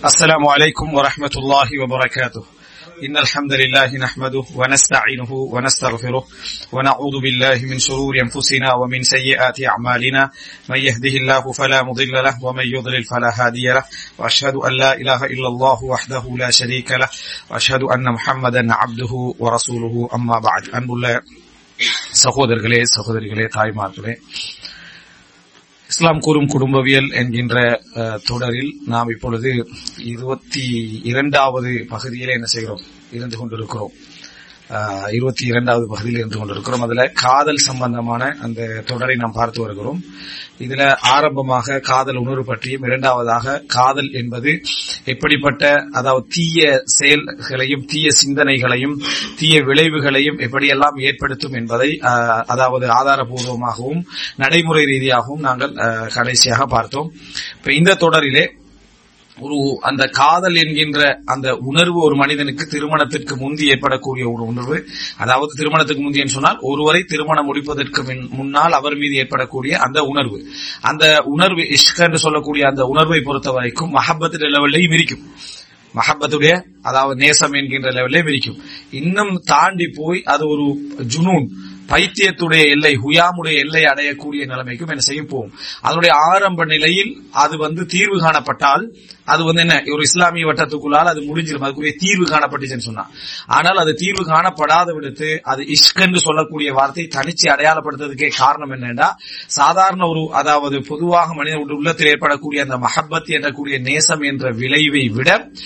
السلام عليكم ورحمة الله وبركاته إن الحمد لله نحمده ونستعينه ونستغفره ونعوذ بالله من شرور أنفسنا ومن سيئات أعمالنا من يهده الله فلا مضل له ومن يضلل فلا هادي له وأشهد أن لا إله إلا الله وحده لا شريك له وأشهد أن محمدا عبده ورسوله أما بعد அன்புள்ள சகோதரர்களே சகோதரிகளே தாய்மார்களே இஸ்லாம் கூறும் குடும்பவியல் என்கின்ற அஹ், தொடரில் நாம் இப்பொழுது இருபத்தி இரண்டாவது பகுதியிலே என்ன செய்கிறோம் இருந்து கொண்டிருக்கிறோம் அஹ், இருபத்தி இரண்டாவது பகுதியில் இருந்து கொண்டிருக்கிறோம் அதுல காதல் சம்பந்தமான அந்த தொடரை நாம் பார்த்து வருகிறோம் இதுல ஆரம்பமாக காதல் உணர்வு பற்றியும் இரண்டாவதாக காதல் என்பது எப்படிப்பட்ட அதாவது தீய செயல்களையும் தீய சிந்தனைகளையும் தீய விளைவுகளையும் எப்படியெல்லாம் ஏற்படுத்தும் என்பதை அஹ், அதாவது ஆதாரபூர்வமாகவும் நடைமுறை ரீதியாகவும் நாங்கள் அஹ், கடைசியாக பார்த்தோம் இப்ப இந்த தொடரிலே ஒரு அந்த காதல் என்கின்ற அந்த உணர்வு ஒரு மனிதனுக்கு திருமணத்திற்கு முந்தி ஏற்படக்கூடிய ஒரு உணர்வு அதாவது திருமணத்துக்கு முந்தி என்று சொன்னால் ஒருவரை திருமணம் முடிப்பதற்கு முன்- முன்னால் அவர் மீது ஏற்படக்கூடிய அந்த உணர்வு அந்த உணர்வு இஷ்க் என்று சொல்லக்கூடிய அந்த உணர்வை பொறுத்த வரைக்கும் மஹப்பத்து லெவல்லையும் இருக்கும் மஹப்பத்துடைய அதாவது நேசம் என்கின்ற லெவல்லே விரிக்கும் இன்னும் தாண்டி போய் அது ஒரு ஜுனூன் பைத்தியத்துடைய எல்லை ஹுயாமுடைய எல்லை அடையக்கூடிய நிலைமைக்கும் என்ன செய்யும் போகும் அதனுடைய ஆரம்ப நிலையில் அது வந்து தீர்வு காணப்பட்டால் அது வந்து என்ன ஒரு இஸ்லாமிய வட்டத்துக்குள்ளால் அது முடிஞ்சிடும் அதுக்குரிய தீர்வு காணப்பட்டுச்சுன்னு சொன்னா ஆனால் அது தீர்வு காணப்படாத விடுத்து அது இஷ்க் என்று சொல்லக்கூடிய வார்த்தை தனிச்சு அடையாளப்படுத்துறதுக்கே காரணம் என்னன்னா சாதாரண ஒரு அதாவது பொதுவாக மனித உள்ளத்தில் ஏற்படக்கூடிய அந்த மஹப்பத் என்றக்கூடிய நேசம் என்ற விளைவை விட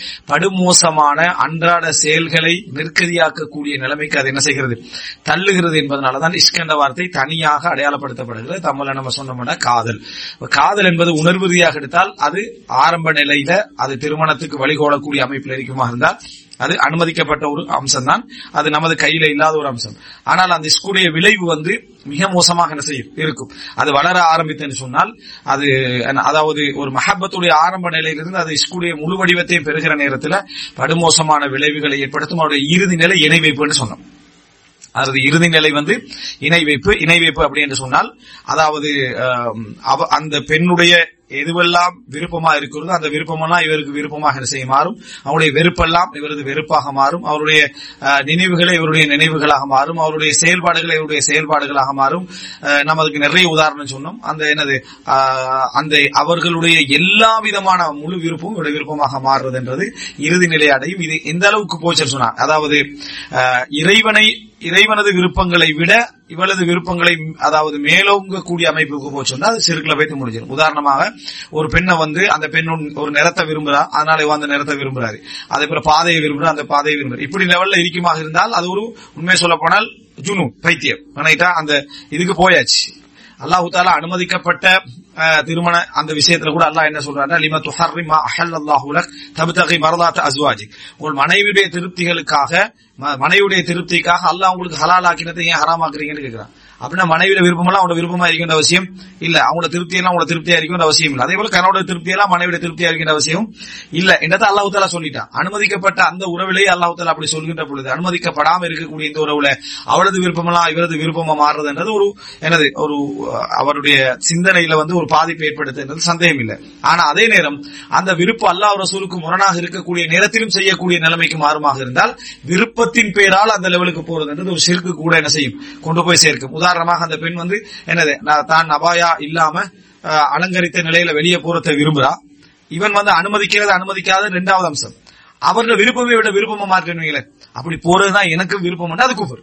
படுமோசமான அன்றாட செயல்களை நிற்கதியாக்கக்கூடிய நிலைமைக்கு அது என்ன செய்கிறது தள்ளுகிறது என்பதனாலதான் இஷ்க் என்ற வார்த்தை தனியாக அடையாளப்படுத்தப்படுகிறது தமிழ்ல நம்ம சொன்னோம்னா காதல் இப்ப காதல் என்பது உணர்வு ரீதியாக எடுத்தால் அது ஆரம்ப நிலையில அது திருமணத்துக்கு வழிகோலக்கூடிய அமைப்பில் இருக்குமா இருந்தால் அது அனுமதிக்கப்பட்ட ஒரு அம்சம் தான் அது நமது கையில இல்லாத ஒரு அம்சம் ஆனால் அந்த இஸ்குடைய விளைவு வந்து மிக மோசமாக என்ன செய்யும் இருக்கும் அது வளர ஆரம்பித்தேன்னு சொன்னால் அது அதாவது ஒரு மஹப்பத்துடைய ஆரம்ப நிலையிலிருந்து அது இஸ்குடைய முழு வடிவத்தையும் பெறுகிற நேரத்தில் படுமோசமான விளைவுகளை ஏற்படுத்தும் அவருடைய இறுதி நிலை இணை வைப்புன்னு சொன்னோம் அதாவது இறுதி நிலை வந்து இணை வைப்பு இணை வைப்பு அப்படி என்று சொன்னால் அதாவது ஆம், அவ- அந்த பெண்ணுடைய எதுவெல்லாம் விருப்பமா இருக்கிறதோ அந்த விருப்பமெல்லாம் இவருக்கு விருப்பமாக என்ன செய்ய மாறும் அவருடைய வெறுப்பெல்லாம் இவரது வெறுப்பாக மாறும் அவருடைய அஹ், நினைவுகளை இவருடைய நினைவுகளாக மாறும் அவருடைய செயல்பாடுகளை இவருடைய செயல்பாடுகளாக மாறும் அஹ், நம்ம அதுக்கு நிறைய உதாரணம் சொன்னோம் அந்த என்னது அஹ், அந்த அவர்களுடைய எல்லா விதமான முழு விருப்பமும் இவருடைய விருப்பமாக மாறுறதுன்றது இறுதி நிலை அடையும் இது எந்த அளவுக்கு போச்சுன்னு சொன்னார் அதாவது அஹ், இறைவனை இறைவனது விருப்பங்களை விட இவளது விருப்பங்களை அதாவது மேலோங்கக்கூடிய அமைப்புக்கு போச்சுன்னா அது சிறுக்கில் வைத்து முடிஞ்சிடும் உதாரணமாக ஒரு பெண்ணை வந்து அந்த பெண் ஒரு- ஒரு நிறத்தை விரும்புறா அதனால இவன் அந்த நிறத்தை விரும்புறாரு அதே போல பாதையை விரும்புறா அந்த பாதையை விரும்புறாரு இப்படி லெவல்ல இருக்குமாக இருந்தால் அது ஒரு உண்மை சொல்ல போனால் ஜுனு பைத்தியம் ஆனாயிட்டா அந்த இதுக்கு போயாச்சு அல்லாஹு தாலா அனுமதிக்கப்பட்ட அஹ், திருமண அந்த விஷயத்துல கூட அல்லாஹ் என்ன சொல்றாருன்னா லிம துஹர்ரிமா அஹல்லல்லாஹு லக் தப்தகி மரதாத்த அஸ்வாஜி உங்கள் மனைவியுடைய திருப்திகளுக்காக ம- மனைவியுடைய திருப்திக்காக அல்லாஹ் உங்களுக்கு ஹலால் ஆக்கினதை ஏன் ஹராமாக்குறீங்கன்னு கேக்குறான் அப்படின்னா மனைவியில விருப்பமெல்லாம் அவனோட விருப்பமா இருக்கின்ற அவசியம் இல்ல அவங்களோட திருப்தி எல்லாம் அவங்களோட திருப்தியா இருக்கின்ற அவசியம் இல்ல அதே போல கணவனோட திருப்தி எல்லாம் மனைவியோட திருப்தியா இருக்கின்ற அவசியம் இல்ல என்னதான் அல்லாஹு தாலா சொல்லிட்டான் அனுமதிக்கப்பட்ட அந்த உறவிலேயே அல்லாஹு தாலா அப்படி சொல்கின்ற பொழுது அனுமதிக்கப்படாம இருக்கக்கூடிய இந்த உறவுல அவளது விருப்பமெல்லாம் இவரது விருப்பமா மாறுறதுன்றது ஒரு என்னது ஒரு அஹ், அவருடைய சிந்தனையில வந்து ஒரு பாதிப்பு ஏற்படுத்துன்றது சந்தேகம் இல்லை ஆனா அதே நேரம் அந்த விருப்பம் அல்லாஹ் ரசூலுக்கு முரணாக இருக்கக்கூடிய நேரத்திலும் செய்யக்கூடிய நிலைமைக்கு மாறுமாக இருந்தால் விருப்பத்தின் பேரால் அந்த லெவலுக்கு போறதுன்றது ஒரு சிறுக்கு கூட என்ன செய்யும் கொண்டு போய் சேர்க்கும் உதாரணமாக அந்த பெண் வந்து என்னது நான் தான் அபாயா இல்லாம அஹ், அலங்கரித்த நிலையில வெளியே போறதை விரும்புறா இவன் வந்து அனுமதிக்கிறது அனுமதிக்காத ரெண்டாவது அம்சம் அவர்கள் விருப்பமே விட விருப்பமா மாற்றணுங்களேன் அப்படி போறதுதான் எனக்கு விருப்பம் அது குஃபர்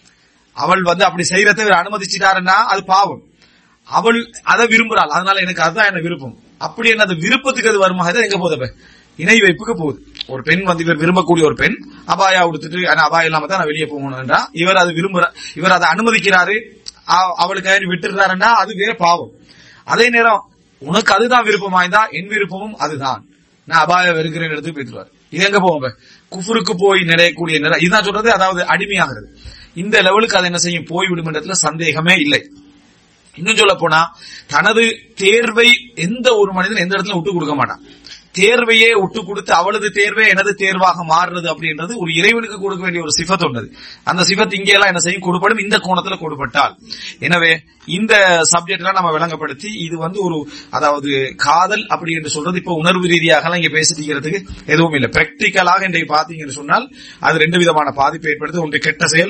அவள் வந்து அப்படி செய்யறதை இவர் அனுமதிச்சிட்டாருன்னா அது பாவம் அவள் அதை விரும்புறாள் அதனால எனக்கு அதுதான் என்ன விருப்பம் அப்படி என்ன அந்த விருப்பத்துக்கு அது வருமா அது எங்க போகுது அப்ப? இணை வைப்புக்கு போகுது ஒரு பெண் வந்து இவர் விரும்பக்கூடிய ஒரு பெண் அபாயா உடுத்துட்டு ஆனா அபாயம் இல்லாம தான் நான் வெளியே போகணும்ன்றா இவர் அது விரும்புற இவர் அதை அனுமதிக்கிறாரு அவ- அவளுக்கு விட்டுறாருன்னா அது வேற பாவம் அதே நேரம் உனக்கு அதுதான் விருப்பமாய்ந்தா என் விருப்பமும் அதுதான் நான் அபாய வெறுக்கிறேன் எடுத்து பேசுவார் இது எங்க போவோம் இப்ப? குஃபுருக்கு போய் நிறையக்கூடிய நிலை இதுதான் சொல்றது அதாவது அடிமையாகிறது இந்த லெவலுக்கு அது என்ன செய்யும் போய்விடும் இடத்துல சந்தேகமே இல்லை இன்னும் சொல்ல போனா தனது தேர்வை எந்த ஒரு மனிதன் எந்த இடத்துல விட்டு கொடுக்க மாட்டான் தேர்வையே விட்டு கொடுத்து அவளது தேர்வே எனது தேர்வாக மாறுறது அப்படின்றது ஒரு இறைவனுக்கு கொடுக்க வேண்டிய ஒரு சிஃபத் உள்ளது அந்த சிஃபத் இங்கே எல்லாம் என்ன செய்யும் கொடுப்படும் இந்த கோணத்துல கொடுப்பட்டால் எனவே இந்த சப்ஜெக்ட் எல்லாம் நம்ம விளங்கப்படுத்தி இது வந்து ஒரு அதாவது காதல் அப்படி என்று சொல்றது இப்ப உணர்வு ரீதியாக எல்லாம் இங்க பேசிட்டு எதுவும் இல்லை பிராக்டிக்கலாக இன்றைக்கு பாத்தீங்கன்னு சொன்னால் அது ரெண்டு விதமான பாதிப்பை ஏற்படுத்து ஒன்று கெட்ட செயல்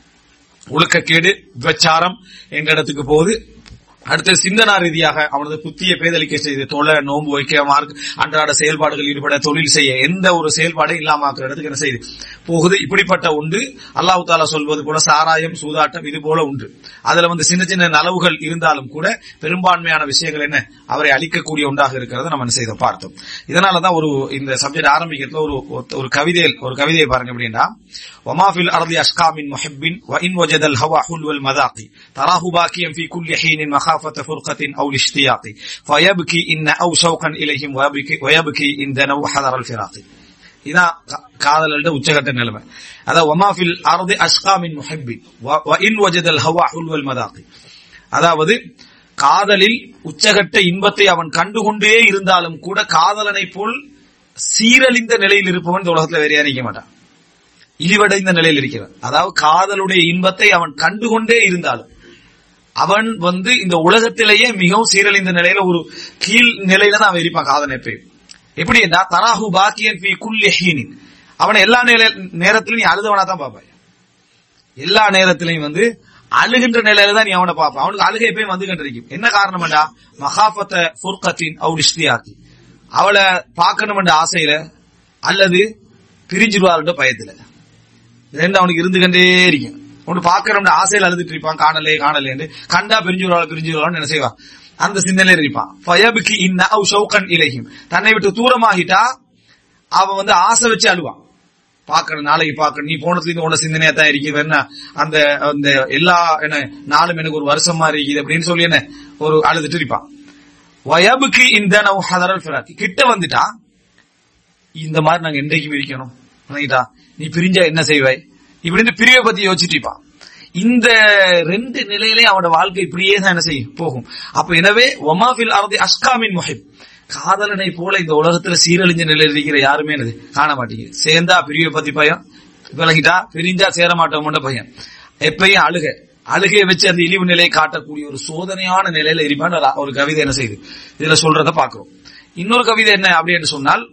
ஒழுக்கக்கேடு விபச்சாரம் என்ற இடத்துக்கு போகுது அடுத்து சிந்தனா ரீதியாக அவனது புத்திய பேதலிக்க செய்து தொலை நோன்பு வைக்க மார்க் அன்றாட செயல்பாடுகள் ஈடுபட தொழில் செய்ய எந்த ஒரு செயல்பாடும் இல்லாம ஆக்குற இடத்துக்கு என்ன செய்யுது போகுது இப்படிப்பட்ட உண்டு அல்லாஹு தாலா சொல்வது போல சாராயம் சூதாட்டம் இது போல உண்டு அதுல வந்து சின்ன சின்ன நலவுகள் இருந்தாலும் கூட பெரும்பான்மையான விஷயங்கள் என்ன அவரை அழிக்கக்கூடிய ஒன்றாக இருக்கிறத நம்ம என்ன செய்த பார்த்தோம் இதனாலதான் ஒரு இந்த சப்ஜெக்ட் ஆரம்பிக்கிறதுல ஒரு ஒரு கவிதையில் ஒரு கவிதையை பாருங்க அப்படின்னா وما في الأرض أشقى من محب وإن وجد الهوى حلو المذاق تراه باكيا في كل حين مخافة فرقة أو الاشتياق فيبكي إن أو شوقا إليهم ويبكي, ويبكي إن دنوا حذر الفراق இதான் காதலோட உச்சகட்ட நிலைமை அதாவது ஒமாஃபில் அறுதி அஷ்காமின் முஹப்பின் இன் வஜதல் ஹவா ஹுல்வல் மதாக்கி அதாவது காதலில் உச்சகட்ட இன்பத்தை அவன் கண்டுகொண்டே இருந்தாலும் கூட காதலனை போல் சீரழிந்த நிலையில் இருப்பவன் இந்த உலகத்துல வேற நிக்க மாட்டான் இழிவடைந்த நிலையில் இருக்கிறான் அதாவது காதலுடைய இன்பத்தை அவன் கண்டுகொண்டே இருந்தாலும் அவன் வந்து இந்த உலகத்திலேயே மிகவும் சீரழிந்த நிலையில ஒரு கீழ் நிலையில தான் அவன் இருப்பான் காதல் எப்பயும் எப்படி என்றா தராஹு பாக்கியன் பி குல்லி ஹீனின் அவனை எல்லா நேரத்திலும் நீ அழுதவனா தான் பார்ப்பாய் எல்லா நேரத்திலையும் வந்து அழுகின்ற நிலையில தான் நீ அவனை பார்ப்ப அவனுக்கு அழுகை எப்பயும் வந்து கண்டிருக்கும் என்ன காரணம்டா மகாபத்த புர்கத்தின் அவுடிஸ்தியாக்கி அவளை பார்க்கணும் ஆசையில அல்லது பிரிஞ்சிருவாருன்ற பயத்துல ரெண்டு அவனுக்கு இருந்து கண்டே இருக்கும் ஒன்று பார்க்கணும்னு ஆசையில் அழுதுட்டு இருப்பான் காணலே காணலேன்னு கண்டா பிரிஞ்சுருவாள் பிரிஞ்சுருவான்னு என்ன செய்வான் அந்த சிந்தனையில இருப்பான் ஃபயபுக்கு இன்ன ஷவுகன் இலகிம் தன்னை விட்டு தூரமாகிட்டா அவன் வந்து ஆசை வச்சு அழுவான் பார்க்கணும் நாளைக்கு பார்க்கணும் நீ போனதுல உன சிந்தனையா தான் இருக்குது என்ன அந்த அந்த எல்லா என்ன நாளும் எனக்கு ஒரு வருஷமா இருக்குது அப்படின்னு சொல்லி என்ன ஒரு அழுதுட்டு இருப்பான் வயபுக்கு இந்த ஹதரல் ஃபிராத்தி கிட்ட வந்துட்டா இந்த மாதிரி நாங்க என்றைக்கும் இருக்கணும் நீ பிரிஞ்சா என்ன செய்வாய் இப்படின்னு பிரிவை பத்தி யோசிச்சுட்டு இருப்பான் இந்த ரெண்டு நிலையிலே அவனோட வாழ்க்கை இப்படியே தான் என்ன செய்யும் போகும் அப்ப எனவே ஒமாஃபில் அறுதி அஸ்காமின் முஹிப் காதலனை போல இந்த உலகத்துல சீரழிஞ்ச நிலையில் இருக்கிற யாருமே என்னது காண மாட்டேங்குது சேர்ந்தா பிரிவை பத்தி பயம் விலகிட்டா பிரிஞ்சா சேர மாட்டோம்ன்ற பையன் எப்பயும் அழுக அழுகையை வச்சு அந்த இழிவு நிலையை காட்டக்கூடிய ஒரு சோதனையான நிலையில இருப்பான் ஒரு கவிதை என்ன செய்யுது இதுல சொல்றத பாக்குறோம் இன்னொரு கவிதை என்ன அப்படின்னு சொன்னால்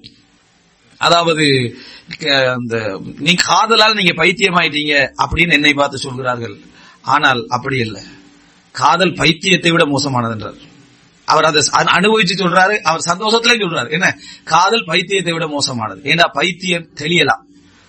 அதாவது அந்த நீ காதலால் நீங்க பைத்தியமாயிட்டீங்க அப்படின்னு என்னை பார்த்து சொல்கிறார்கள் ஆனால் அப்படி இல்லை காதல் பைத்தியத்தை விட மோசமானது என்றார் அவர் அதை அனுபவிச்சு சொல்றாரு அவர் சந்தோஷத்துல சொல்றாரு என்ன காதல் பைத்தியத்தை விட மோசமானது ஏன்னா பைத்தியம் தெளியலாம்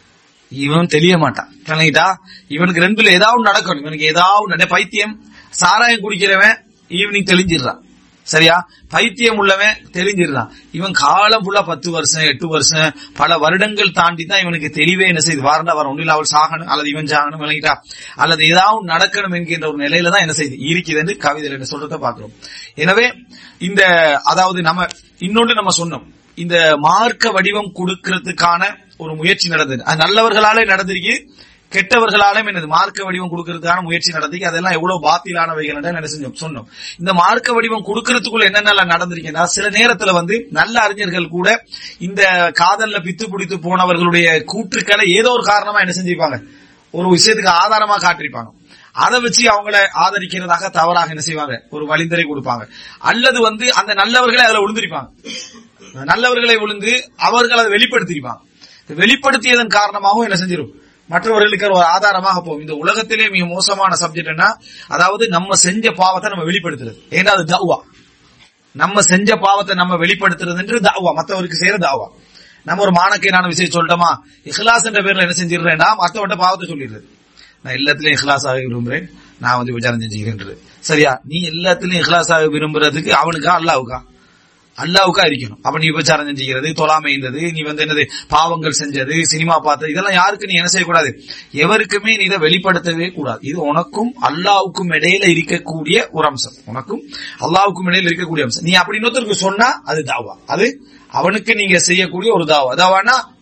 இவன் தெளிய மாட்டான் கலங்கிட்டா இவனுக்கு ரெண்டுல ஏதாவது நடக்கணும் இவனுக்கு ஏதாவது பைத்தியம் சாராயம் குடிக்கிறவன் ஈவினிங் தெளிஞ்சிடுறான் சரியா பைத்தியம் உள்ளவன் தெரிஞ்சிடலாம் இவன் காலம் ஃபுல்லா பத்து வருஷம் எட்டு வருஷம் பல வருடங்கள் தாண்டி தான் இவனுக்கு தெளிவே என்ன செய்து வாரண்டா வர ஒன்றில் அவள் சாகணும் அல்லது இவன் சாகணும் விளங்கிட்டா அல்லது ஏதாவது நடக்கணும் என்கின்ற ஒரு நிலையில தான் என்ன செய்யுது இருக்குது என்று கவிதையில் என்ன சொல்றத பாக்குறோம் எனவே இந்த அதாவது நம்ம இன்னொன்று நம்ம சொன்னோம் இந்த மார்க்க வடிவம் கொடுக்கறதுக்கான ஒரு முயற்சி நடந்தது அது நல்லவர்களாலே நடந்திருக்கு கெட்டவர்களாலும் எனது மார்க்க வடிவம் கொடுக்கறதுக்கான முயற்சி நடத்தி அதெல்லாம் எவ்வளவு பாத்திலானவைகள் என்ன செஞ்சோம் சொன்னோம் இந்த மார்க்க வடிவம் கொடுக்கறதுக்குள்ள என்னென்ன நடந்திருக்குன்னா சில நேரத்துல வந்து நல்ல அறிஞர்கள் கூட இந்த காதல்ல பித்து பிடித்து போனவர்களுடைய கூற்றுக்களை ஏதோ ஒரு காரணமா என்ன செஞ்சிருப்பாங்க ஒரு விஷயத்துக்கு ஆதாரமா காட்டிருப்பாங்க அதை வச்சு அவங்கள ஆதரிக்கிறதாக தவறாக என்ன செய்வாங்க ஒரு வழிந்தரை கொடுப்பாங்க அல்லது வந்து அந்த நல்லவர்களை அதுல விழுந்திருப்பாங்க நல்லவர்களை விழுந்து அவர்கள் அதை வெளிப்படுத்திருப்பாங்க வெளிப்படுத்தியதன் காரணமாகவும் என்ன செஞ்சிடும் மற்றவர்களுக்கு ஒரு ஆதாரமாக போகும் இந்த உலகத்திலே மிக மோசமான சப்ஜெக்ட் என்ன அதாவது நம்ம செஞ்ச பாவத்தை நம்ம வெளிப்படுத்துறது ஏன்னா அது தவா நம்ம செஞ்ச பாவத்தை நம்ம வெளிப்படுத்துறது தாவா மற்றவருக்கு செய்யற தாவா நம்ம ஒரு மானக்கேனான விஷயம் சொல்லிட்டோமா இஹ்லாஸ் என்ற பேர்ல என்ன செஞ்சிடுறேன்னா மற்றவட்ட பாவத்தை சொல்லிடுறது நான் எல்லாத்திலயும் இஹ்லாஸாக விரும்புறேன் நான் வந்து விசாரம் செஞ்சுக்கிறேன் சரியா நீ எல்லாத்திலயும் இஹ்லாஸாக விரும்புறதுக்கு அவனுக்கா அல்லாவுக்கா அல்லாவுக்கா இருக்கணும் அப்ப நீ விபச்சாரம் செஞ்சுக்கிறது தொலாமை இருந்தது நீ வந்து என்னது பாவங்கள் செஞ்சது சினிமா பார்த்தது இதெல்லாம் யாருக்கு நீ என்ன செய்யக்கூடாது எவருக்குமே நீ இதை வெளிப்படுத்தவே கூடாது இது உனக்கும் அல்லாவுக்கும் இடையில இருக்கக்கூடிய ஒரு அம்சம் உனக்கும் அல்லாவுக்கும் இடையில இருக்கக்கூடிய அம்சம் நீ அப்படி இன்னொருத்தருக்கு சொன்னா அது தாவா அது அவனுக்கு நீங்க செய்யக்கூடிய ஒரு தாவா தாவானா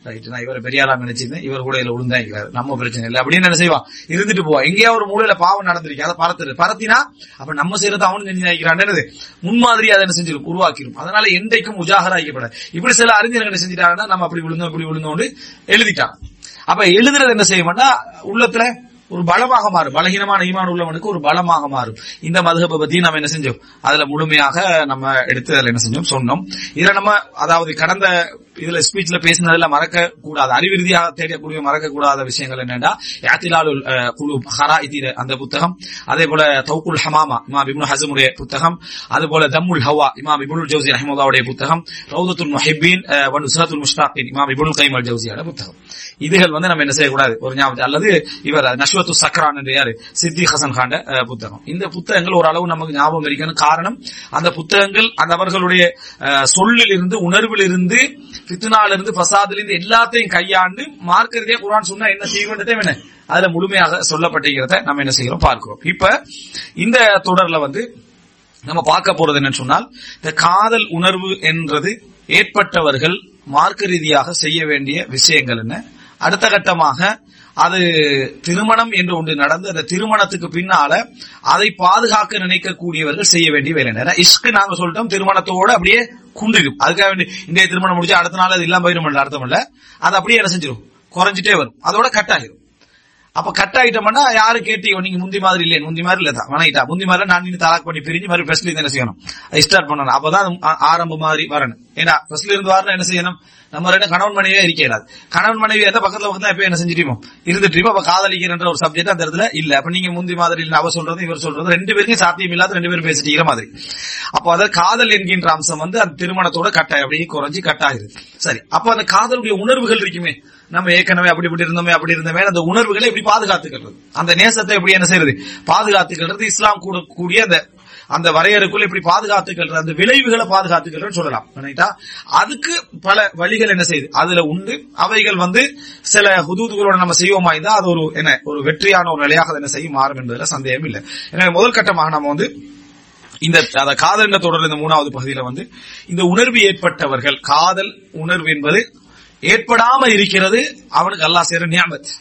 ரைட் நான் இவரை பெரிய ஆளா நினைச்சிருந்தேன் இவர் கூட இதுல விழுந்தா இருக்கிறாரு நம்ம பிரச்சனை இல்லை அப்படின்னு என்ன செய்வான் இருந்துட்டு போவா எங்கேயா ஒரு மூலையில பாவம் நடந்திருக்கு அதை பரத்துரு பரத்தினா அப்ப நம்ம செய்யறது அவனு செஞ்சு நினைக்கிறான் முன்மாதிரி அதை என்ன செஞ்சிடும் உருவாக்கிடும் அதனால என்றைக்கும் உஜாகராக்கப்பட இப்படி சில அறிஞர்கள் என்ன செஞ்சிட்டாங்கன்னா நம்ம அப்படி விழுந்தோம் இப்படி விழுந்தோம்னு எழுதிட்டான் அப்ப எழுதுறது என்ன செய்யணும்னா உள்ளத்துல ஒரு பலமாக மாறும் பலகீனமான ஈமான் உள்ளவனுக்கு ஒரு பலமாக மாறும் இந்த மதுகப்பை பத்தி நம்ம என்ன செஞ்சோம் அதுல முழுமையாக நம்ம எடுத்து அதுல என்ன செஞ்சோம் சொன்னோம் இதுல நம்ம அதாவது கடந்த இதுல ஸ்பீச்ல பேசினதுல மறக்க கூடாது அறிவிறுதியாக தெரியக்கூடிய மறக்க கூடாத விஷயங்கள் என்னன்னா யாத்திலாலுல் அஹ், குலு ஹரா இத்திர அந்த புத்தகம் அதே போல தௌகுல் ஹமாமா இமாம் இப்னு ஹசமுடைய புத்தகம் அது போல தம்முல் ஹவா இமாம் இபுல் ஜவுசி ரஹமுல்லாவுடைய புத்தகம் ரவுதத்துல் முஹிப்பீன் அஹ், வ நுஸ்ரத்துல் முஷ்தாக்கின் இமாம் இபுல் கைம் அல் ஜவுசியோட புத்தகம் இதுகள் வந்து நம்ம என்ன செய்யக்கூடாது ஒரு ஞாபகம் அல்லது இவர் நஷ்வத்து சக்ரான் என்று யாரு சித்தி ஹசன் காண்ட அஹ், புத்தகம் இந்த புத்தகங்கள் ஓரளவு நமக்கு ஞாபகம் இருக்கணும் காரணம் அந்த புத்தகங்கள் அந்த அவர்களுடைய அஹ், சொல்லில் இருந்து உணர்வில் இருந்து பித்னால இருந்து பசாதில இருந்து எல்லாத்தையும் கையாண்டு மார்க்கறதே குரான் சொன்னா என்ன செய்யன்றதே என்ன அதுல முழுமையாக சொல்லப்பட்டிருக்கிறத நம்ம என்ன செய்கிறோம் பார்க்கிறோம் இப்ப இந்த தொடர்ல வந்து நம்ம பார்க்க போறது என்னன்னு சொன்னால் இந்த காதல் உணர்வு என்றது ஏற்பட்டவர்கள் மார்க்க ரீதியாக செய்ய வேண்டிய விஷயங்கள் என்ன அடுத்த கட்டமாக அது திருமணம் என்று ஒன்று நடந்து அந்த திருமணத்துக்கு பின்னால அதை பாதுகாக்க நினைக்கக்கூடியவர்கள் செய்ய வேண்டிய வேலை என்ன இஷ்கு நாங்க சொல்லிட்டோம் திருமணத்தோட அப்படியே குண்டிடும் அதுக்காக வேண்டி இன்றைய திருமணம் முடிச்சு அடுத்த நாள் அது இல்லாம போயிடும் அர்த்தம் இல்ல அது அப்படியே என்ன செஞ்சிடும் குறைஞ்சிட்டே வரும் அதோட கட் ஆகிடும் அப்ப கட் ஆயிட்டோம்னா யாரு கேட்டீங்க நீங்க முந்தி மாதிரி இல்லையே முந்தி மாதிரி இல்ல தான் வணங்கிட்டா முந்தி மாதிரி நான் நீங்க தலாக் பண்ணி பிரிஞ்சு மாதிரி ஃபர்ஸ்ட்ல இருந்து என்ன செய்யணும் ஸ்டார்ட் பண்ணணும் அப்பதான் அது ஆ- ஆரம்ப மாதிரி வரணும் ஏன்னா ஃபர்ஸ்ட்ல இருந்து வரணும் என்ன செய்யணும் நம்ம ரெண்டு கணவன் மனைவியே இருக்கிறாது கணவன் மனைவி எந்த பக்கத்துல பக்கத்துல எப்ப என்ன செஞ்சுட்டோம் இருந்துட்டு அப்ப காதலிக்கிறன்ற ஒரு சப்ஜெக்ட் அந்த இடத்துல இல்ல அப்ப நீங்க முந்தி மாதிரி இல்ல அவ சொல்றது இவர் சொல்றது ரெண்டு பேருக்கும் சாத்தியம் இல்லாத ரெண்டு பேரும் பேசிட்டு மாதிரி அப்போ அதாவது காதல் என்கின்ற அம்சம் வந்து அந்த திருமணத்தோட கட்டாயம் அப்படியே குறைஞ்சு கட்டாயிருது சரி அப்ப அந்த காதலுடைய உணர்வுகள் இருக்குமே நம்ம ஏற்கனவே அப்படி இப்படி இருந்தோமே அப்படி இருந்தோமே அந்த உணர்வுகளை எப்படி பாதுகாத்துக்கிறது அந்த நேசத்தை எப்படி என்ன செய்யறது பாதுகாத்துக்கிறது இஸ்லாம் கூட கூடிய அந்த அந்த வரையறுக்குள்ள இப்படி பாதுகாத்துக்கிறது அந்த விளைவுகளை பாதுகாத்துக்கிறதுன்னு சொல்லலாம் ரைட்டா அதுக்கு பல வழிகள் என்ன செய்யுது அதுல உண்டு அவைகள் வந்து சில ஹுதூதுகளோட நம்ம செய்வோமா இருந்தா அது ஒரு என்ன ஒரு வெற்றியான ஒரு நிலையாக அதை என்ன செய்யும் மாறும் என்பதுல சந்தேகம் இல்லை எனவே முதல் கட்டமாக நம்ம வந்து இந்த அத காதல் என்ற தொடர் இந்த மூணாவது பகுதியில வந்து இந்த உணர்வு ஏற்பட்டவர்கள் காதல் உணர்வு என்பது ஏற்படாம இருக்கிறது அவனுக்கு அல்லாஹ் சேர நியாமத்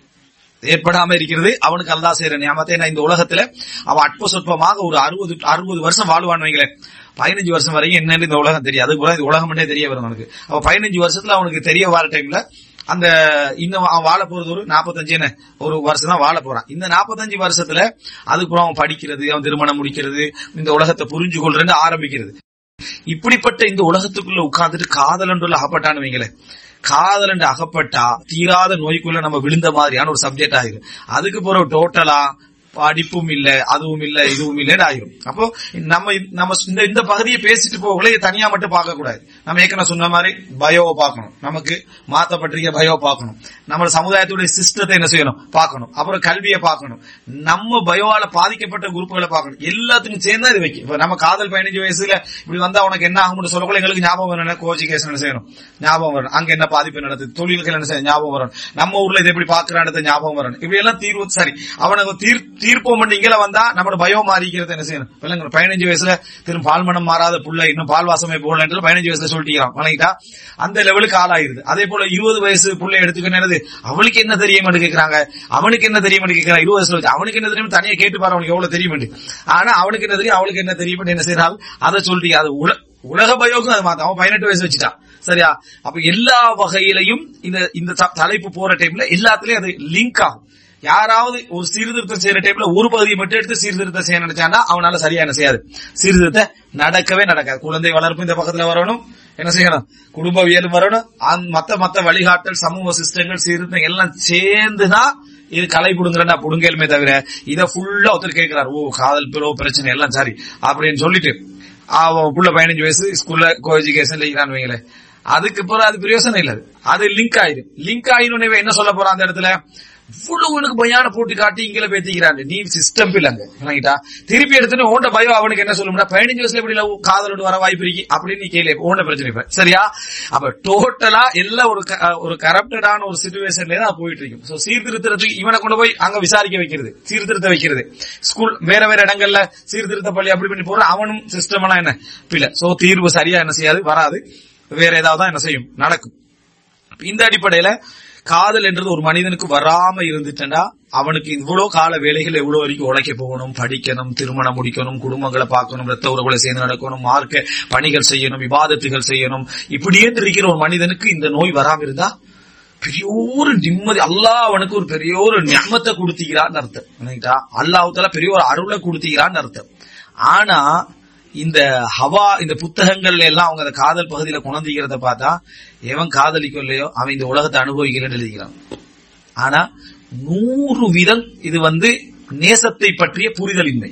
ஏற்படாம இருக்கிறது அவனுக்கு அல்லாஹ் செய்யற நியமத்தை ஏன்னா இந்த உலகத்துல அவன் அற்ப சொற்பமாக ஒரு அறுபது அறுபது வருஷம் வாழ்வான்னு வைங்களேன் பதினஞ்சு வருஷம் வரைக்கும் என்னன்னு இந்த உலகம் தெரியும் அது கூட இந்த உலகம் தெரிய வரும் அவனுக்கு அவ பதினஞ்சு வருஷத்துல அவனுக்கு தெரிய வர டைம்ல அந்த இன்னும் அவன் வாழ போறது ஒரு நாற்பத்தஞ்சு என்ன ஒரு வருஷம் தான் வாழ போறான் இந்த நாற்பத்தஞ்சு வருஷத்துல அதுக்கப்புறம் அவன் படிக்கிறது அவன் திருமணம் முடிக்கிறது இந்த உலகத்தை புரிஞ்சு கொள்றேன்னு ஆரம்பிக்கிறது இப்படிப்பட்ட இந்த உலகத்துக்குள்ள உட்கார்ந்துட்டு காதல் என்று அகப்பட்டான்னு வைங்களேன் காதல் என்று அகப்பட்டா தீராத நோய்க்குள்ள நம்ம விழுந்த மாதிரியான ஒரு சப்ஜெக்ட் ஆயிரும் அதுக்கு பிறகு டோட்டலா படிப்பும் இல்ல அதுவும் இல்ல இதுவும் இல்லன்னு ஆயிரும் அப்போ நம்ம இந்த- நம்ம இந்த இந்த பகுதியை பேசிட்டு போகல இதை தனியா மட்டும் பார்க்க கூடாது நம்ம ஏற்கனவே சொன்ன மாதிரி பயோவை பார்க்கணும் நமக்கு மாத்தப்பட்டிருக்க பயோ பார்க்கணும் நம்ம சமுதாயத்துடைய சிஸ்டத்தை என்ன செய்யணும் பார்க்கணும் அப்புறம் கல்வியை பார்க்கணும் நம்ம பயோவால பாதிக்கப்பட்ட குரூப்புகளை பார்க்கணும் எல்லாத்துக்கும் சேர்ந்தா இது வைக்கும் இப்ப நம்ம காதல் பதினஞ்சு வயசுல இப்படி வந்தா உனக்கு என்ன ஆகும்னு சொல்லக்கூட எங்களுக்கு ஞாபகம் வரணும் கோச்சிகேஷன் என்ன செய்யணும் ஞாபகம் வரணும் அங்க என்ன பாதிப்பு நடக்குது தொழில்கள் என்ன செய்யணும் ஞாபகம் வரணும் நம்ம ஊர்ல இதை எப்படி பாக்குறான்றது ஞாபகம் வரணும் இப்படி எல்லாம் தீர்வு சரி அவனுக்கு தீர் தீர்ப்போம் இங்கல வந்தா நம்மளோட பயம் மாறிக்கிறது என்ன செய்யணும் விளங்கணும் பதினஞ்சு வயசுல திரும்ப பால் மனம் மாறாத புள்ள இன்னும் பால் வாசமே போகல என்று பதினஞ்சு வயசுல சொல்லிட்டான் வணங்கிட்டா அந்த லெவலுக்கு ஆளாயிருது அதே போல இருபது வயசு புள்ள எடுத்துக்கணும் என்னது அவளுக்கு என்ன தெரியும் கேக்குறாங்க அவனுக்கு என்ன தெரியும் கேக்குறான் இருபது வயசுல வச்சு அவனுக்கு என்ன தெரியும் தனியா கேட்டு பாரு அவனுக்கு எவ்வளவு தெரியும் ஆனா அவனுக்கு என்ன தெரியும் அவளுக்கு என்ன தெரியும் என்ன செய்யறாள் அதை சொல்லிட்டு அது உல- உலக பயோகம் அது மாத்த அவன் பதினெட்டு வயசு வச்சுட்டான் சரியா அப்ப எல்லா வகையிலையும் இந்த இந்த த- தலைப்பு போற டைம்ல எல்லாத்துலயும் அது லிங்க் ஆகும் யாராவது ஒரு சீர்திருத்தம் செய்யற டைம்ல ஒரு பகுதியை மட்டும் எடுத்து சீர்திருத்தம் செய்ய நினைச்சான்னா அவனால சரியா என்ன செய்யாது சீர்திருத்தம் நடக்கவே நடக்காது குழந்ை வளர்ப்பு இந்த பக்கத்துல வரணும் என்ன செய்யணும் குடும்பவியலும் வரணும் அந்த மத்த மத்த வழிகாட்டல் சமூக சிஸ்டங்கள் சீர்திருத்தம் எல்லாம் சேர்ந்துதான் இது கலை புடுங்குறா புடுங்கலுமே தவிர இத ஃபுல்லா ஒருத்தர் கேட்கிறார் ஓ காதல் பிறோ பிரச்சனை எல்லாம் சரி அப்படின்னு சொல்லிட்டு அவன் புள்ள பதினஞ்சு வயசு ஸ்கூல்ல கோ எஜுகேஷன்ல இருக்கிறான்னு வைங்களேன் அதுக்கு பிறகு அது பிரயோசனம் இல்ல அது. அது லிங்க் ஆயிடும் லிங்க் ஆயிரும் இவன் என்ன சொல்ல போறான் அந்த இடத்துல இவ்வளவு உனக்கு பயான போட்டு காட்டி இங்கே பேத்திக்கிறாங்க நீ சிஸ்டம் இல்லங்க விளங்கிட்டா திருப்பி எடுத்துட்டு ஓண்ட பயம் அவனுக்கு என்ன சொல்லும்னா பதினஞ்சு வயசுல எப்படி love காதலோடு வர வாய்ப்பு இருக்கு அப்படின்னு நீ கேளு ஓண்ட பிரச்சனை இப்ப சரியா அப்ப டோட்டலா எல்லாம் ஒரு க- ஒரு கரப்டடான ஒரு சுச்சுவேஷன்ல தான் போயிட்டு இருக்கும் சோ சீர்திருத்தத்துக்கு இவனை கொண்டு போய் அங்க விசாரிக்க வைக்கிறது சீர்திருத்த வைக்கிறது ஸ்கூல் வேற வேற இடங்கள்ல சீர்திருத்த பள்ளி அப்படி பண்ணி போற அவனும் சிஸ்டம் எல்லாம் என்ன பிள்ளை சோ தீர்வு சரியா என்ன செய்யாது வராது வேற ஏதாவது தான் என்ன செய்யும் நடக்கும் இந்த அடிப்படையில காதல் என்றது ஒரு மனிதனுக்கு வராம இருந்துட்டா அவனுக்கு இவ்வளவு கால வேலைகள் எவ்வளவு வரைக்கும் உழைக்க போகணும் படிக்கணும் திருமணம் முடிக்கணும் குடும்பங்களை பார்க்கணும் ரத்த உறவுகளை சேர்ந்து நடக்கணும் மார்க்க பணிகள் செய்யணும் விவாதத்துகள் செய்யணும் இப்படியே இருக்கிற ஒரு மனிதனுக்கு இந்த நோய் வராம இருந்தா பெரிய ஒரு நிம்மதி அல்லாஹ் அவனுக்கு ஒரு பெரிய ஒரு ஞாபகத்தை கொடுத்தீங்களான்னு அர்த்தம் நினைக்கிட்டா அல்லாஹால பெரிய ஒரு அருளை கொடுத்தீங்களான்னு அர்த்தம் ஆனா இந்த ஹவா இந்த புத்தகங்கள்ல எல்லாம் அவங்க அந்த காதல் பகுதியில குணந்திக்கிறத பார்த்தா எவன் காதலிக்கும் இல்லையோ அவன் இந்த உலகத்தை அனுபவிக்கலன்னு எழுதிக்கிறான் ஆனா நூறு வீதம் இது வந்து நேசத்தை பற்றிய புரிதலின்மை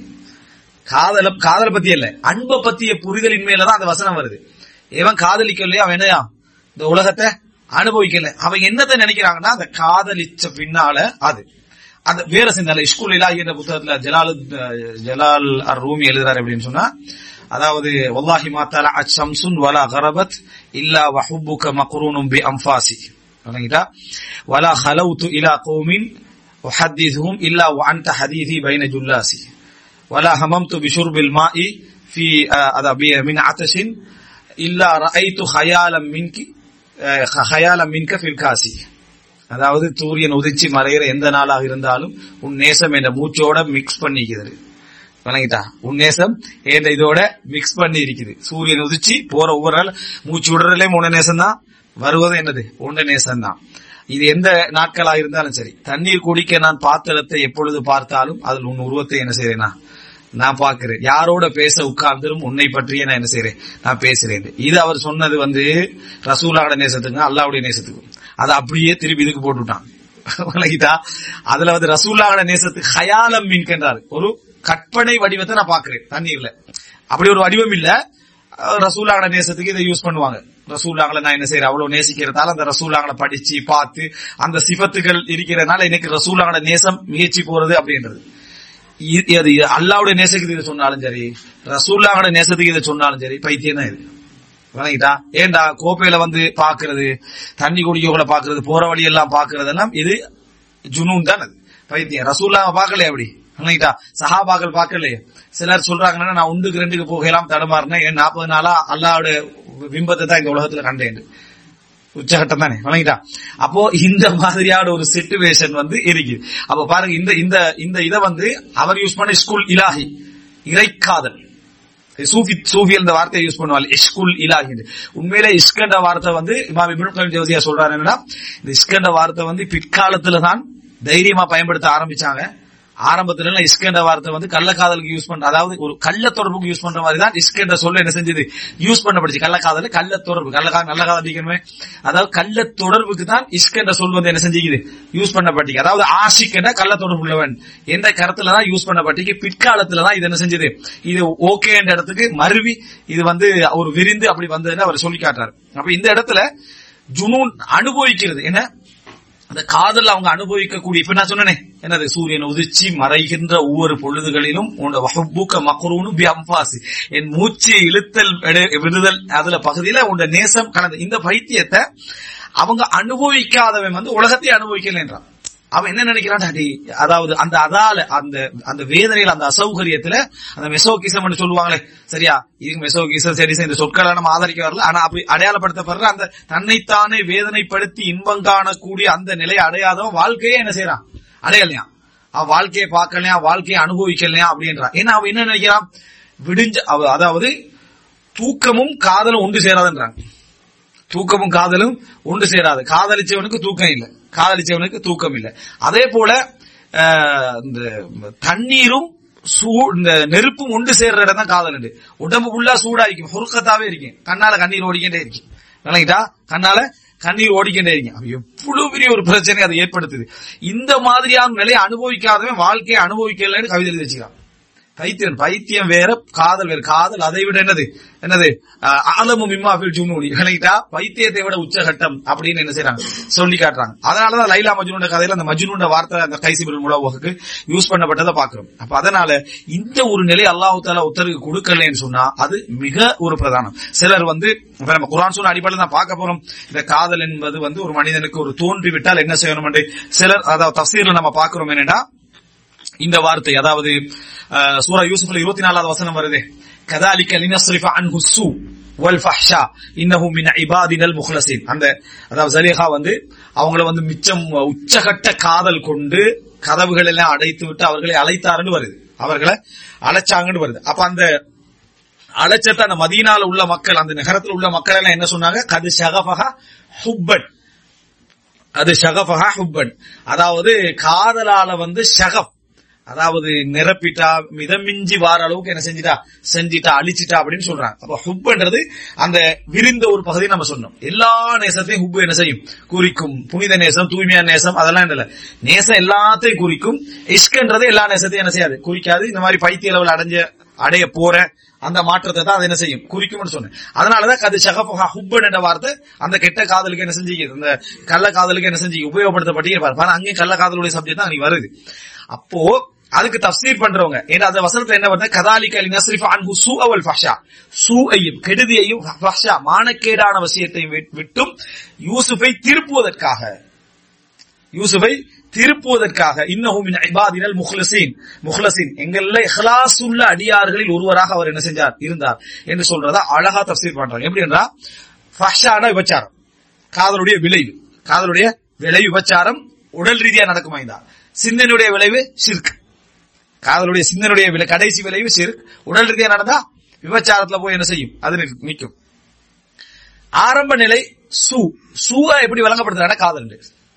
காதல காதலை பத்தி இல்ல அன்பை பத்திய புரிதலின்மையில தான் அந்த வசனம் வருது எவன் காதலிக்கும் இல்லையோ அவன் என்னையா இந்த உலகத்தை அனுபவிக்கல அவன் என்னத்தை நினைக்கிறாங்கன்னா அந்த காதலிச்ச பின்னால அது அந்த வேற சிந்தனை ஸ்கூல் இலாஹி என்ற புத்தகத்துல ஜலால் ஜலால் அர் ரூமி எழுதுறாரு அப்படின்னு சொன்னா அதாவது வல்லாஹி மாத்தால அச்சம்சுன் வலா கரபத் இல்லா வஹுப்புக மக்ரூனும் பி அம்பாசி வணங்கிட்டா வலா ஹலவுத்து இலா கௌமின் وحدثهم إلا وأنت حديثي بين جلاسي ولا هممت بشرب الماء في من عطش إلا رأيت خيالا منك خيالا منك في الكاسي அதாவது சூரியன் உதிச்சு மறைகிற எந்த நாளாக இருந்தாலும் உன் நேசம் என்ற மூச்சோட மிக்ஸ் பண்ணிக்கிறது வணங்கிட்டா உன் நேசம் என்ற இதோட மிக்ஸ் பண்ணி இருக்குது சூரியன் உதிச்சு போற ஒவ்வொரு நாள் மூச்சு விடுறதுலே உன்ன நேசம் தான் வருவது என்னது உன்ன நேசம் தான் இது எந்த நாட்களா இருந்தாலும் சரி தண்ணீர் குடிக்க நான் பாத்திரத்தை எப்பொழுது பார்த்தாலும் அதில் உன் உருவத்தை என்ன செய்யறேனா நான் பாக்குறேன் யாரோட பேச உட்கார்ந்துரும் உன்னை பற்றியே நான் என்ன செய்யறேன் நான் பேசுறேன் இது அவர் சொன்னது வந்து ரசூலாவோட நேசத்துக்கு அல்லாவுடைய நேசத்துக்கும் அதை அப்படியே திருப்பி இதுக்கு போட்டுட்டான் விளங்கிட்டா அதுல வந்து ரசூல்லாவோட நேசத்துக்கு ஹயாலம் மீன்கின்றாரு ஒரு கற்பனை வடிவத்தை நான் பாக்குறேன் தண்ணீர்ல அப்படி ஒரு வடிவம் இல்ல ரசூலாங்கட நேசத்துக்கு இதை யூஸ் பண்ணுவாங்க ரசூலாங்களை நான் என்ன செய்யறேன் அவ்வளவு நேசிக்கிறதால அந்த ரசூலாங்களை படிச்சு பார்த்து அந்த சிபத்துகள் இருக்கிறதுனால எனக்கு ரசூலாங்கட நேசம் முயற்சி போறது அப்படின்றது அது அல்லாவுடைய நேசத்துக்கு இதை சொன்னாலும் சரி ரசூல்லாங்கட நேசத்துக்கு இதை சொன்னாலும் சரி பைத்தியம் தான் இது வணங்கிட்டா ஏண்டா கோப்பையில வந்து பாக்குறது தண்ணி குடிக்கோகளை பாக்குறது போற வழி எல்லாம் பாக்குறதெல்லாம் இது ஜுனூன் தான் அது பைத்தியம் ரசூல்லாங்க பாக்கலையே அப்படி வணங்கிட்டா சஹாபாக்கள் பாக்கலையே சிலர் சொல்றாங்கன்னா நான் உண்டுக்கு ரெண்டுக்கு போகலாம் தடுமாறினேன் ஏன் நாற்பது நாளா அல்லாவோட பிம்பத்தை தான் இந்த உலகத்துல கண்டேன் உச்சகட்டம் தானே வணங்கிட்டா அப்போ இந்த மாதிரியான ஒரு சிச்சுவேஷன் வந்து இருக்கு அப்ப பாருங்க இந்த இந்த இந்த இதை வந்து அவர் யூஸ் பண்ண ஸ்கூல் இலாஹி இறைக்காதல் சூஃபி சூஃபி அந்த வார்த்தையை யூஸ் பண்ணுவாங்க இஸ்குல் இலாஹி உண்மையில இஸ்கண்ட வார்த்தை வந்து இமாம் இப்னு கலீம் ஜோசியா சொல்றாரு என்னன்னா இந்த இஸ்கண்ட வார்த்தை வந்து பிற்காலத்துல தான் தைரியமா பயன்படுத்த ஆரம்பிச்சாங்க ஆரம்பத்துல எல்லாம் இஸ்கென்ற வார்த்தை வந்து கள்ளக்காதலுக்கு யூஸ் பண்ற அதாவது ஒரு கள்ள தொடர்புக்கு யூஸ் பண்ற மாதிரி தான் இஸ்கென்ற சொல்ல என்ன செஞ்சது யூஸ் பண்ணப்படுச்சு கள்ளக்காதல் கள்ள தொடர்பு கள்ளக்கா நல்ல காதலிக்கணுமே அதாவது கள்ள தொடர்புக்கு தான் இஸ்கென்ற சொல் வந்து என்ன செஞ்சுக்குது யூஸ் பண்ணப்பட்டிக்கு அதாவது ஆஷிக் என்ற கள்ள தொடர்பு உள்ளவன் என்ற கருத்துல தான் யூஸ் பண்ணப்பட்டிக்கு பிற்காலத்துல தான் இது என்ன செஞ்சது இது ஓகே என்ற இடத்துக்கு மருவி இது வந்து ஒரு விரிந்து அப்படி வந்ததுன்னு அவர் சொல்லி காட்டுறாரு அப்ப இந்த இடத்துல ஜுனூன் அனுபவிக்கிறது என்ன அந்த காதல் அவங்க அனுபவிக்கக்கூடிய இப்ப நான் சொன்னேனே என்னது சூரியன் உதிச்சு மறைகின்ற ஒவ்வொரு பொழுதுகளிலும் வஹப்புக்க மக்ரூனு பி அம்பாசி என் மூச்சு இழுத்தல் விடுதல் அதுல பகுதியில உண்ட நேசம் கலந்து இந்த பைத்தியத்தை அவங்க அனுபவிக்காதவன் வந்து உலகத்தை அனுபவிக்கலன்றான் அவன் என்ன நினைக்கிறான் அடி அதாவது அந்த அதால அந்த அந்த வேதனையில அந்த அசௌகரியத்துல அந்த மெசோகிசம் சொல்லுவாங்களே சரியா இது மெசோகிசம் சரி இந்த சொற்களை நம்ம ஆதரிக்க வரல ஆனா அப்படி அடையாளப்படுத்தப்படுற அந்த தன்னைத்தானே வேதனைப்படுத்தி இன்பம் காணக்கூடிய அந்த நிலையை அடையாதவன் வாழ்க்கையே என்ன செய்யறான் அடையலையா அவன் வாழ்க்கையை பார்க்கலையா வாழ்க்கையை அனுபவிக்கலையா அப்படின்றான் ஏன்னா அவன் என்ன நினைக்கிறான் விடிஞ்ச அதாவது தூக்கமும் காதலும் ஒன்று சேராதுன்றாங்க தூக்கமும் காதலும் ஒன்று சேராது காதலிச்சவனுக்கு தூக்கம் இல்லை காதலிச்சவனுக்கு தூக்கம் இல்லை அதே போல இந்த தண்ணீரும் இந்த நெருப்பும் ஒன்று சேர்ற இடம் தான் காதல் உடம்பு ஃபுல்லா சூடா இருக்கும் பொருக்கத்தாவே இருக்கும் கண்ணால கண்ணீர் ஓடிக்கிட்டே இருக்கும் விளங்கிட்டா கண்ணால கண்ணீர் ஓடிக்கிட்டே இருக்கும் எவ்வளவு பெரிய ஒரு பிரச்சனை அதை ஏற்படுத்துது இந்த மாதிரியான நிலையை அனுபவிக்காதவன் வாழ்க்கையை அனுபவிக்கலன்னு கவிதை எழுதி வச்சுக்கிறான் பைத்தியம் பைத்தியம் வேற காதல் வேற காதல் அதை விட என்னது என்னது ஆலமும் இம்மா ஜுனூனி விளங்கிட்டா பைத்தியத்தை விட உச்சகட்டம் அப்படின்னு என்ன செய்யறாங்க சொல்லி காட்டுறாங்க அதனாலதான் லைலா மஜ்னூண்ட கதையில அந்த மஜ்னூண்ட வார்த்தை அந்த கைசிபில் முழவுக்கு யூஸ் பண்ணப்பட்டதை பாக்குறோம் அப்ப அதனால இந்த ஒரு நிலை அல்லாஹு தாலா உத்தரவு கொடுக்கலன்னு சொன்னா அது மிக ஒரு பிரதானம் சிலர் வந்து நம்ம குரான் சொன்ன அடிப்படையில் தான் பார்க்க போறோம் இந்த காதல் என்பது வந்து ஒரு மனிதனுக்கு ஒரு தோன்றி விட்டால் என்ன செய்யணும் சிலர் அதாவது தப்சீர்ல நம்ம பாக்குறோம் என்னன்னா இந்த வார்த்தை அதாவது சூரா யூசுப்ல இருபத்தி நாலாவது வசனம் வருது கதாலிக்க லினஸ்ரிஃப அன்ஹு சூ வல் ஃபஹ்ஷா இன்னஹு மின் இபாதினல் முஹ்லஸின் அந்த அதாவது ஜலீஹா வந்து அவங்கள வந்து மிச்சம் உச்சகட்ட காதல் கொண்டு கதவுகள் எல்லாம் அடைத்து விட்டு அவர்களை அழைத்தாருன்னு வருது அவர்களை அழைச்சாங்கன்னு வருது அப்ப அந்த அழைச்சத்த அந்த மதீனால உள்ள மக்கள் அந்த நகரத்தில் உள்ள மக்கள் எல்லாம் என்ன சொன்னாங்க கது ஷகஃபஹா ஹுப்பன் அது ஷகஃபஹா ஹுப்பன் அதாவது காதலால வந்து ஷகப் அதாவது நிரப்பிட்டா மிதமிஞ்சி வார அளவுக்கு என்ன செஞ்சிட்டா செஞ்சிட்டா அழிச்சிட்டா அப்படின்னு சொல்றாங்க அப்ப ஹுப்ன்றது அந்த விரிந்த ஒரு பகுதி நம்ம சொன்னோம் எல்லா நேசத்தையும் ஹுப்பு என்ன செய்யும் குறிக்கும் புனித நேசம் தூய்மையான நேசம் அதெல்லாம் இல்ல நேசம் எல்லாத்தையும் குறிக்கும் இஷ்கன்றது எல்லா நேசத்தையும் என்ன செய்யாது குறிக்காது இந்த மாதிரி பைத்திய அளவில் அடைஞ்ச அடைய போற அந்த மாற்றத்தை தான் அது என்ன செய்யும் குறிக்கும்னு சொன்னேன் அதனாலதான் அது ஷகஃபஹா ஹுப்பன் என்ற வார்த்தை அந்த கெட்ட காதலுக்கு என்ன செஞ்சுக்குது அந்த கள்ள காதலுக்கு என்ன செஞ்சு உபயோகப்படுத்தப்பட்டே இருப்பாரு அங்கே கள்ள காதலுடைய சப்ஜெக்ட் தான் அன்னைக்கு வருது அப்போ அதுக்கு தப்சீர் பண்றவங்க ஏன்னா அந்த வசனத்துல என்ன வருது கதாலிக்க நஸ்ரிஃப் அன்ஹு சூ அவல் ஃபஹ்ஷா சூஐயும் கெடுதியையும் ஃபஹ்ஷா மானக்கேடான விஷயத்தையும் விட்டும் யூசுஃபை திருப்புவதற்காக யூசுஃபை திருப்புவதற்காக இன்னஹும் மின் இபாதினல் முஹ்லசீன் முஹ்லசீன் எங்கள்ல இஹ்லாஸ் உள்ள அடியார்களில் ஒருவராக அவர் என்ன செஞ்சார் இருந்தார் என்று சொல்றதா அழகா தப்சீர் பண்றாங்க எப்படி என்றா ஃபஹ்ஷான விபச்சாரம் காதலுடைய விளைவு காதலுடைய விளைவு விபச்சாரம் உடல் ரீதியா நடக்குமா இந்த சிந்தனுடைய விளைவு சிற்கு காதலுடைய சிந்தனுடைய விலை கடைசி விளைவு சிறு உடல் ரீதியா நடந்தா விபச்சாரத்துல போய் என்ன செய்யும் அது நிற்கும் ஆரம்ப நிலை சூ சூவா எப்படி வழங்கப்படுத்துறாங்க காதல்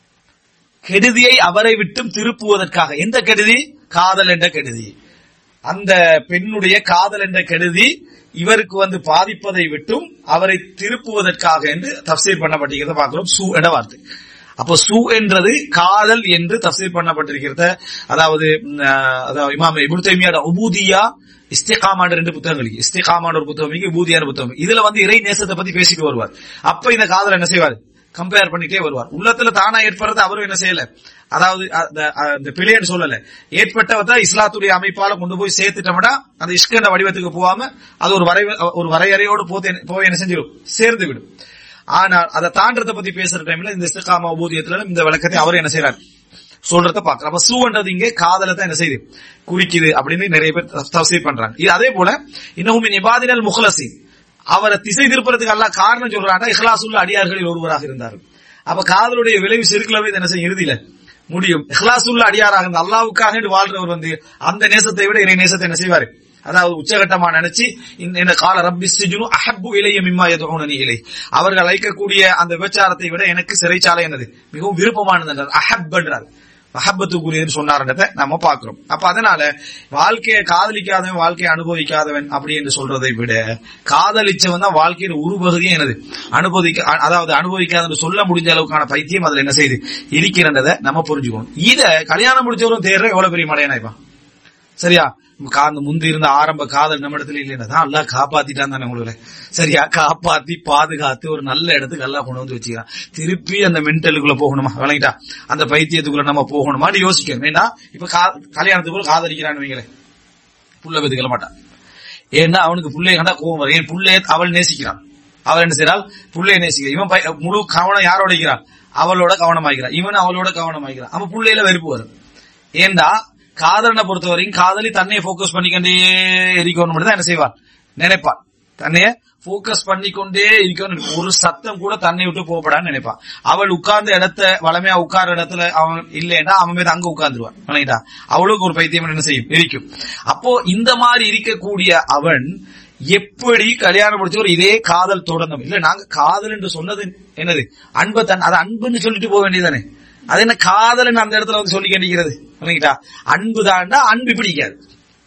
கெடுதியை அவரை விட்டும் திருப்புவதற்காக எந்த கெடுதி காதல் என்ற கெடுதி அந்த பெண்ணுடைய காதல் என்ற கெடுதி இவருக்கு வந்து பாதிப்பதை விட்டும் அவரை திருப்புவதற்காக என்று தப்சீர் பண்ணப்பட்டிருக்கிறத பார்க்கிறோம் சூ என்ற வார்த்தை அப்போ சூ என்றது காதல் என்று தப்சீர் பண்ணப்பட்டிருக்கிறத அதாவது அதாவது இமாம் இபுல் தைமியோட உபூதியா இஸ்திகாமான ரெண்டு புத்தகங்கள் இஸ்திகாமான ஒரு புத்தகம் உபூதியான புத்தகம் இதுல வந்து இறை நேசத்தை பத்தி பேசிட்டு வருவார் அப்ப இந்த காதல் என்ன செய்வார் கம்பேர் பண்ணிட்டே வருவார் உள்ளத்துல தானா ஏற்படுறது அவரும் என்ன செய்யல அதாவது அந்த பிழைன்னு சொல்லல ஏற்பட்டவத்தை இஸ்லாத்துடைய அமைப்பால கொண்டு போய் சேர்த்துட்டோம்னா அந்த இஷ்கண்ட வடிவத்துக்கு போகாம அது ஒரு வரை ஒரு வரையறையோடு போய் என்ன செஞ்சிடும் சேர்ந்து விடும் ஆனால் அதை தாண்டறத பத்தி பேசுற டைம்ல இந்த இஸ்திகாமா உபூதியத்துல இந்த விளக்கத்தை அவர் என்ன செய்யறாரு சொல்றத பாக்குற அப்ப சூன்றது இங்கே காதலை தான் என்ன செய்யுது குறிக்குது அப்படின்னு நிறைய பேர் தவசீர் பண்றாங்க இது அதே போல இன்னும் நிபாதினல் முகலசி அவரை திசை திருப்பறதுக்கு அல்ல காரணம் சொல்றாங்க இஹ்லாஸ் உள்ள அடியார்களில் ஒருவராக இருந்தார் அப்ப காதலுடைய விளைவு செருக்கலவே என்ன செய்ய இறுதியில முடியும் இஹ்லாஸ் உள்ள அடியாராக இருந்த அல்லாவுக்காக வாழ்றவர் வந்து அந்த நேசத்தை விட இறை நேசத்தை என்ன செய்வாரு அதாவது உச்சகட்டமா நினைச்சு இந்த கால ரப்பி சிஜுனு அஹப்பு இளைய மிம்மா எதுவும் இலை அவர்கள் அழைக்கக்கூடிய அந்த விபச்சாரத்தை விட எனக்கு சிறைச்சாலை என்னது மிகவும் விருப்பமானது அஹப் என்றார் மஹப்பத்துக்குரியதுன்னு சொன்னார்ன்றத நம்ம பாக்குறோம் அப்ப அதனால வாழ்க்கையை காதலிக்காதவன் வாழ்க்கையை அனுபவிக்காதவன் அப்படி என்று சொல்றதை விட காதலிச்சவன் தான் வாழ்க்கையின் ஒரு பகுதியும் என்னது அனுபவிக்க அதாவது அனுபவிக்காத சொல்ல முடிஞ்ச அளவுக்கான பைத்தியம் அதுல என்ன செய்யுது இருக்கிறன்றதை நம்ம புரிஞ்சுக்கணும் இத கல்யாணம் முடிச்சவரும் தேர்ற எவ்வளவு பெரிய மடையனா இப்ப சரியா அந்த முந்தி இருந்த ஆரம்ப காதல் நம்ம இடத்துல இல்லைன்னா எல்லாம் காப்பாத்திட்டான் தானே உங்களுக்கு சரியா காப்பாத்தி பாதுகாத்து ஒரு நல்ல இடத்துக்கு எல்லாம் கொண்டு வந்து வச்சுக்கிறான் திருப்பி அந்த மென்டலுக்குள்ள போகணுமா விளங்கிட்டா அந்த பைத்தியத்துக்குள்ள நம்ம போகணுமான்னு யோசிக்கணும் ஏன்னா இப்ப கல்யாணத்துக்குள்ள காதலிக்கிறான்னு வைங்களேன் புள்ள பெத்துக்கல மாட்டான் ஏன்னா அவனுக்கு புள்ளைய கண்டா கோவம் வரும் ஏன் புள்ளைய அவள் நேசிக்கிறான் அவள் என்ன செய்யறாள் புள்ளைய நேசிக்கிறான் இவன் முழு கவனம் யாரோட வைக்கிறான் அவளோட கவனமாகிறான் இவன் அவளோட கவனமாகிறான் அவன் புள்ளையில வெறுப்பு வரும் ஏண்டா காதலனை பொறுத்த வரைக்கும் காதலி தன்னைய போக்கஸ் பண்ணிக்கொண்டே இருக்கணும் தான் என்ன செய்வார் நினைப்பான் தன்னைய போக்கஸ் பண்ணிக்கொண்டே இருக்கணும் ஒரு சத்தம் கூட தன்னை விட்டு போகப்படான்னு நினைப்பான் அவள் உட்கார்ந்த இடத்த வளமையா உட்கார்ற இடத்துல அவன் இல்லைன்னா அவன் மீது அங்க உட்கார்ந்துருவான் விளங்கிட்டா அவளுக்கு ஒரு பைத்தியம் என்ன செய்யும் இருக்கும் அப்போ இந்த மாதிரி இருக்கக்கூடிய அவன் எப்படி கல்யாணம் முடிச்சவர் இதே காதல் தொடர்ந்தோம் இல்ல நாங்க காதல் என்று சொன்னது என்னது அன்பை தன் அது அன்புன்னு சொல்லிட்டு போக வேண்டியதானே அது என்ன காதல் அந்த இடத்துல வந்து சொல்லி கண்டிக்கிறது புரியுங்களா அன்பு தாண்டா அன்பு பிடிக்காது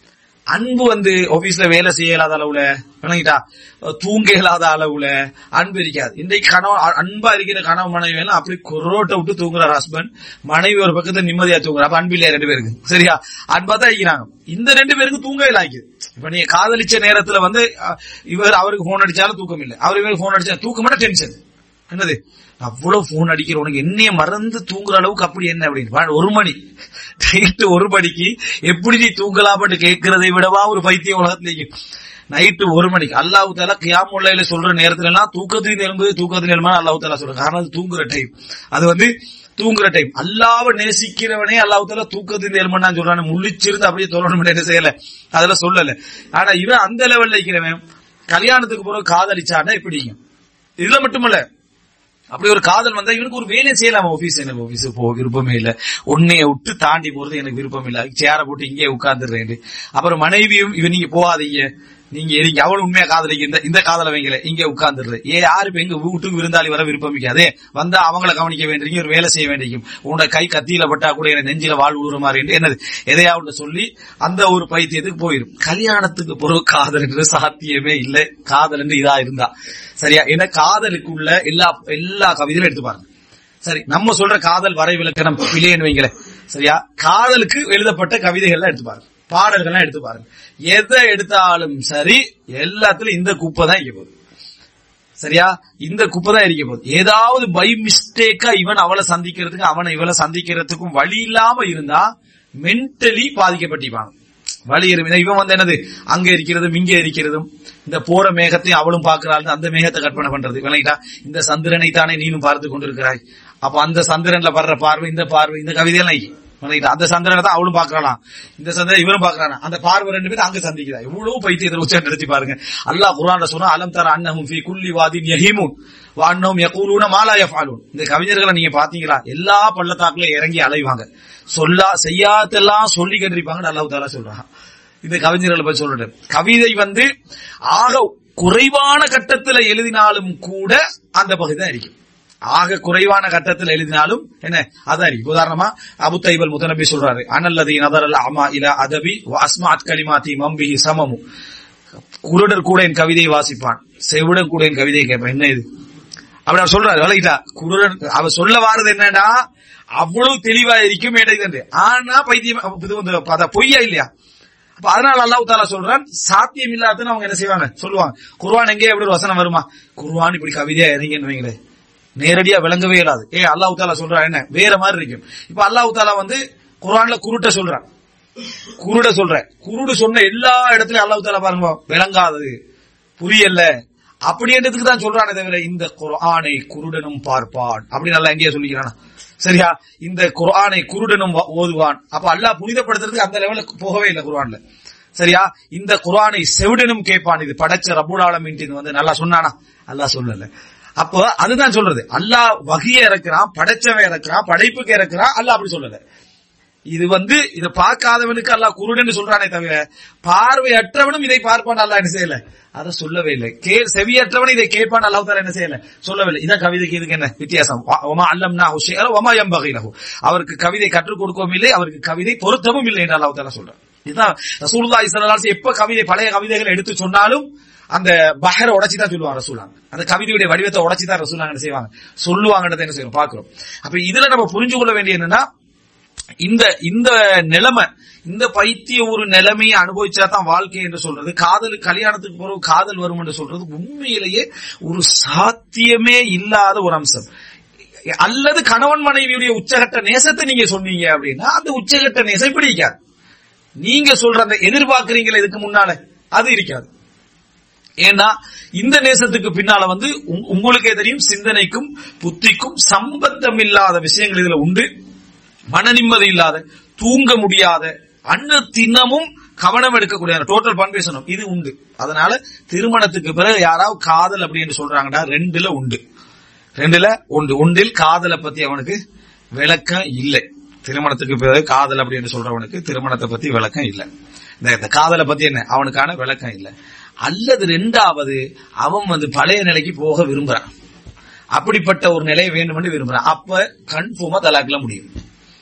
அன்பு வந்து ஆபீஸ்ல வேலை செய்ய இயலாத அளவுல விளங்கிட்டா தூங்க இயலாத அளவுல அன்பு இருக்காது இன்றைக்கு கணவன் அன்பா இருக்கிற கணவன் மனைவி எல்லாம் அப்படி கொரோட்டை விட்டு தூங்குறார் ஹஸ்பண்ட் மனைவி ஒரு பக்கத்துல நிம்மதியா தூங்குறா அப்ப அன்பு இல்லையா ரெண்டு பேருக்கு சரியா அன்பா தான் இருக்கிறாங்க இந்த ரெண்டு பேருக்கு தூங்க இல்லாக்குது இப்ப நீங்க காதலிச்ச நேரத்துல வந்து இவர் அவருக்கு போன் அடிச்சாலும் தூக்கம் இல்லை அவர் இவருக்கு போன் அடிச்சா தூக்கம் டென்ஷன் என்னது அவ்வளவு போன் அடிக்கிற உனக்கு என்னைய மறந்து தூங்குற அளவுக்கு அப்படி என்ன அப்படின்னு ஒரு மணி நைட்டு ஒரு மணிக்கு எப்படி நீ தூங்கலாம்னு கேட்கறதை விடவா ஒரு பைத்திய உலகத்திலேயே நைட்டு ஒரு மணிக்கு அல்லாஹு தாலா கியாமுல்லையில சொல்ற நேரத்துல எல்லாம் தூக்கத்தின் எலும்பு தூக்கத்தின் எலும்பு அல்லாஹு தாலா சொல்ற காரணம் அது தூங்குற டைம் அது வந்து தூங்குற டைம் அல்லாவ நேசிக்கிறவனே அல்லாஹு தாலா தூக்கத்தின் எலும்புன்னு சொல்றான் முழிச்சிருந்து அப்படியே சொல்லணும் என்ன செய்யல அதுல சொல்லல ஆனா இவன் அந்த லெவல்ல இருக்கிறவன் கல்யாணத்துக்கு பிறகு காதலிச்சாண்டா எப்படிங்க இதுல மட்டுமல்ல அப்படி ஒரு காதல் வந்தா இவனுக்கு ஒரு வேலை செய்யலாம் ஆபீஸ் எனக்கு ஆபீஸ் போக விருப்பமே இல்ல உன்னைய விட்டு தாண்டி போறது எனக்கு விருப்பம் இல்ல சேர போட்டு இங்கே உட்கார்ந்துடுறேன் அப்புறம் மனைவியும் இவன் நீங்க போகாதீங்க நீங்க எரிங்க அவள் உண்மையா காதலிங்க இந்த இந்த காதல வைங்கல இங்க உட்கார்ந்துடுறது ஏ யாரு இப்ப எங்க வீட்டுக்கு விருந்தாளி வர விருப்பம் இருக்காதே வந்தா அவங்கள கவனிக்க வேண்டிய ஒரு வேலை செய்ய வேண்டியும் உன்னோட கை கத்தியில பட்டா கூட எனக்கு நெஞ்சில வாழ் விடுற மாதிரி என்று என்னது எதையாவது சொல்லி அந்த ஒரு பைத்தியத்துக்கு போயிடும் கல்யாணத்துக்கு பிறகு காதல் என்று சாத்தியமே இல்லை காதல் என்று இதா இருந்தா சரியா ஏன்னா காதலுக்குள்ள எல்லா எல்லா கவிதையும் எடுத்து பாருங்க சரி நம்ம சொல்ற காதல் வரை விளக்கணம் பிள்ளைன்னு வைங்களேன் சரியா காதலுக்கு எழுதப்பட்ட கவிதைகள்லாம் எடுத்து பாருங்க பாடல்கள்லாம் எடுத்து பாருங்க எதை எடுத்தாலும் சரி எல்லாத்துலயும் இந்த குப்பை தான் இருக்க போகுது சரியா இந்த குப்பை தான் இருக்க போகுது ஏதாவது பை மிஸ்டேக்கா இவன் அவளை சந்திக்கிறதுக்கு அவனை இவளை சந்திக்கிறதுக்கும் வழி இல்லாம இருந்தா மென்டலி பாதிக்கப்பட்டிருப்பாங்க வழி இருக்கு இவன் வந்து என்னது அங்க இருக்கிறதும் இங்க இருக்கிறதும் இந்த போற மேகத்தையும் அவளும் பாக்குறாள் அந்த மேகத்தை கற்பனை பண்றது விளங்கிட்டா இந்த சந்திரனை தானே நீனும் பார்த்து கொண்டிருக்கிறாய் அப்ப அந்த சந்திரன்ல படுற பார்வை இந்த பார்வை இந்த கவிதையெல்லாம் விளங்கிட்டா அந்த சந்திரனை தான் அவளும் பாக்குறாளாம் இந்த சந்திரன் இவரும் பாக்குறானா அந்த பார்வை ரெண்டு பேரும் அங்க சந்திக்கிறா எவ்வளவு பைத்தியத்தில் உச்சம் நிறுத்தி பாருங்க அல்லாஹ் குரான் சொன்னா அலம் தர அன்னஹும் ஃபி குல்லி வாதின் யஹீமுன் வான்னஹும் யகூலூன மா லா யஃபாலூன் இந்த கவிஞர்களை நீங்க பாத்தீங்களா எல்லா பள்ளத்தாக்குல இறங்கி அலைவாங்க சொல்லா செய்யாதெல்லாம் சொல்லி கண்டிருப்பாங்க அல்லாஹ் தாலா சொல்றான் இந்த கவிஞர்களை பத்தி சொல்றேன் கவிதை வந்து ஆக குறைவான கட்டத்துல எழுதினாலும் கூட அந்த பகுதி தான் இருக்கும் ஆக குறைவான கட்டத்தில் எழுதினாலும் என்ன அதான் இருக்கு உதாரணமா அபு தைபல் முத்தநபி சொல்றாரு அனல்லதி நதரல் அமா இல அதபி அஸ்மாத் கலிமாத்தி மம்பிஹி சமமு குருடர் கூட என் கவிதையை வாசிப்பான் செவிடன் கூட என் கவிதையை கேட்பான் என்ன இது அப்படி அவர் சொல்றாரு விலகிட்டா குருடன் அவர் சொல்ல வாரது என்னன்னா அவ்வளவு தெளிவா இருக்கும் இடையில ஆனா பைத்தியம் இது வந்து பொய்யா இல்லையா அப்ப அதனால அல்லாஹ் தாலா சொல்றான் சாத்தியம் இல்லாதன்னு அவங்க என்ன செய்வாங்க சொல்லுவாங்க குர்வான் எங்கே எப்படி ஒரு வசனம் வருமா குர்வான் இப்படி கவிதையா இறங்கின்னு வைங்களேன் நேரடியா விளங்கவே இயலாது ஏ அல்லாஹ் தாலா சொல்றா என்ன வேற மாதிரி இருக்கும் இப்ப அல்லாஹ் தாலா வந்து குர்ஆன்ல குருட்ட சொல்றான் குருட சொல்ற குருடு சொன்ன எல்லா இடத்துலயும் அல்லாஹ் தாலா பாருங்க விளங்காதது புரியல அப்படின்றதுக்கு தான் சொல்றானே தவிர இந்த குர்ஆனை குருடனும் பார்ப்பான் அப்படி நல்லா எங்கேயா சொல்லிக்கிறானா சரியா இந்த குர்ஆனை குருடனும் ஓதுவான் அப்ப அல்லாஹ் புனிதப்படுத்துறதுக்கு அந்த லெவலுக்கு போகவே இல்லை குர்ஆன்ல சரியா இந்த குர்ஆனை செவிடனும் கேட்பான் இது படைச்ச ரபுல் ஆலமின் வந்து நல்லா சொன்னானா அல்லாஹ் சொல்லல அப்போ அதுதான் சொல்றது அல்லாஹ் வகைய இறக்குறான் படைச்சவன் இறக்குறான் படைப்புக்கு இறக்குறான் அல்லாஹ் அப்படி சொல்லல இது வந்து இதை பார்க்காதவனுக்கு அல்லாஹ் குருடன் சொல்றானே தவிர பார்வையற்றவனும் இதை பார்ப்பான் அல்லாஹ் என்ன செய்யல அதை சொல்லவே இல்லை கே செவியற்றவன் இதை கேட்பான் அல்லாஹ் தாலா என்ன செய்யல சொல்லவில்லை இதான் கவிதைக்கு இதுக்கு என்ன வித்தியாசம் ஒமா அல்லம்னா ஹுஷேர ஒமா எம்பகைலஹு அவருக்கு கவிதை கற்றுக் கொடுக்கவும் இல்லை அவருக்கு கவிதை பொருத்தமும் இல்லை என்று அல்லாஹ் தாலா சொல்றான் இதுதான் ரசூலுல்லாஹி ஸல்லல்லாஹு அலைஹி எப்ப கவிதை பழைய கவிதைகளை எடுத்து சொன்னாலும் அந்த பஹரை உடைச்சி தான் சொல்லுவாங்க ரசூலாங்க அந்த கவிதையுடைய வடிவத்தை உடைச்சி தான் ரசூலாங்க என்ன செய்வாங்க சொல்லுவாங்கன்றதை என்ன செய்வோம் பாக்குறோம் அப்ப இதுல நம்ம புரிஞ்சு கொள்ள வேண்டிய என்னன்னா இந்த இந்த நிலைமை இந்த பைத்திய ஒரு நிலைமையை அனுபவிச்சா தான் வாழ்க்கை என்று சொல்றது காதல் கல்யாணத்துக்கு பிறகு காதல் வரும் என்று சொல்றது உண்மையிலேயே ஒரு சாத்தியமே இல்லாத ஒரு அம்சம் அல்லது கணவன் மனைவியுடைய உச்சகட்ட நேசத்தை நீங்க சொன்னீங்க அப்படின்னா அந்த உச்சகட்ட நேசம் பிடிக்காது நீங்க சொல்ற அந்த எதிர்பார்க்கறீங்களா இதுக்கு முன்னால அது இருக்காது ஏன்னா இந்த நேசத்துக்கு பின்னால வந்து உங்களுக்கே தெரியும் சிந்தனைக்கும் புத்திக்கும் சம்பந்தம் இல்லாத விஷயங்கள் இதுல உண்டு மன நிம்மதி இல்லாத தூங்க முடியாத அன்ன தினமும் கவனம் எடுக்கக்கூடிய டோட்டல் பண் பேசணும் இது உண்டு அதனால திருமணத்துக்கு பிறகு யாராவது காதல் அப்படின்னு சொல்றாங்கடா ரெண்டுல உண்டு ரெண்டுல உண்டு ஒன்றில் காதலை பத்தி அவனுக்கு விளக்கம் இல்லை திருமணத்துக்கு பிறகு காதல் அப்படின்னு சொல்றவனுக்கு திருமணத்தை பத்தி விளக்கம் இல்லை இந்த காதலை பத்தி என்ன அவனுக்கான விளக்கம் இல்லை அல்லது ரெண்டாவது அவன் வந்து பழைய நிலைக்கு போக விரும்புறான் அப்படிப்பட்ட ஒரு நிலை வேண்டும் என்று விரும்புறான் அப்ப கன்ஃபார்மா தலாக்குல முடியும்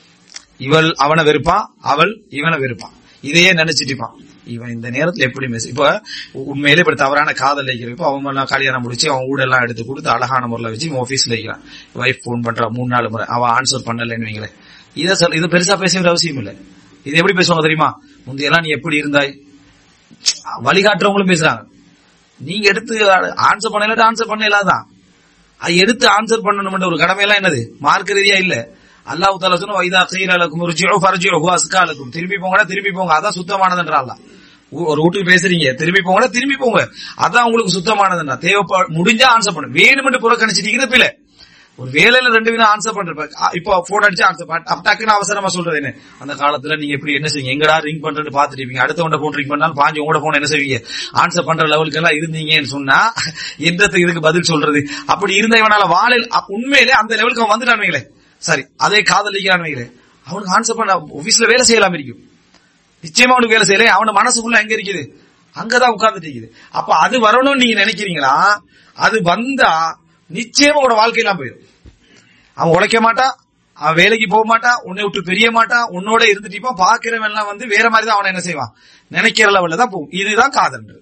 இவள் அவனை வெறுப்பான் அவள் இவனை வெறுப்பான் இதையே நினைச்சிட்டுப்பான் இவன் இந்த நேரத்துல எப்படி மெஸ் இப்ப உண்மையிலே இப்படி தவறான காதல் வைக்கிறப்ப அவங்க எல்லாம் கல்யாணம் முடிச்சு அவன் ஊடெல்லாம் எடுத்து கொடுத்து அழகான முறையில் வச்சு ஆபீஸ்ல வைக்கிறான் ஒய்ஃப் போன் பண்றான் மூணு நாலு முறை அவன் ஆன்சர் பண்ணலன்னு வைங்களேன் இதை சொல் இது பெருசா பேச வேண்டிய அவசியம் இல்லை இது எப்படி பேசுவாங்க தெரியுமா முந்தையெல்லாம் நீ எப்படி இருந்தாய் வழிகாட்டுறவங்களும் பேசுறாங்க நீங்க எடுத்து ஆன்சர் பண்ணல ஆன்சர் பண்ணலாதான் அது எடுத்து ஆன்சர் பண்ணணும் ஒரு கடமையெல்லாம் என்னது மார்க் ரீதியா இல்ல அல்லாஹ் தாலா சொன்ன வைதா சீரலக்கும் ருச்சியோ ஃபர்ஜியோ அஸ்காலுக்கும் திரும்பி போங்கடா திரும்பி போங்க அதான் சுத்தமானதுன்றா ஒரு வீட்டுக்கு பேசுறீங்க திரும்பி போங்கடா திரும்பி போங்க அதான் உங்களுக்கு சுத்தமானதுன்றா தேவைப்பட முடிஞ்சா ஆன்சர் பண்ணு வேணுமென்று புறக்கணிச்சிட்டீங்க பிள்ளை ஒரு வேலையில ரெண்டு பேரும் ஆன்சர் பண்றப்ப அ, இப்போ போன் அடிச்சு ஆன்சர் அப்ப டக்குன்னு அவசரமா சொல்றது என்ன அந்த காலத்துல நீங்க எப்படி என்ன செய்வீங்க எங்கடா ரிங் பண்றேன்னு பாத்துட்டு இருப்பீங்க அடுத்தவண்ட போன் ரிங் பண்ணாலும் பாஞ்சு உங்களோட போன் என்ன செய்வீங்க ஆன்சர் பண்ற லெவலுக்கு எல்லாம் இருந்தீங்கன்னு சொன்னா எந்த இதுக்கு பதில் சொல்றது அப்படி இருந்த இவனால வாழ உண்மையிலே அந்த லெவலுக்கு அவன் வந்துட்டான் வைங்களே சரி அதே காதலிக்கிறான் வைங்களே அவனுக்கு ஆன்சர் பண்ண ஆபீஸ்ல வேலை செய்யலாம் இருக்கும் நிச்சயமா அவனுக்கு வேலை செய்யல அவன மனசுக்குள்ள எங்க இருக்குது அங்கதான் உட்கார்ந்துட்டு இருக்குது அப்ப அது வரணும்னு நீங்க நினைக்கிறீங்களா அது வந்தா நிச்சயமா உங்களோட வாழ்க்கையெல்லாம் போயிடும் அவன் உழைக்க மாட்டான் அவன் வேலைக்கு போக மாட்டான் உன்னை விட்டு பெரிய மாட்டான் உன்னோட இருந்துட்டு இருப்பான் பாக்குறவன் எல்லாம் வந்து வேற மாதிரி தான் அவனை என்ன செய்வான் நினைக்கிற லெவல்ல தான் போகும் இதுதான் காதல்ன்றது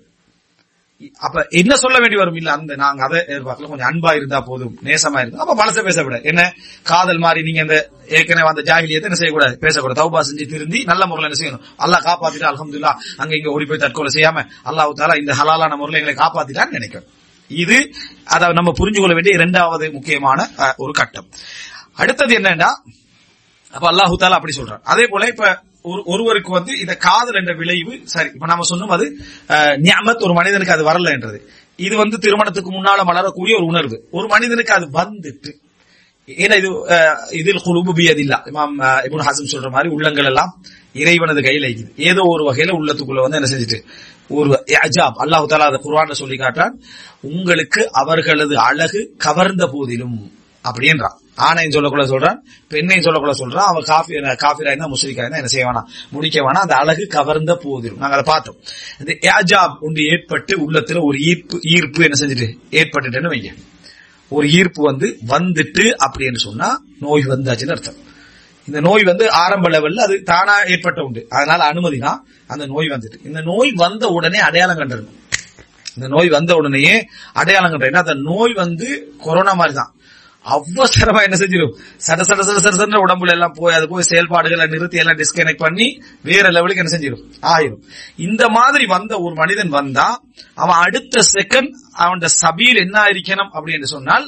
அப்ப என்ன சொல்ல வேண்டி வரும் இல்ல அந்த நாங்க அதை எதிர்பார்க்கல கொஞ்சம் அன்பா இருந்தா போதும் நேசமா இருந்தா அப்ப பழச பேசக்கூடாது என்ன காதல் மாதிரி நீங்க அந்த ஏற்கனவே அந்த ஜாகிலியத்தை என்ன செய்யக்கூடாது பேசக்கூடாது தௌபா செஞ்சு திருந்தி நல்ல முறையில் என்ன செய்யணும் அல்லாஹ் காப்பாத்திட்டா அல்ஹம்துலில்லா அங்க இங்க ஓடி போய் தற்கொலை செய்யாம அல்லாஹ் தாலா இந்த ஹலாலான முறையில் எங்களை காப்பாத்திட்டான்னு நினைக்கணும் இது அதை நம்ம புரிஞ்சு கொள்ள வேண்டிய இரண்டாவது முக்கியமான அஹ், ஒரு கட்டம் அடுத்தது என்னன்னா அப்ப அல்லாஹு தாலா அப்படி சொல்றான் அதே போல இப்ப ஒரு ஒருவருக்கு வந்து இந்த காதல் என்ற விளைவு சரி இப்ப நாம சொன்னோம் அது அஹ், நியமத் ஒரு மனிதனுக்கு அது வரல என்றது இது வந்து திருமணத்துக்கு முன்னால மலரக்கூடிய ஒரு உணர்வு ஒரு மனிதனுக்கு அது வந்துட்டு ஏன்னா இது அஹ், இதில் குழுபு பியதில்லா இமாம் அஹ், இப்னு ஹாசிம் சொல்ற மாதிரி உள்ளங்கள் எல்லாம் இறைவனது கையில இருக்குது ஏதோ ஒரு வகையில உள்ளத்துக்குள்ள வந்து என்ன செஞ்சுட்டு ஒரு அஜாப் அல்லாஹு தாலா அதை குர்ஆன்ல சொல்லி காட்டுறான் உங்களுக்கு அவர்களது அழகு கவர்ந்த போதிலும் அப்படின்றான் ஆணையும் சொல்லக்குள்ள சொல்றான் பெண்ணையும் சொல்லக்குள்ள சொல்றான் அவன் காஃபி காஃபிரா இருந்தா முஸ்லிக்கா இருந்தா என்ன செய்ய வேணாம் முடிக்க வேணாம் அந்த அழகு கவர்ந்த போதிலும் நாங்க அதை பார்த்தோம் இந்த ஏஜாப் ஒன்று ஏற்பட்டு உள்ளத்துல ஒரு ஈர்ப்பு ஈர்ப்பு என்ன செஞ்சுட்டு ஏற்பட்டுட்டுன்னு வைங்க ஒரு ஈர்ப்பு வந்து வந்துட்டு அப்படின்னு சொன்னா நோய் வந்தாச்சுன்னு அர்த்தம் இந்த நோய் வந்து ஆரம்ப லெவல்ல அது தானா ஏற்பட்ட உண்டு அதனால அனுமதினா அந்த நோய் வந்துட்டு இந்த நோய் வந்த உடனே அடையாளம் கண்டிருக்கும் இந்த நோய் வந்த உடனேயே அடையாளம் கண்டேன் அந்த நோய் வந்து கொரோனா மாதிரி தான் அவசரமா என்ன செஞ்சிடும் சட சட சட சட சட உடம்புல எல்லாம் போய் அது போய் செயல்பாடுகளை நிறுத்தி எல்லாம் டிஸ்கனெக்ட் பண்ணி வேற லெவலுக்கு என்ன செஞ்சிடும் ஆயிரும் இந்த மாதிரி வந்த ஒரு மனிதன் வந்தா அவன் அடுத்த செகண்ட் அவன் சபீர் என்ன இருக்கணும் அப்படின்னு சொன்னால்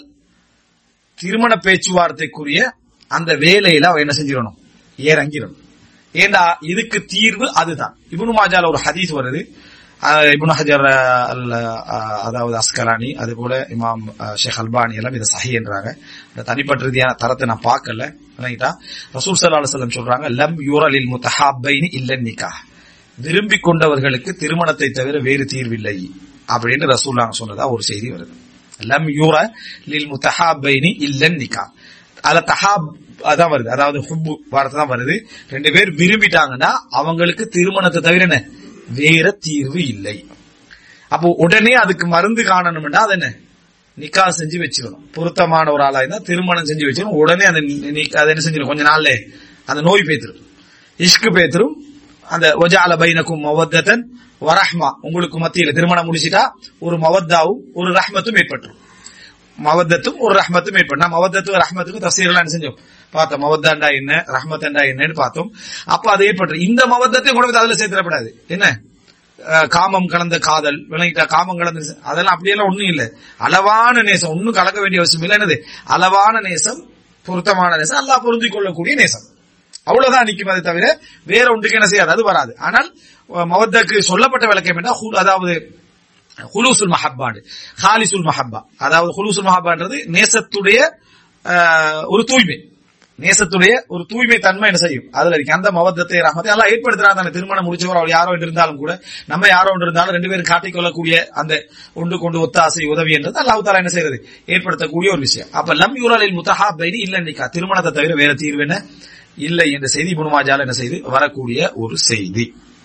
திருமண பேச்சுவார்த்தைக்குரிய அந்த வேலையில அவன் என்ன செஞ்சிடணும் ஏறங்கிடணும் ஏண்டா இதுக்கு தீர்வு அதுதான் இப்னு மாஜால ஒரு ஹதீஸ் வருது அஹ் இப்னு ஹஜர் அல் அஹ் அதாவது அஸ்கலானி அது போல இமாம் அஹ் ஷேக் அல்பானி எல்லாம் இதை சஹி என்றாங்க இந்த தனிப்பட்ட ரீதியான தரத்தை நான் பார்க்கல விளங்கிட்டா ரசூல் சல்லா அலுவலம் சொல்றாங்க லம் யூரலில் முத்தஹாபைனி இல்ல நிக்கா விரும்பிக் கொண்டவர்களுக்கு திருமணத்தை தவிர வேறு தீர்வில்லை அப்படின்னு ரசூல் சொன்னதா ஒரு செய்தி வருது லம் யூர லில் முத்தஹாபைனி இல்ல நிக்கா அதுல தஹாப் அதான் வருது அதாவது ஹுப்பு வார்த்தை தான் வருது ரெண்டு பேர் விரும்பிட்டாங்கன்னா அவங்களுக்கு திருமணத்தை தவிர என்ன வேற தீர்வு இல்லை அப்போ உடனே அதுக்கு மருந்து காணணும்னா அது என்ன நிக்கா செஞ்சு வச்சிடணும் பொருத்தமான ஒரு ஆளா இருந்தா திருமணம் செஞ்சு வச்சிடணும் உடனே அந்த நி- நி- அதை என்ன செஞ்சிடும் கொஞ்ச நாள்ல அந்த நோய் பேத்துரும் இஷ்கு பேத்துரும் அந்த ஒஜால பைனக்கும் மவத்தன் வரஹ்மா உங்களுக்கு மத்தியில திருமணம் முடிச்சிட்டா ஒரு மவத்தாவும் ஒரு ரஹ்மத்தும் ஏற்பட்டுரும் மவத்தத்தும் ஒரு ரஹ்மத்தும் ஏற்படும் மவத்தத்துக்கும் ரஹ்மத்துக்கும் தசீரெல்லாம் செஞ்சோம் பார்த்தோம் மவத்தாண்டா என்ன ரஹ்மத்தண்டா என்னன்னு பார்த்தோம் அப்ப அது ஏற்பட்டு இந்த மவத்தத்தையும் கூட அதுல சேர்த்துடப்படாது என்ன அஹ் காமம் கலந்த காதல் விளங்கிட்டா காமம் கலந்த நேசம். அதெல்லாம் அப்படியெல்லாம் ஒண்ணும் இல்ல அளவான நேசம் ஒண்ணும் கலக்க வேண்டிய அவசியம் இல்லை என்னது அளவான நேசம் பொருத்தமான நேசம் அல்லாஹ் புரிந்து கொள்ளக்கூடிய நேசம் அவ்வளவுதான் நிக்கும் அதை தவிர வேற ஒன்றுக்கு என்ன செய்யாது அது வராது ஆனால் அஹ் மவத்தக்கு சொல்லப்பட்ட விளக்கம் என்ன ஹு- அதாவது ஹுலூசுல் மஹப்பாண்டு ஹாலிசுல் மஹப்பா அதாவது ஹுலூசுல் மஹப்பான்றது நேசத்துடைய ஆஹ், ஒரு தூய்மை நேசத்துடைய ஒரு தூய்மை தன்மை என்ன செய்யும் அதுல இருக்கு அந்த மவத்தத்தை ரஹமத்தை எல்லாம் ஏற்படுத்துறாங்க தானே திருமணம் முடிச்சவர் அவர் யாரோ ஒன்று இருந்தாலும் கூட நம்ம யாரோ ஒன்று இருந்தாலும் ரெண்டு பேரும் காட்டிக் கொள்ளக்கூடிய அந்த ஒன்று கொண்டு ஒத்தாசை உதவி என்றது அல்லாஹ் தாலா என்ன செய்யறது ஏற்படுத்தக்கூடிய ஒரு விஷயம் அப்ப லம் யூரலில் முத்தஹா பைனி இல்ல நிக்கா திருமணத்தை தவிர வேற தீர்வு என்ன இல்லை என்ற செய்தி குணமாஜால என்ன செய்து வரக்கூடிய ஒரு செய்தி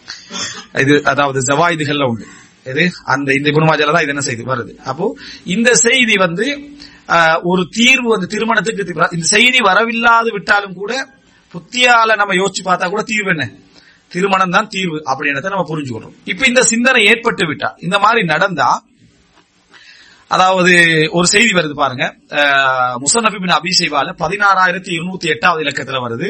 இது அதாவது ஜவாயிதுகள்ல உண்டு இது அந்த இந்த குணமாஜால தான் இது என்ன செய்தி வருது அப்போ இந்த செய்தி வந்து ஆஹ், ஒரு தீர்வு வந்து திருமணத்துக்கு தீர்வு. இந்த செய்தி வரவில்லாது விட்டாலும் கூட புத்தியால நம்ம யோசிச்சு பார்த்தா கூட தீர்வு என்ன திருமணம் தான் தீர்வு அப்படின்றத நம்ம புரிஞ்சுக்கிறோம் இப்ப இந்த சிந்தனை ஏற்பட்டு விட்டா இந்த மாதிரி நடந்தா அதாவது ஒரு செய்தி வருது பாருங்க அஹ், முசன்னஃபி பின் அபிஷேவால பதினாறாயிரத்தி இருநூத்தி எட்டாவது இலக்கத்துல வருது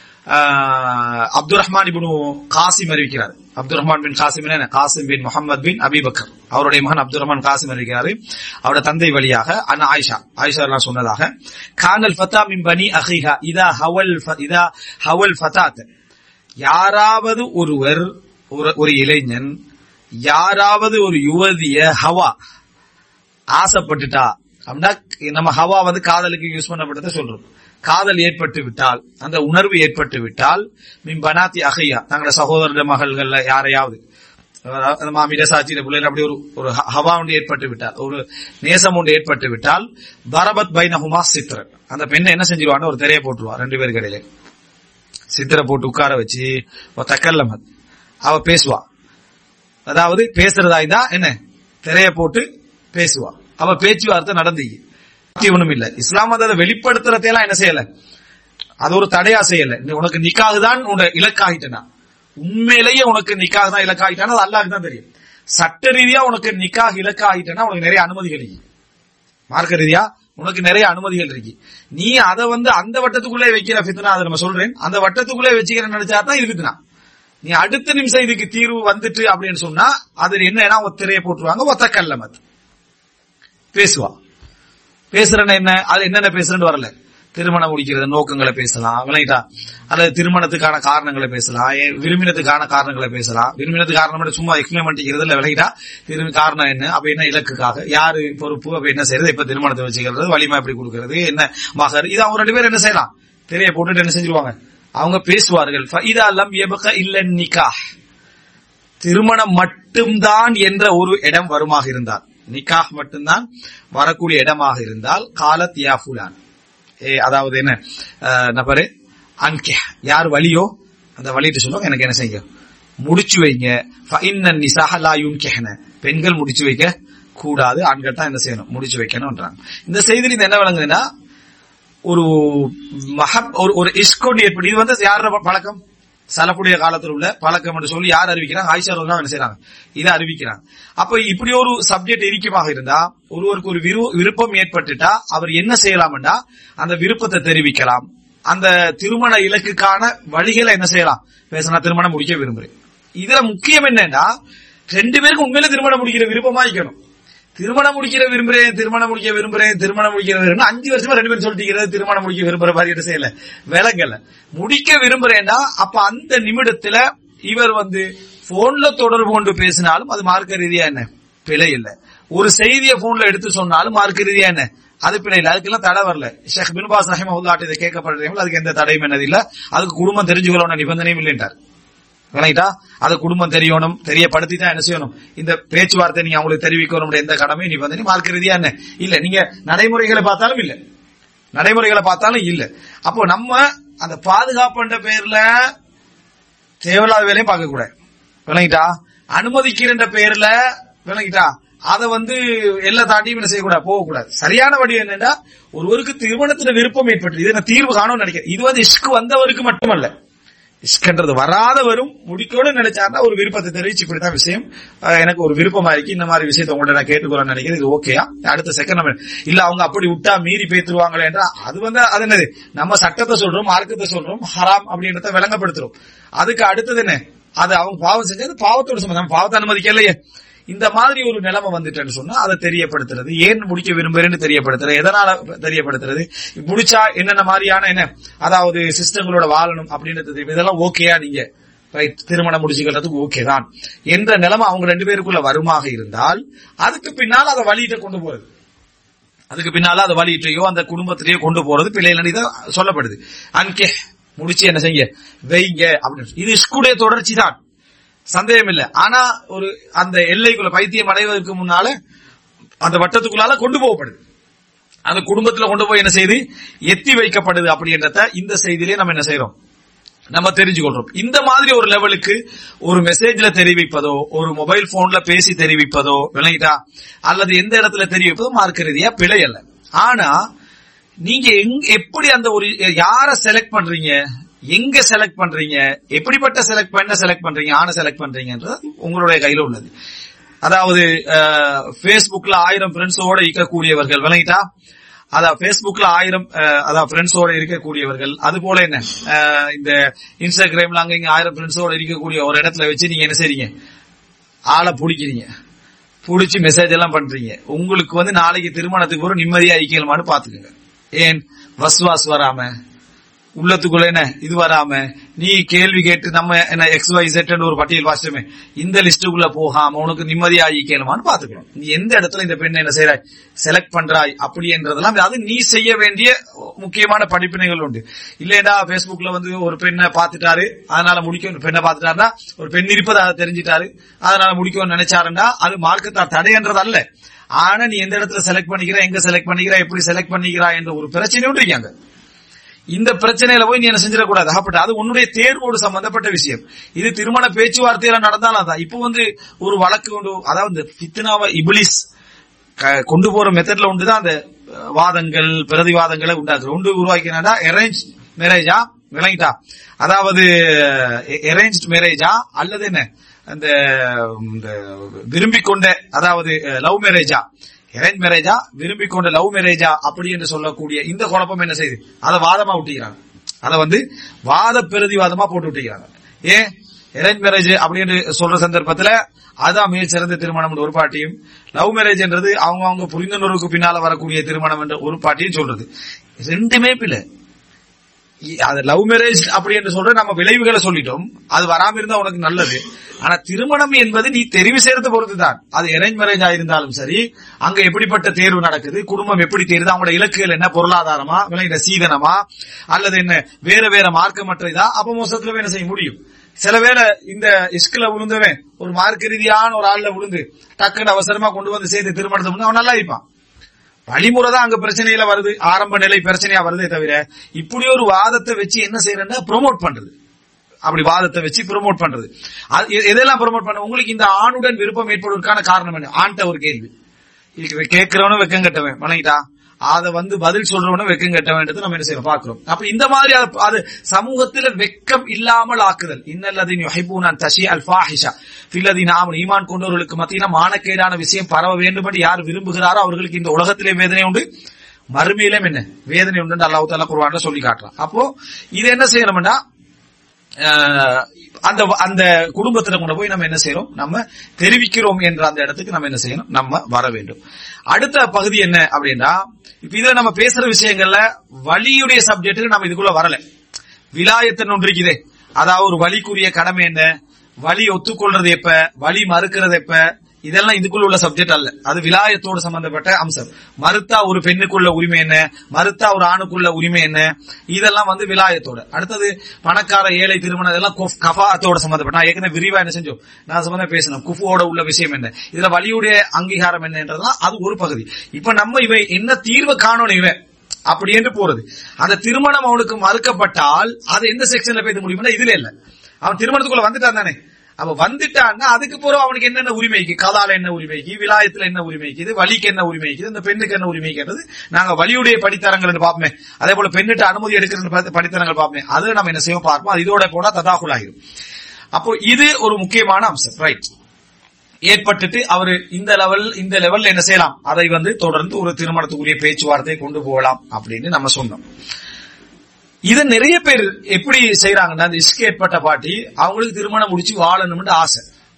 அஹ், அப்துல் ரஹ்மான் இப்னு காசிம் அறிவிக்கிறார் அப்துல் ரஹ்மான் பின் காசிம் என்ன காசிம் பின் முகமது பின் அபிபக்கர் அவருடைய மகன் அப்துல் ரஹ்மான் காசிம் அறிவிக்கிறாரு அவருடைய தந்தை வழியாக அண்ணா ஆயிஷா ஆயிஷா எல்லாம் சொன்னதாக கானல் ஃபத்தா மின் பனி அஹிஹா இதா ஹவல் ஃப- இதா ஹவல் ஃபதாத் யாராவது ஒருவர் ஒரு- ஒரு இளைஞன் யாராவது ஒரு யுவதிய ஹவா ஆசைப்பட்டுட்டா அப்படின்னா நம்ம ஹவா வந்து காதலுக்கு யூஸ் பண்ணப்பட்டதை சொல்றோம் காதல் ஏற்பட்டு விட்டால் அந்த உணர்வு ஏற்பட்டு விட்டால் மின் பனாத்தி அகையா தங்களோட சகோதர மகள்கள்ல யாரையாவது அதாவது மாமியில சாட்சியில பிள்ளைகள் அப்படி ஒரு ஒரு ஹ- ஹவா ஒன்று ஏற்பட்டு விட்டால் ஒரு நேசம் ஒன்று ஏற்பட்டு விட்டால் பரபத் பைனஹுமா சித்திரன் அந்த பெண்ணை என்ன செஞ்சிருவான்னு ஒரு திரையை போட்டுருவா ரெண்டு பேருக்கு இடையில சித்திரை போட்டு உட்கார வச்சு தக்கல்லமத் அவ பேசுவா அதாவது பேசுறதா இருந்தா என்ன திரைய போட்டு பேசுவா அவ பேச்சுவார்த்தை நடந்து ஒண்ணும் இல்ல இஸ்லாம் வந்து அதை வெளிப்படுத்துறதையெல்லாம் என்ன செய்யல அது ஒரு தடையா செய்யல நீ உனக்கு நிக்காக தான் உன இலக்காகிட்டனா உண்மையிலேயே உனக்கு நிக்காக தான் இலக்காகிட்டானா அது அல்லாஹ்க்கு தான் தெரியும் சட்ட ரீதியா உனக்கு நிக்காக இலக்காகிட்டனா உனக்கு நிறைய அனுமதிகள் இருக்கு மார்க்க ரீதியா உனக்கு நிறைய அனுமதிகள் இருக்கு நீ அதை வந்து அந்த வட்டத்துக்குள்ளே வைக்கிற ஃபித்னா அதை நம்ம சொல்றேன் அந்த வட்டத்துக்குள்ளே வச்சுக்கிறேன்னு நினைச்சா தான் இது ஃபித்னா நீ அடுத்த நிமிஷம் இதுக்கு தீர்வு வந்துட்டு அப்படின்னு சொன்னா அது என்னன்னா ஒரு திரையை போட்டுருவாங்க ஒத்த கல்லமத் பேசுவா பேசுறேன்னு என்ன அது என்னென்ன பேசுறேன்னு வரல திருமணம் முடிக்கிறது நோக்கங்களை பேசலாம் விளங்கிட்டா அல்லது திருமணத்துக்கான காரணங்களை பேசலாம் ஏன் விரும்பினதுக்கான காரணங்களை பேசலாம் விரும்பினது காரணம் மட்டும் சும்மா எக்ஸ்பிளைன் பண்ணிக்கிறது இல்ல விளங்கிட்டா திரும்பி காரணம் என்ன அப்ப என்ன இலக்குக்காக யாரு பொறுப்பு அப்ப என்ன செய்யறது இப்ப திருமணத்தை வச்சுக்கிறது வலிமை எப்படி கொடுக்கறது என்ன மகர் இது அவங்க ரெண்டு பேரும் என்ன செய்யலாம் தெரிய போட்டுட்டு என்ன செஞ்சிருவாங்க அவங்க பேசுவார்கள் இதா லம் எபக இல்ல நிக்காஹ் திருமணம் மட்டும்தான் என்ற ஒரு இடம் வருமாக இருந்தால் நிக்காஹ் மட்டும்தான் வரக்கூடிய இடமாக இருந்தால் காலத் யா ஃபுலான் ஏ அதாவது என்ன அஹ், நபரு அன்கே யார் வழியோ அந்த வழிட்டு சொல்லுவாங்க எனக்கு என்ன செய்ய முடிச்சு வைங்க ஃபஇன்ன நிசாஹ லா யுன்கிஹ்ன. பெண்கள் முடிச்சு வைக்க கூடாது ஆண்கள் தான் என்ன செய்யணும் முடிச்சு வைக்கணும்ன்றாங்க இந்த செய்தியில் இது என்ன விளங்குதுன்னா ஒரு மஹப் ஒரு ஒரு இஸ்கோண்ட் ஏற்படு இது வந்து யாரோட பழக்கம் சலப்புடைய காலத்தில் உள்ள பழக்கம் என்று சொல்லி யார் அறிவிக்கிறாங்க ஆயிஷா ரலியல்லாஹு அன்ஹா என்ன செய்றாங்க இதை அறிவிக்கிறாங்க அப்ப இப்படி ஒரு சப்ஜெக்ட் இரிக்கமாக இருந்தா ஒருவருக்கு ஒரு விரு- விருப்பம் ஏற்பட்டுட்டா அவர் என்ன செய்யலாம்னா அந்த விருப்பத்தை தெரிவிக்கலாம் அந்த திருமண இலக்குக்கான வழிகளை என்ன செய்யலாம் பேசினா திருமணம் முடிக்க விரும்புறேன் இதுல முக்கியம் என்னன்னா ரெண்டு பேருக்கும் உண்மையில திருமணம் முடிக்கிற விருப்பமா இருக்கணும் திருமணம் முடிக்கிற விரும்புறேன் திருமணம் முடிக்க விரும்புறேன் திருமணம் முடிக்க விரும்புறேன் அஞ்சு வருஷமா ரெண்டு பேரும் சொல்லிட்டு திருமணம் முடிக்க விரும்புற மாதிரி என்ன செய்யல விளங்கல முடிக்க விரும்புறேன்னா அப்ப அந்த நிமிடத்துல இவர் வந்து போன்ல தொடர்பு கொண்டு பேசினாலும் அது மார்க்க ரீதியா என்ன பிழை இல்ல ஒரு செய்தியை போன்ல எடுத்து சொன்னாலும் மார்க்க ரீதியா என்ன அது பிழை இல்ல அதுக்கெல்லாம் தடை வரல ஷேக் பின்பாஸ் ரஹிமஹுல்லாட்ட இதை கேட்கப்படுறீங்க அதுக்கு எந்த தடையும் என்னது இல்ல அதுக்கு குடும்பம் தெரிஞ்சுக்கணும் நிபந்தனையும் இல்லைன்றார் விளங்கிட்டா அது குடும்பம் தெரியணும் தெரியப்படுத்தி தான் என்ன செய்யணும் இந்த பேச்சுவார்த்தை நீங்க அவங்களுக்கு தெரிவிக்கணும் எந்த கடமையும் நீ வந்து மார்க்க ரீதியா என்ன இல்ல நீங்க நடைமுறைகளை பார்த்தாலும் இல்ல நடைமுறைகளை பார்த்தாலும் இல்ல அப்போ நம்ம அந்த பாதுகாப்புன்ற பேர்ல தேவையில்லாத வேலையும் பார்க்க கூடாது விளங்கிட்டா அனுமதிக்கிற பேர்ல விளங்கிட்டா அதை வந்து எல்லா தாண்டியும் என்ன செய்யக்கூடாது போகக்கூடாது சரியான வழி என்னன்னா ஒருவருக்கு திருமணத்துல விருப்பம் ஏற்பட்டு இது நான் தீர்வு காணும்னு நினைக்கிறேன் இது வந்து இஷ்கு வந்தவருக்கு மட்டுமல்ல இஷ்கன்றது வராதவரும் முடிக்கணும்னு நினைச்சாருன்னா ஒரு விருப்பத்தை தெரிவிச்சு இப்படிதான் விஷயம் அஹ் எனக்கு ஒரு விருப்பமா இருக்கு இந்த மாதிரி விஷயத்தை உங்கள்ட்ட நான் கேட்டுக்கிறேன்னு நினைக்கிறேன் இது ஓகேயா அடுத்த செகண்ட் நம்ம இல்ல அவங்க அப்படி விட்டா மீறி பேத்துருவாங்களே என்றா அது வந்து அது என்னது நம்ம சட்டத்தை சொல்றோம் மார்க்கத்தை சொல்றோம் ஹராம் அப்படின்றத விளங்கப்படுத்துறோம் அதுக்கு அடுத்தது என்ன அது அவங்க பாவம் செஞ்சது பாவத்தோட சம்பந்தம் பாவத்தை அனுமதிக்கலையே இந்த மாதிரி ஒரு நிலைமை வந்துட்டேன்னு சொன்னா அதை தெரியப்படுத்துறது ஏன் முடிக்க விரும்புறேன்னு தெரியப்படுத்துறது எதனால தெரியப்படுத்துறது முடிச்சா என்னென்ன மாதிரியான என்ன அதாவது சிஸ்டங்களோட வாழணும் அப்படின்றது தெரியும். இதெல்லாம் ஓகேயா நீங்க ரைட் திருமணம் முடிச்சுக்கிறதுக்கு ஓகே தான் என்ற நிலைமை அவங்க ரெண்டு பேருக்குள்ள வருமாக இருந்தால் அதுக்கு பின்னால் அதை வழியிட்ட கொண்டு போறது அதுக்கு பின்னால அதை வழியிட்டையோ அந்த குடும்பத்திலேயோ கொண்டு போறது பிள்ளைகள் இதை சொல்லப்படுது அன்கே முடிச்சு என்ன செய்ய வைங்க அப்படின்னு இது இஸ்குடைய தொடர்ச்சி தான் சந்தேகம் இல்ல ஆனா ஒரு அந்த எல்லைக்குள்ள பைத்தியம் அடைவதற்கு முன்னால அந்த வட்டத்துக்குள்ளால கொண்டு போகப்படுது அந்த குடும்பத்துல கொண்டு போய் என்ன செய்து எத்தி வைக்கப்படுது அப்படின்றத இந்த செய்தியிலே நம்ம என்ன செய்யறோம் நம்ம தெரிஞ்சுக்கொள்றோம் இந்த மாதிரி ஒரு லெவலுக்கு ஒரு மெசேஜ்ல தெரிவிப்பதோ ஒரு மொபைல் போன்ல பேசி தெரிவிப்பதோ விளங்கிட்டா அல்லது எந்த இடத்துல தெரிவிப்பதோ மார்க்க ரீதியா பிழை அல்ல ஆனா நீங்க எங்க எப்படி அந்த ஒரு யார செலக்ட் பண்றீங்க எங்க செலக்ட் பண்றீங்க எப்படிப்பட்ட செலக்ட் பண்ண செலக்ட் பண்றீங்க ஆன செலக்ட் பண்றீங்கன்றது உங்களுடைய கையில உள்ளது அதாவது பேஸ்புக்ல ஆயிரம் ஃப்ரெண்ட்ஸோட இருக்கக்கூடியவர்கள் விளங்கிட்டா அதான் பேஸ்புக்ல ஆயிரம் அஹ், அதான் ஃப்ரெண்ட்ஸோட இருக்கக்கூடியவர்கள் அது போல என்ன அஹ், இந்த இன்ஸ்டாகிராம்ல அங்க இங்க ஆயிரம் ஃப்ரெண்ட்ஸோட இருக்கக்கூடிய ஒரு இடத்துல வச்சு நீங்க என்ன செய்றீங்க ஆளை பிடிக்கிறீங்க புடிச்சு மெசேஜ் எல்லாம் பண்றீங்க உங்களுக்கு வந்து நாளைக்கு திருமணத்துக்கு ஒரு நிம்மதியா ஐக்கியமானு பாத்துக்கோங்க ஏன் வஸ்வாஸ் வராம உள்ளத்துக்குள்ள என்ன இது வராம நீ கேள்வி கேட்டு நம்ம என்ன எக்ஸ் ஒய் Z ன்னு ஒரு பட்டியல் வாசிச்சோமே இந்த லிஸ்டுக்குள்ள போகாம உனக்கு நிம்மதியா ஈக்கணுமான்னு பாத்துக்கணும் நீ எந்த இடத்துல இந்த பெண்ணை என்ன செய்யறாய் செலக்ட் பண்றாய் அப்படி என்றதெல்லாம் அது நீ செய்ய வேண்டிய முக்கியமான படிப்பினைகள் உண்டு இல்லையடா Facebookல வந்து ஒரு பெண்ணை பார்த்துட்டாரு அதனால முடிக்கும் பெண்ணை பார்த்துட்டாருன்னா ஒரு பெண் இருப்பதை அதை தெரிஞ்சிட்டாரு அதனால முடிக்கும்னு நினைச்சாருன்னா அது மார்க்கத்தார் தடைன்றது அல்ல ஆனா நீ எந்த இடத்துல செலக்ட் பண்ணிக்கிற எங்க செலக்ட் பண்ணிக்கிற எப்படி செலக்ட் பண்ணிக்கிறா என்ற ஒரு பிரச்சனையும் இருக்காங்க இந்த பிரச்சனையில போய் நீ என்ன செஞ்சிடக்கூடாது அப்படி அது உன்னுடைய தேர்வோடு சம்பந்தப்பட்ட விஷயம் இது திருமண பேச்சுவார்த்தையில நடந்தாலும் அதான் இப்போ வந்து ஒரு வழக்கு கொண்டு அதாவது இந்த ஃபித்னாவை இபிலிஸ் க- கொண்டு போற மெத்தட்ல உண்டுதான் அந்த அஹ், வாதங்கள் பிரதிவாதங்களை உண்டாக்குற உண்டு உருவாக்கினா அரேஞ்ச் மேரேஜா விளங்கிட்டா அதாவது அரேஞ்ச் மேரேஜா அல்லது என்ன அந்த இந்த விரும்பிக் கொண்ட அதாவது லவ் மேரேஜா அரேஞ்ச் மேரேஜா விரும்பிக் கொண்ட லவ் மேரேஜா அப்படி என்று சொல்லக்கூடிய இந்த குழப்பம் என்ன செய்யுது அதை வாதமா விட்டுக்கிறாங்க அதை வந்து வாத பிரதிவாதமா போட்டு விட்டுக்கிறாங்க ஏன் அரேஞ்ச் மேரேஜ் அப்படின்னு சொல்ற சந்தர்ப்பத்துல அதான் மிக சிறந்த திருமணம் என்ற ஒரு பாட்டியும் லவ் மேரேஜ்ன்றது அவங்க அவங்க புரிந்துணர்வுக்கு பின்னால வரக்கூடிய திருமணம் என்ற ஒரு பாட்டியும் சொல்றது ரெண்டுமே பிள்ளை இ- அது லவ் மேரேஜ் அப்படி என்று சொல்ற நம்ம விளைவுகளை சொல்லிட்டோம் அது வராம இருந்தா உனக்கு நல்லது ஆனா திருமணம் என்பது நீ தெரிவு செய்யறது பொறுத்து தான் அது அரேஞ்ச் மேரேஜ் ஆயிருந்தாலும் சரி அங்க எப்படிப்பட்ட தேர்வு நடக்குது குடும்பம் எப்படி தேருது அவங்களோட இலக்குகள் என்ன பொருளாதாரமா விளையிட சீதனமா அல்லது என்ன வேற வேற மார்க்கமற்ற இதா அப்ப மோசத்துல என்ன செய்ய முடியும் சில வேளை இந்த இஸ்குல விழுந்தவன் ஒரு மார்க்க ரீதியான ஒரு ஆள்ல விழுந்து டக்குன்னு அவசரமா கொண்டு வந்து செய்து திருமணத்தை பண்ணி அவன் நல்லா இருப்பான் வழிமுறை தான் அங்க பிரச்சனையில வருது ஆரம்ப நிலை பிரச்சனையா வருதே தவிர இப்படி ஒரு வாதத்தை வச்சு என்ன செய்யறேன்னா ப்ரோமோட் பண்றது அப்படி வாதத்தை வச்சு ப்ரோமோட் பண்றது அது எ- எதெல்லாம் ப்ரோமோட் பண்ண உங்களுக்கு இந்த ஆணுடன் விருப்பம் ஏற்படுவதற்கான காரணம் என்ன ஆண்ட ஒரு கேள்வி இதுக்கு கேட்கிறவனும் வெக்கம் கட்டவன் வணங்கிட்டா அத வந்து பதில் சொல்றவனும் வெக்கம் கட்ட வேண்டியது நம்ம என்ன செய்யறோம் பாக்குறோம் அப்ப இந்த மாதிரி அது- அது சமூகத்துல வெக்கம் இல்லாமல் ஆக்குதல் இன்னல்லதின் யுஹிபூன தஷி அல் ஃபாஹிஷா ஃபில்லதின் ஆமன் ஈமான் கொண்டவர்களுக்கு மத்தியில மானக்கேடான விஷயம் பரவ வேண்டும் என்று யார் விரும்புகிறாரோ அவர்களுக்கு இந்த உலகத்திலே வேதனை உண்டு மறுமையிலும் என்ன வேதனை உண்டு அல்லாஹ் தாலா குர்ஆன்ல சொல்லி காட்டுறான் அப்போ இது என்ன செய்யணும்னா அஹ், அந்த அந்த குடும்பத்துல கொண்டு போய் நம்ம என்ன செய்யறோம் நம்ம தெரிவிக்கிறோம் என்ற அந்த இடத்துக்கு நம்ம என்ன செய்யணும் நம்ம வர வேண்டும் அடுத்த பகுதி என்ன அப்படின்னா இப்ப இதுல நம்ம பேசுற விஷயங்கள்ல வலியுடைய சப்ஜெக்ட்டுக்கு நம்ம இதுக்குள்ள வரல விலாயத்தன் ஒன்று இருக்குதே அதாவது ஒரு வலிக்குரிய கடமை என்ன வலி ஒத்துக்கொள்றது எப்ப வலி மறுக்கிறது எப்ப இதெல்லாம் இதுக்குள்ள உள்ள சப்ஜெக்ட் அல்ல அது விலாயத்தோடு சம்பந்தப்பட்ட அம்சம் மறுத்தா ஒரு பெண்ணுக்குள்ள உரிமை என்ன மறுத்தா ஒரு ஆணுக்குள்ள உரிமை என்ன இதெல்லாம் வந்து விலாயத்தோட அடுத்தது பணக்கார ஏழை திருமணம் இதெல்லாம் குஃப்- கஃபாத்தோட சம்பந்தப்பட்ட நான் ஏற்கனவே விரிவா என்ன செஞ்சோம் நான் சம்பந்தம் பேசணும் குஃபோட உள்ள விஷயம் என்ன இதுல வலியுடைய அங்கீகாரம் என்னன்றதுலாம் அது ஒரு பகுதி இப்ப நம்ம இவை என்ன தீர்வு காணணும் இவன் அப்படி என்று போறது அந்த திருமணம் அவனுக்கு மறுக்கப்பட்டால் அது எந்த செக்ஷன்ல போய் முடியும்னா இதுல இல்ல அவன் திருமணத்துக்குள்ள வந்துட்டான் தானே அவன் வந்துட்டான்னா அதுக்கு பிறகு அவனுக்கு என்னென்ன உரிமைக்கு கதால என்ன உரிமைக்கு விலாயத்துல என்ன உரிமைக்குது வலிக்கு என்ன உரிமைக்குது இந்த பெண்ணுக்கு என்ன உரிமைக்குன்றது நாங்க வலியுடைய படித்தரங்கள் பார்ப்போமே அதே போல பெண்ணிட்ட அனுமதி எடுக்கிற படித்தரங்கள் பார்ப்போமே அது நம்ம என்ன செய்வோம் பார்ப்போம் அது இதோட போனா ததாகுல் ஆகிடும் அப்போ இது ஒரு முக்கியமான அம்சம் ரைட் ஏற்பட்டுட்டு அவர் இந்த லெவல் இந்த லெவல்ல என்ன செய்யலாம் அதை வந்து தொடர்ந்து ஒரு திருமணத்துக்குரிய பேச்சுவார்த்தை கொண்டு போகலாம் அப்படின்னு நம்ம சொன்னோம் இதை நிறைய பேர் எப்படி செய்யறாங்கன்னா இந்த இஸ்க் ஏற்பட்ட பாட்டி அவங்களுக்கு திருமணம் முடிச்சு வாழணும்னு ஆசை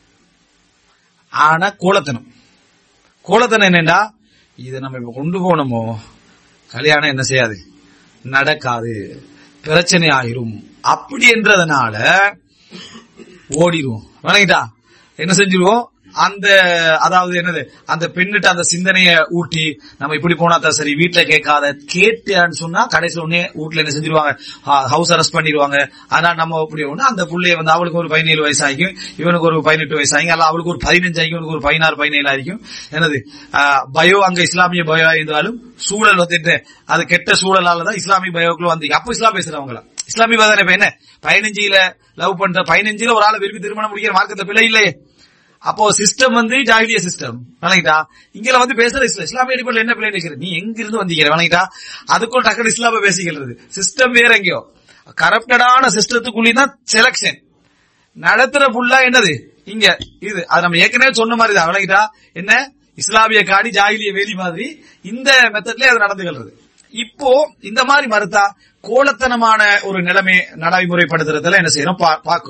ஆனா கோலத்தனம் கோலத்தனம் என்னன்னா இதை நம்ம இப்ப கொண்டு போனோமோ கல்யாணம் என்ன செய்யாது நடக்காது பிரச்சனை ஆயிரும் அப்படி என்றதுனால ஓடிடுவோம் வணங்கிட்டா என்ன செஞ்சிருவோம் அந்த அதாவது என்னது அந்த பெண்ணிட்ட அந்த சிந்தனைய ஊட்டி நம்ம இப்படி போனா தான் சரி வீட்டுல கேட்காத கேட்டான்னு சொன்னா கடைசியில உடனே வீட்டுல என்ன செஞ்சிருவாங்க ஹவுஸ் அரெஸ்ட் பண்ணிடுவாங்க ஆனா நம்ம இப்படி ஒண்ணு அந்த புள்ளைய வந்து அவளுக்கு ஒரு பதினேழு வயசு ஆகிக்கும் இவனுக்கு ஒரு பதினெட்டு வயசு ஆகிக்கும் அல்ல அவளுக்கு ஒரு பதினஞ்சு ஆகிக்கும் இவனுக்கு ஒரு பதினாறு பதினேழு ஆகிக்கும் என்னது பயோ அங்க இஸ்லாமிய பயோ இருந்தாலும் சூழல் வந்துட்டு அது கெட்ட சூழலால தான் இஸ்லாமிய பயோக்குள்ள வந்தீங்க அப்போ இஸ்லாம் பேசுறவங்களா இஸ்லாமிய பயம் இப்ப என்ன பதினஞ்சுல லவ் பண்ற பதினஞ்சுல ஒரு ஆளை விரும்பி திருமணம் முடிக்கிற மார்க்கத்தை பிள்ளை இல்லையே அப்போ சிஸ்டம் வந்து ஜாகிலிய சிஸ்டம் வணங்கிட்டா இங்க வந்து பேசுற இஸ்லாம் இஸ்லாமிய அடிப்படையில் என்ன பிள்ளை நினைக்கிற நீ எங்க இருந்து வந்தீங்க வணங்கிட்டா அதுக்கும் டக்குனு இஸ்லாம பேசிக்கிறது சிஸ்டம் வேற எங்கேயோ கரப்டடான சிஸ்டத்துக்குள்ளதான் செலக்ஷன் நடத்துற புல்லா என்னது இங்க இது அது நம்ம ஏற்கனவே சொன்ன மாதிரி தான் வணங்கிட்டா என்ன இஸ்லாமிய காடி ஜாகிலிய வேலி மாதிரி இந்த மெத்தட்லயே அது நடந்துகிறது இப்போ இந்த மாதிரி மறுத்தா கோலத்தனமான ஒரு நிலைமை நடைமுறைப்படுத்துறதுல என்ன செய்யறோம் பாக்குறோம்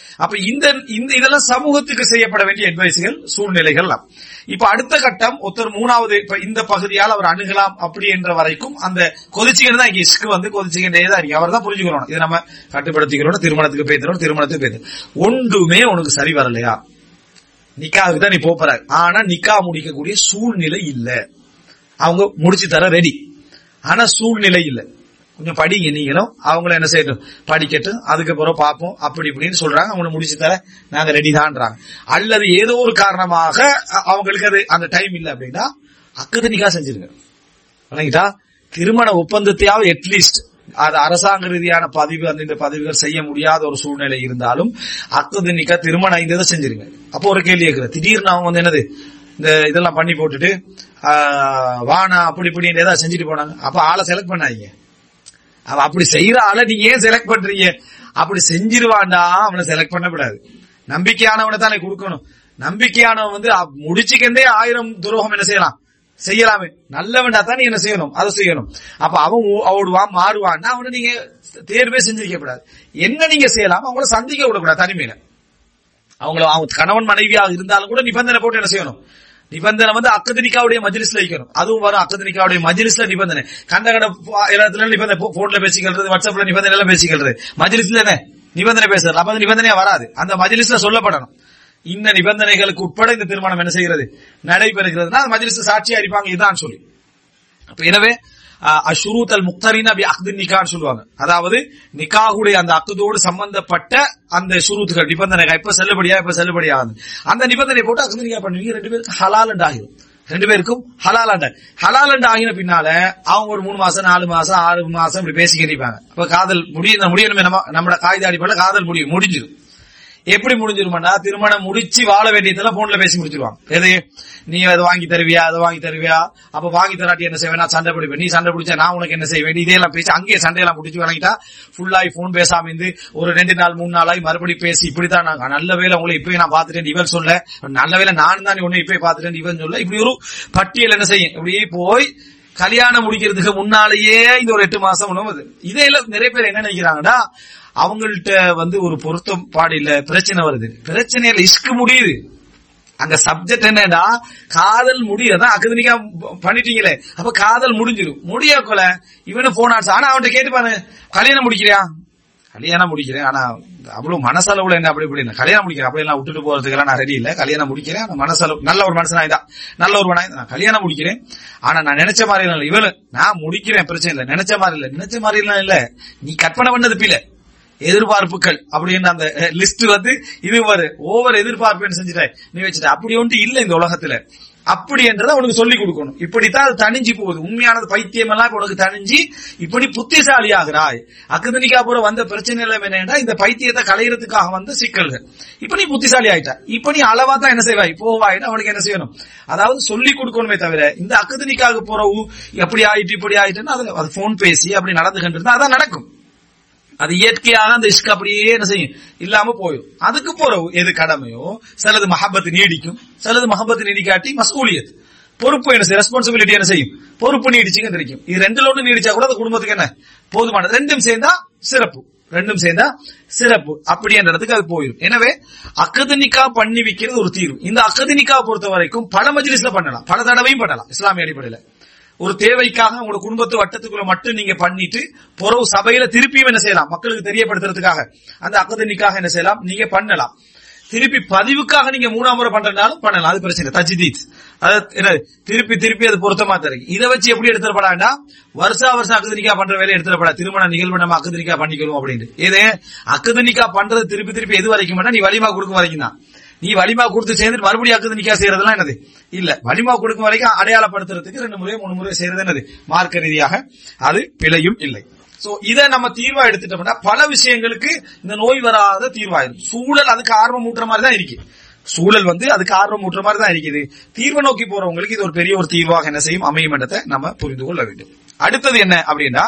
அப்ப இந்த இந்த இதெல்லாம் சமூகத்துக்கு செய்யப்பட வேண்டிய அட்வைஸ்கள் சூழ்நிலைகள் எல்லாம். இப்ப அடுத்த கட்டம் ஒருத்தர் மூணாவது இப்ப இந்த பகுதியால் அவர் அணுகலாம் அப்படி என்ற வரைக்கும் அந்த கொதிச்சுக்கிட்டு தான் இங்க இஸ்க்கு வந்து கொதிச்சுக்கிட்டே தான் இருக்கு அவர் தான் புரிஞ்சுக்கணும் இதை நம்ம கட்டுப்படுத்திக்கிறோம் திருமணத்துக்கு பேசுறோம் திருமணத்துக்கு பேசு ஒன்றுமே உனக்கு சரி வரலையா நிக்காவுக்கு தான் நீ போற ஆனா நிக்கா முடிக்கக்கூடிய சூழ்நிலை இல்ல அவங்க முடிச்சு தர ரெடி ஆனா சூழ்நிலை இல்ல கொஞ்சம் படிங்க நீங்களும் அவங்கள என்ன செய்யட்டும் படிக்கட்டும் அதுக்கப்புறம் பார்ப்போம் அப்படி இப்படின்னு சொல்றாங்க அவங்களை முடிச்சு தர நாங்க ரெடி தான்றாங்க அல்லது ஏதோ ஒரு காரணமாக அ- அவங்களுக்கு அது அந்த டைம் இல்ல அப்படின்னா அக்கது நிக்கா செஞ்சிருங்க வணங்கிட்டா திருமண ஒப்பந்தத்தையாவது அட்லீஸ்ட் அது அரசாங்க ரீதியான பதிவு அந்த இந்த பதிவுகள் செய்ய முடியாத ஒரு சூழ்நிலை இருந்தாலும் அக்கது நிக்கா திருமணம் இந்த இதை செஞ்சிருங்க அப்போ ஒரு கேள்வி கேட்கிற திடீர்னு அவங்க வந்து என்னது இந்த இதெல்லாம் பண்ணி போட்டுட்டு ஆஹ், வானா அப்படி இப்படின்னு ஏதாவது செஞ்சுட்டு போனாங்க அப்ப ஆளை செலக்ட் பண்ணாதீங்க அவ அப்படி செய்யற ஆளை நீங்க ஏன் செலக்ட் பண்றீங்க அப்படி செஞ்சிருவான்டா அவனை செலக்ட் பண்ணக்கூடாது நம்பிக்கையானவனை தானே கொடுக்கணும் நம்பிக்கையானவன் வந்து அ- முடிச்சுக்கண்டே ஆயிரம் துரோகம் என்ன செய்யலாம் செய்யலாமே நல்லவன்டா தான் நீ என்ன செய்யணும் அதை செய்யணும் அப்ப அவன் ஓ- ஓடுவான் மாறுவான்னா அவனை நீங்க தேர்வே செஞ்சிருக்க கூடாது என்ன நீங்க செய்யலாம் அவங்கள சந்திக்க விடக்கூடாது தனிமையில அவங்கள அவங்க கணவன் மனைவியாக இருந்தாலும் கூட நிபந்தனை போட்டு என்ன செய்யணும் நிபந்தனை வந்து அக்கதனிக்காவுடைய மஜ்லிஸ்ல வைக்கணும் அதுவும் வரும் அக்கதனிக்காவுடைய மஜ்லிஸ்ல நிபந்தனை கண்ட கண்ட போ- இடத்துல நிபந்தனை போ- போன்ல பேசிக்கிறது வாட்ஸ்அப்ல நிபந்தனை எல்லாம் பேசிக்கிறது மஜ்லிஸ்ல என்ன நிபந்தனை பேசுறது அப்ப அந்த நிபந்தனையா வராது அந்த மஜ்லிஸ்ல சொல்லப்படணும் இந்த நிபந்தனைகளுக்கு உட்பட இந்த திருமணம் என்ன செய்கிறது நடைபெறுகிறதுனா அந்த மஜ்லிஸ் சாட்சியா இருப்பாங்க இதுதான் சொல்லி அப்ப எனவே அஷுரூத் அல் முக்தரினா பி அக்து நிக்கான்னு சொல்லுவாங்க அதாவது நிக்காஹுடைய அந்த அக்குதோடு சம்பந்தப்பட்ட அந்த சுரூத்துகள் நிபந்தனைகள் இப்ப செல்லுபடியா இப்ப செல்லுபடியாகுது அந்த நிபந்தனை போட்டு அக்து நிக்கா பண்ணுவீங்க ரெண்டு பேருக்கு ஹலால் ஆகிரும் ரெண்டு பேருக்கும் ஹலால் ஹலால் ஆகின பின்னால அவங்க ஒரு மூணு மாசம் நாலு மாசம் ஆறு மாசம் இப்படி பேசி கேட்பாங்க அப்ப காதல் முடியும் முடியணுமே நம்ம நம்மளோட காகித அடிப்படையில் காதல் முடியும் முடிஞ்சிடும் எப்படி முடிஞ்சிருமாண்டா திருமணம் முடிச்சு வாழ வேண்டியதெல்லாம் போன்ல பேசி முடிச்சிருவாங்க எது நீ அதை வாங்கி தருவியா அதை வாங்கி தருவியா அப்ப வாங்கி தராட்டி என்ன செய்வேன் நான் சண்டை பிடிப்பேன் நீ சண்டை பிடிச்சா நான் உனக்கு என்ன செய்வேன் இதெல்லாம் பேசி அங்கேயே சண்டையெல்லாம் முடிச்சு வாங்கிட்டா ஃபுல்லாகி போன் பேசாம இருந்து ஒரு ரெண்டு நாள் மூணு நாளாகி மறுபடியும் பேசி இப்படித்தான் நாங்க நல்ல வேலை உங்களை இப்பயே நான் பாத்துட்டேன் இவன் சொல்ல நல்ல வேலை நான் தான் உன்னை இப்பயே பாத்துட்டேன் இவன் சொல்ல இப்படி ஒரு பட்டியல் என்ன செய்யும் இப்படியே போய் கல்யாணம் முடிக்கிறதுக்கு முன்னாலேயே இந்த ஒரு எட்டு மாசம் உணவு இதையெல்லாம் நிறைய பேர் என்ன நினைக்கிறாங்கன்னா அவங்கள்ட்ட வந்து ஒரு பொருத்தம் பாடு இல்ல பிரச்சனை வருது பிரச்சனையில இஷ்கு முடியுது அங்க சப்ஜெக்ட் என்னன்னா காதல் முடியதான் அகதனிக்கா பண்ணிட்டீங்களே அப்ப காதல் முடிஞ்சிடும் முடியக்குள்ள இவனு போன் ஆச்சு ஆனா அவன்கிட்ட கேட்டுப்பாரு கல்யாணம் முடிக்கிறியா கல்யாணம் முடிக்கிறேன் ஆனா அவ்வளவு மனசளவுல என்ன அப்படி இப்படி கல்யாணம் முடிக்கிறேன் அப்படி எல்லாம் விட்டுட்டு போறதுக்கெல்லாம் நான் ரெடி இல்ல கல்யாணம் முடிக்கிறேன் ஆனா மனசளவு நல்ல ஒரு மனுஷனா இதான் நல்ல ஒரு மனா நான் கல்யாணம் முடிக்கிறேன் ஆனா நான் நினைச்ச மாதிரி இல்ல இவனு நான் முடிக்கிறேன் பிரச்சனை இல்ல நினைச்ச மாதிரி இல்ல நினைச்ச மாதிரி எல்லாம் இல்ல நீ கற்பனை பண்ணது பிள்ளை எதிர்பார்ப்புகள் அப்படின்னு அந்த லிஸ்ட் வந்து இது ஒரு ஓவர் எதிர்பார்ப்பு செஞ்சுட்டாய் நீ வச்சுட்ட அப்படி ஒன்று இல்ல இந்த உலகத்துல அப்படி என்றதை உனக்கு சொல்லி கொடுக்கணும் இப்படித்தான் அது தணிஞ்சு போகுது உண்மையானது பைத்தியம் எல்லாம் இப்ப உனக்கு தணிஞ்சு இப்படி புத்திசாலி ஆகிறாய் அக்கதனிக்கா பூரா வந்த பிரச்சனை எல்லாம் என்னன்னா இந்த பைத்தியத்தை களையறதுக்காக வந்த சிக்கல்கள் இப்ப நீ புத்திசாலி ஆயிட்டா இப்ப நீ அளவா தான் என்ன செய்வாய் போவாயின்னு அவனுக்கு என்ன செய்யணும் அதாவது சொல்லி கொடுக்கணுமே தவிர இந்த அக்கதனிக்காக போறவு எப்படி ஆயிட்டு இப்படி ஆயிட்டுன்னு அதுல அது போன் பேசி அப்படி நடந்துகிட்டு இருந்தா அதான் நடக்கும் அது இயற்கையாக அந்த இஷ்க் அப்படியே என்ன செய்யும் இல்லாம போயிடும் அதுக்கு போற எது கடமையோ சிலது மஹபத்து நீடிக்கும் சிலது மஹபத்து நீடிக்காட்டி மசூலியத் பொறுப்பு என்ன செய்யும் ரெஸ்பான்சிபிலிட்டி என்ன செய்யும் பொறுப்பு நீடிச்சுங்க தெரியும் இது ரெண்டுல ஒன்று நீடிச்சா கூட அந்த குடும்பத்துக்கு என்ன போதுமானது ரெண்டும் சேர்ந்தா சிறப்பு ரெண்டும் சேர்ந்தா சிறப்பு அப்படி என்ற இடத்துக்கு அது போயிடும் எனவே அக்கதனிக்கா பண்ணி வைக்கிறது ஒரு தீர்வு இந்த அக்கதனிக்கா பொறுத்த வரைக்கும் பல மஜ்லிஸ்ல பண்ணலாம் பல தடவையும் பண்ணலாம் இஸ்லாமிய அடிப்படையில ஒரு தேவைக்காக உங்களோட குடும்பத்து வட்டத்துக்குள்ள மட்டும் நீங்க பண்ணிட்டு புறவு சபையில திருப்பியும் என்ன செய்யலாம் மக்களுக்கு தெரியப்படுத்துறதுக்காக அந்த அக்கதனிக்காக என்ன செய்யலாம் நீங்க பண்ணலாம் திருப்பி பதிவுக்காக நீங்க மூணாம் முறை பண்றதுனாலும் பண்ணலாம் அது பிரச்சனை தஜ்தீத் அது என்ன திருப்பி திருப்பி அது பொருத்தமா தருக்கு இதை வச்சு எப்படி எடுத்துடப்படாண்டா வருஷா வருஷம் அக்கதனிக்கா பண்ற வேலையை எடுத்துடப்படா திருமண நிகழ்வு நம்ம அக்கதனிக்கா பண்ணிக்கணும் அப்படின்னு இதே அக்கதனிக்கா பண்றது திருப்பி திருப்பி எது வரைக்கும் நீ வலிமா கொடுக்கும் வரைக்கும் தான் நீ வலிமா கொடுத்து சேர்ந்து மறுபடியும் அக்குது நிக்கா செய்யறதுலாம் என்னது இல்ல வலிமா கொடுக்கும் வரைக்கும் அடையாளப்படுத்துறதுக்கு ரெண்டு முறை மூணு முறை செய்யறது என்னது மார்க்க ரீதியாக அது பிழையும் இல்லை சோ இதை நம்ம தீர்வா எடுத்துட்டோம்னா பல விஷயங்களுக்கு இந்த நோய் வராத தீர்வாயிரும் சூழல் அதுக்கு ஆர்வம் ஊட்டுற மாதிரி தான் இருக்கு சூழல் வந்து அதுக்கு ஆர்வம் ஊட்டுற மாதிரி தான் இருக்குது தீர்வை நோக்கி போறவங்களுக்கு இது ஒரு பெரிய ஒரு தீர்வாக என்ன செய்யும் அமையும் என்றதை நம்ம புரிந்து கொள்ள வேண்டும் அடுத்தது என்ன அப்படின்னா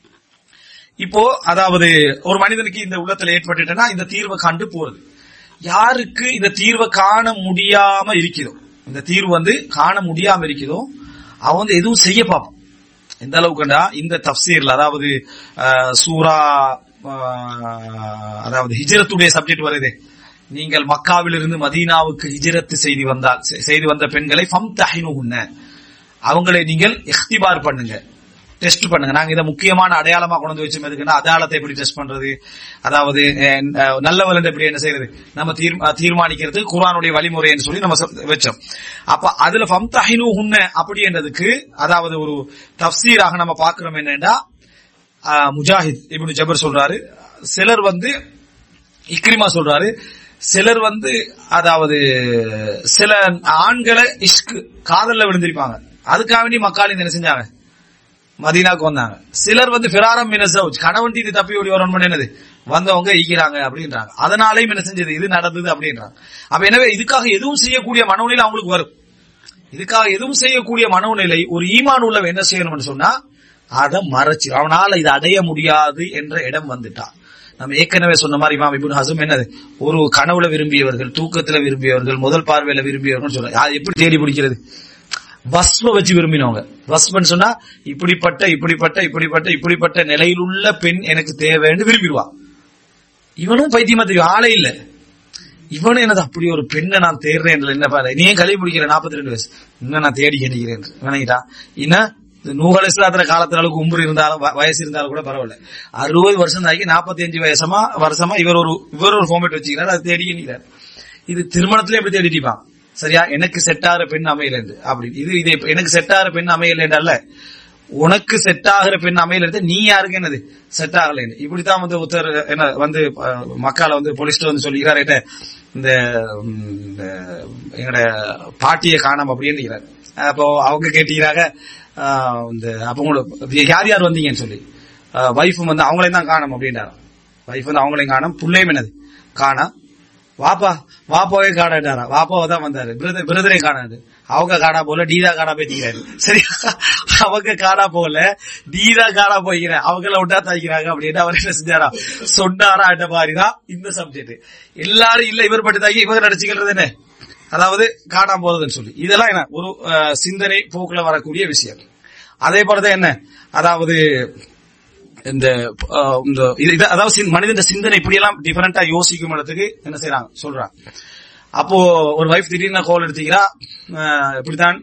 இப்போ அதாவது ஒரு மனிதனுக்கு இந்த உள்ளத்துல ஏற்பட்டுட்டா இந்த தீர்வை கண்டு போறது யாருக்கு இந்த தீர்வை காண முடியாம இருக்கிறதோ இந்த தீர்வு வந்து காண முடியாம இருக்கிறதோ அவன் வந்து எதுவும் செய்ய பார்ப்பான் எந்த அளவுக்குண்டா இந்த தப்சீர்ல அதாவது சூரா ஆஹ், அதாவது ஹிஜ்ரத்துடைய சப்ஜெக்ட் வருது நீங்கள் மக்காவிலிருந்து மதீனாவுக்கு ஹிஜ்ரத்து செய்து வந்தால் செ- செய்து வந்த பெண்களை ஃபம் தஹினுகுன்ன அவங்களை நீங்கள் இஹ்திபார் பண்ணுங்க டெஸ்ட் பண்ணுங்க நாங்க இதை முக்கியமான அடையாளமா கொண்டு வந்து வச்சோம் எதுக்குன்னா அதாலத்தை எப்படி டெஸ்ட் பண்றது அதாவது அஹ், நல்லவன் எப்படி என்ன செய்யறது நம்ம தீர்மா- தீர்மானிக்கிறது குர்ஆனுடைய வழிமுறை என்று சொல்லி நம்ம சொ- வச்சோம் அப்ப அதுல ஃபம்தஹினு ஹுன்ன அப்படின்றதுக்கு அதாவது ஒரு தஃசீராக நம்ம பார்க்கிறோம் என்னன்னா ஆஹ், முஜாஹித் இப்னு ஜபர் சொல்றாரு சிலர் வந்து இக்ரிமா சொல்றாரு சிலர் வந்து அதாவது சில ஆண்களை இஷ்கு காதல்ல விழுந்திருப்பாங்க அதுக்காக வேண்டி மக்கால் என்ன செஞ்சாங்க மதீனாக்கு வந்தாங்க சிலர் வந்து பிராரம் மினசவுஜ் கணவன் தீதி தப்பி ஓடி வரணும் என்னது வந்தவங்க ஈக்கிறாங்க அப்படின்றாங்க அதனாலையும் என்ன செஞ்சது இது நடந்தது அப்படின்றாங்க அப்ப எனவே இதுக்காக எதுவும் செய்யக்கூடிய மனோநிலை அவங்களுக்கு வரும் இதுக்காக எதுவும் செய்யக்கூடிய மனோநிலை ஒரு ஈமான் உள்ளவன் என்ன செய்யணும்னு சொன்னா அதை மறைச்சு அவனால இதை அடைய முடியாது என்ற இடம் வந்துட்டான் நம்ம ஏற்கனவே சொன்ன மாதிரி இமாம் இப்னு ஹசம் என்னது ஒரு கனவுல விரும்பியவர்கள் தூக்கத்துல விரும்பியவர்கள் முதல் பார்வையில விரும்பியவர்கள் சொல்றாங்க அது எப்படி தேடி பிடிக்கிறது வஸ்வ வச்சு விரும்பினவங்க வஸ்வன்னு சொன்னா இப்படிப்பட்ட இப்படிப்பட்ட இப்படிப்பட்ட இப்படிப்பட்ட நிலையில் உள்ள பெண் எனக்கு தேவைன்னு விரும்பிடுவா இவனும் பைத்தியமா தெரியும் ஆளே இல்ல இவனும் என்னது அப்படி ஒரு பெண்ணை நான் தேடுறேன் என்ன பாரு நீ ஏன் கல்வி பிடிக்கிற நாற்பத்தி ரெண்டு வயசு இன்னும் நான் தேடி நினைக்கிறேன் விளங்கிட்டா இன்னும் நூகல் இஸ்லாத்துல காலத்துல அளவுக்கு உம்பு இருந்தாலும் வ- வயசு இருந்தாலும் கூட பரவாயில்ல அறுபது வருஷம் ஆகி நாற்பத்தி அஞ்சு வயசமா வருஷமா இவர் ஒரு இவர் ஒரு ஃபார்மேட் வச்சுக்கிறார் அது தேடி நிற்கிறார் இது திருமணத்திலே எப்படி தேடிட்டிப்பான் சரியா எனக்கு செட் ஆகிற பெண் அமையலந்து அப்படி இது இது இப்ப எனக்கு செட் ஆகிற பெண் அமையலன்றல்ல உனக்கு செட் ஆகிற பெண் அமையல நீ யாருக்கு என்னது செட் ஆகலைன்னு இப்படித்தான் வந்து ஒருத்தர் என்ன வந்து அஹ், மக்கால வந்து போலீஸ்ல வந்து சொல்லிக்கிறார் என்ன இந்த ம், இந்த எங்கட பாட்டியை காணோம் அப்படின்னு அப்போ அவங்க கேட்டீங்கிறாங்க ஆஹ், இந்த அப்ப உங்களுக்கு யார் யார் வந்தீங்கன்னு சொல்லி வைஃபும் வந்து அவங்களையும் தான் காணும் அப்படின்றாராம் வைஃப் வந்து அவங்களையும் காணும் புள்ளையும் என்னது காணா வாப்பா வாப்பாவே காணாட்டாரா வாப்பாவை தான் வந்தாரு பிரதர் பிரதரே காணாது அவங்க காணா போல டீதா காணா போயிட்டாரு சரியா அவங்க காணா போல டீதா காணா போய்கிற அவங்கள விட்டா தைக்கிறாங்க அப்படின்னு அவர் என்ன செஞ்சாரா சொன்னாரா அந்த மாதிரிதான் இந்த சப்ஜெக்ட் எல்லாரும் இல்ல இவர் பட்டு தாக்கி இவங்க நடிச்சுக்கிறது என்ன அதாவது காணாம போறதுன்னு சொல்லி இதெல்லாம் என்ன ஒரு அஹ், சிந்தனை போக்குல வரக்கூடிய விஷயம் அதே போலதான் என்ன அதாவது இந்த அஹ், இந்த இது- இது- அதாவது சிந்- மனிதன் சிந்தனை இப்படியெல்லாம் டிஃபரெண்டா யோசிக்கும் இடத்துக்கு என்ன செய்யறாங்க சொல்றாங்க அப்போ ஒரு வைஃப் திடீர்னு கோல் எடுத்துக்கிறா அஹ், இப்படித்தான்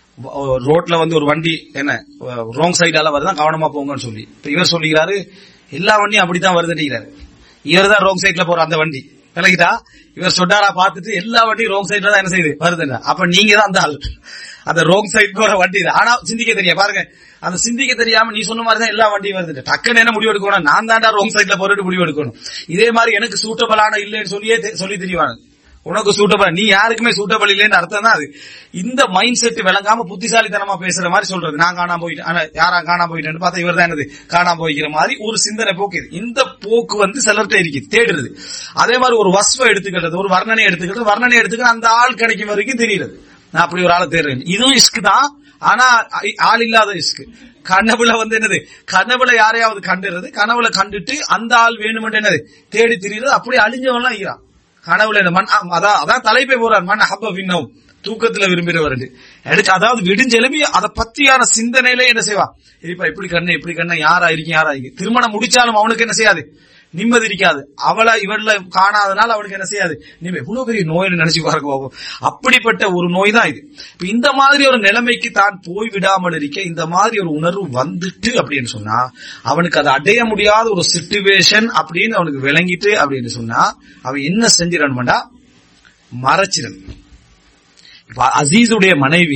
வ- ரோட்ல வந்து ஒரு வண்டி என்ன ராங் சைடால வருதான் கவனமா போங்கன்னு சொல்லி இப்ப இவர் சொல்லிக்கிறாரு எல்லா வண்டியும் அப்படித்தான் வருதுன்றாரு இவர் தான் ராங் சைட்ல போற அந்த வண்டி விளக்கிட்டா இவர் சொன்னாரா பார்த்துட்டு எல்லா வண்டியும் ராங் சைட்ல தான் என்ன செய்யுது வருதுன்னா அப்ப நீங்க தான் அந்த ஆள் அந்த ரோங் சைட் போற வண்டி இது ஆனா சிந்திக்க தெரியா பாருங்க அந்த சிந்திக்க தெரியாம நீ சொன்ன மாதிரி தான் எல்லா வண்டியும் வருது டக்குன்னு என்ன முடிவு எடுக்கணும் நான் தான்டா ரோங் சைட்ல போறது முடிவு எடுக்கணும் இதே மாதிரி எனக்கு சூட்டபிளான இல்லைன்னு சொல்லியே தெ- சொல்லி தெரியவாங்க உனக்கு சூட்டபிள் நீ யாருக்குமே சூட்டபிள் இல்லைன்னு அர்த்தம் தான் அது இந்த மைண்ட் செட் விளங்காம புத்திசாலித்தனமா பேசுற மாதிரி சொல்றது நான் காணாம போயிட்டேன் ஆனா யாரா காணாம போயிட்டேன்னு பார்த்தா இவர் தான் என்னது காணாம போய்க்கிற மாதிரி ஒரு சிந்தனை போக்கு இது இந்த போக்கு வந்து சிலர்கிட்ட இருக்குது தேடுறது அதே மாதிரி ஒரு வஸ்வ எடுத்துக்கிறது ஒரு வர்ணனை எடுத்துக்கிறது வர்ணனை எடுத்துக்கிறது அந்த ஆள் கிடைக்கும் வரைக்கும் தெரியுது நான் அப்படி ஒரு ஆளை தேடுறேன் இதுவும் இஸ்க் தான் ஆனா ஆ- ஆள் இல்லாத இஸ்க் கனவுல வந்து என்னது கனவுல யாரையாவது கண்டுறது கனவுல கண்டுட்டு அந்த ஆள் வேணுமென்று என்னது தேடி திரியுறது அப்படி அழிஞ்சவன்லாம் இருக்கிறான் கனவுல என்ன மண் ஆ- அதான் அதான் தலைப்பே போறார் மண் ஹப்ப விண்ணவும் தூக்கத்துல விரும்புகிறவர் எடுத்து அதாவது விடிஞ்செலும்பி அதை பத்தியான சிந்தனையில என்ன செய்வா இப்ப இப்படி கண்ணு இப்படி கண்ணு யாரா இருக்கு யாரா இருக்கு திருமணம் முடிச்சாலும் அவனுக்கு என்ன செய்யாது நிம்மதி இருக்காது அவளை இவள்ல காணாதனால அவனுக்கு என்ன செய்யாது நீ எவ்வளவு பெரிய நோய்னு நினைச்சு பாருங்க பாப்போம். அப்படிப்பட்ட ஒரு நோய் தான் இது இப்ப இந்த மாதிரி ஒரு நிலைமைக்கு தான் போய் விடாமல் இருக்க இந்த மாதிரி ஒரு உணர்வு வந்துட்டு அப்படின்னு சொன்னா அவனுக்கு அதை அடைய முடியாத ஒரு சிச்சுவேஷன் அப்படின்னு அவனுக்கு விளங்கிட்டு அப்படின்னு சொன்னா அவன் என்ன செஞ்சிடணும்டா மறைச்சிடணும் இப்ப அசீஸுடைய மனைவி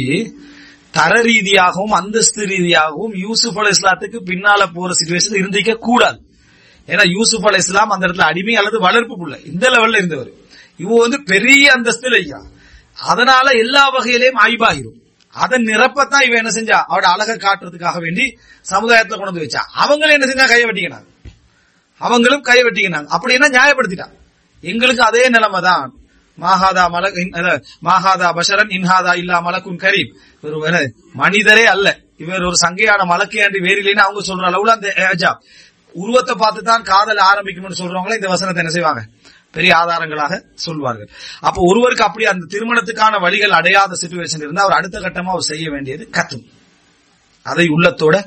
தர ரீதியாகவும் அந்தஸ்து ரீதியாகவும் யூசுப் அலை இஸ்லாத்துக்கு பின்னால போற சுச்சுவேஷன் இருந்திருக்க கூடாது ஏன்னா யூசுப் அலை இஸ்லாம் அந்த இடத்துல அடிமை அல்லது வளர்ப்பு புள்ள இந்த லெவல்ல இருந்தவர் இவ வந்து பெரிய அந்தஸ்துல ஐயா அதனால எல்லா வகையிலையும் ஆய்வாகிரும் அதை நிரப்பத்தான் இவன் என்ன செஞ்சா அவட அழகை காட்டுறதுக்காக வேண்டி சமுதாயத்துல கொண்டு வந்து வச்சா அவங்களும் என்ன செஞ்சா கையை வெட்டிக்கினாங்க அவங்களும் கையை வெட்டிக்கினாங்க அப்படின்னா நியாயப்படுத்திட்டான் எங்களுக்கு அதே நிலைமை தான் மாஹாதா மலக் இன்- அத, மாஹாதா பஷரன் இன்ஹாதா இல்லா மலக்குன் கரீம் ஒரு என்ன, மனிதரே அல்ல இவர் ஒரு சங்கையான மலக்கு என்று வேறு இல்லைன்னு அவங்க சொல்ற அளவுல அந்த ஏஜாப் உருவத்தை பார்த்து தான் காதல் ஆரம்பிக்கணும்னு சொல்றவங்களே இந்த வசனத்தை என்ன செய்வாங்க பெரிய ஆதாரங்களாக சொல்வார்கள் அப்போ ஒருவருக்கு அப்படி அந்த திருமணத்துக்கான வழிகள் அடையாத சுச்சுவேஷன் இருந்தா அவர் அடுத்த கட்டமா அவர் செய்ய வேண்டியது கத்தும் அதை உள்ளத்தோட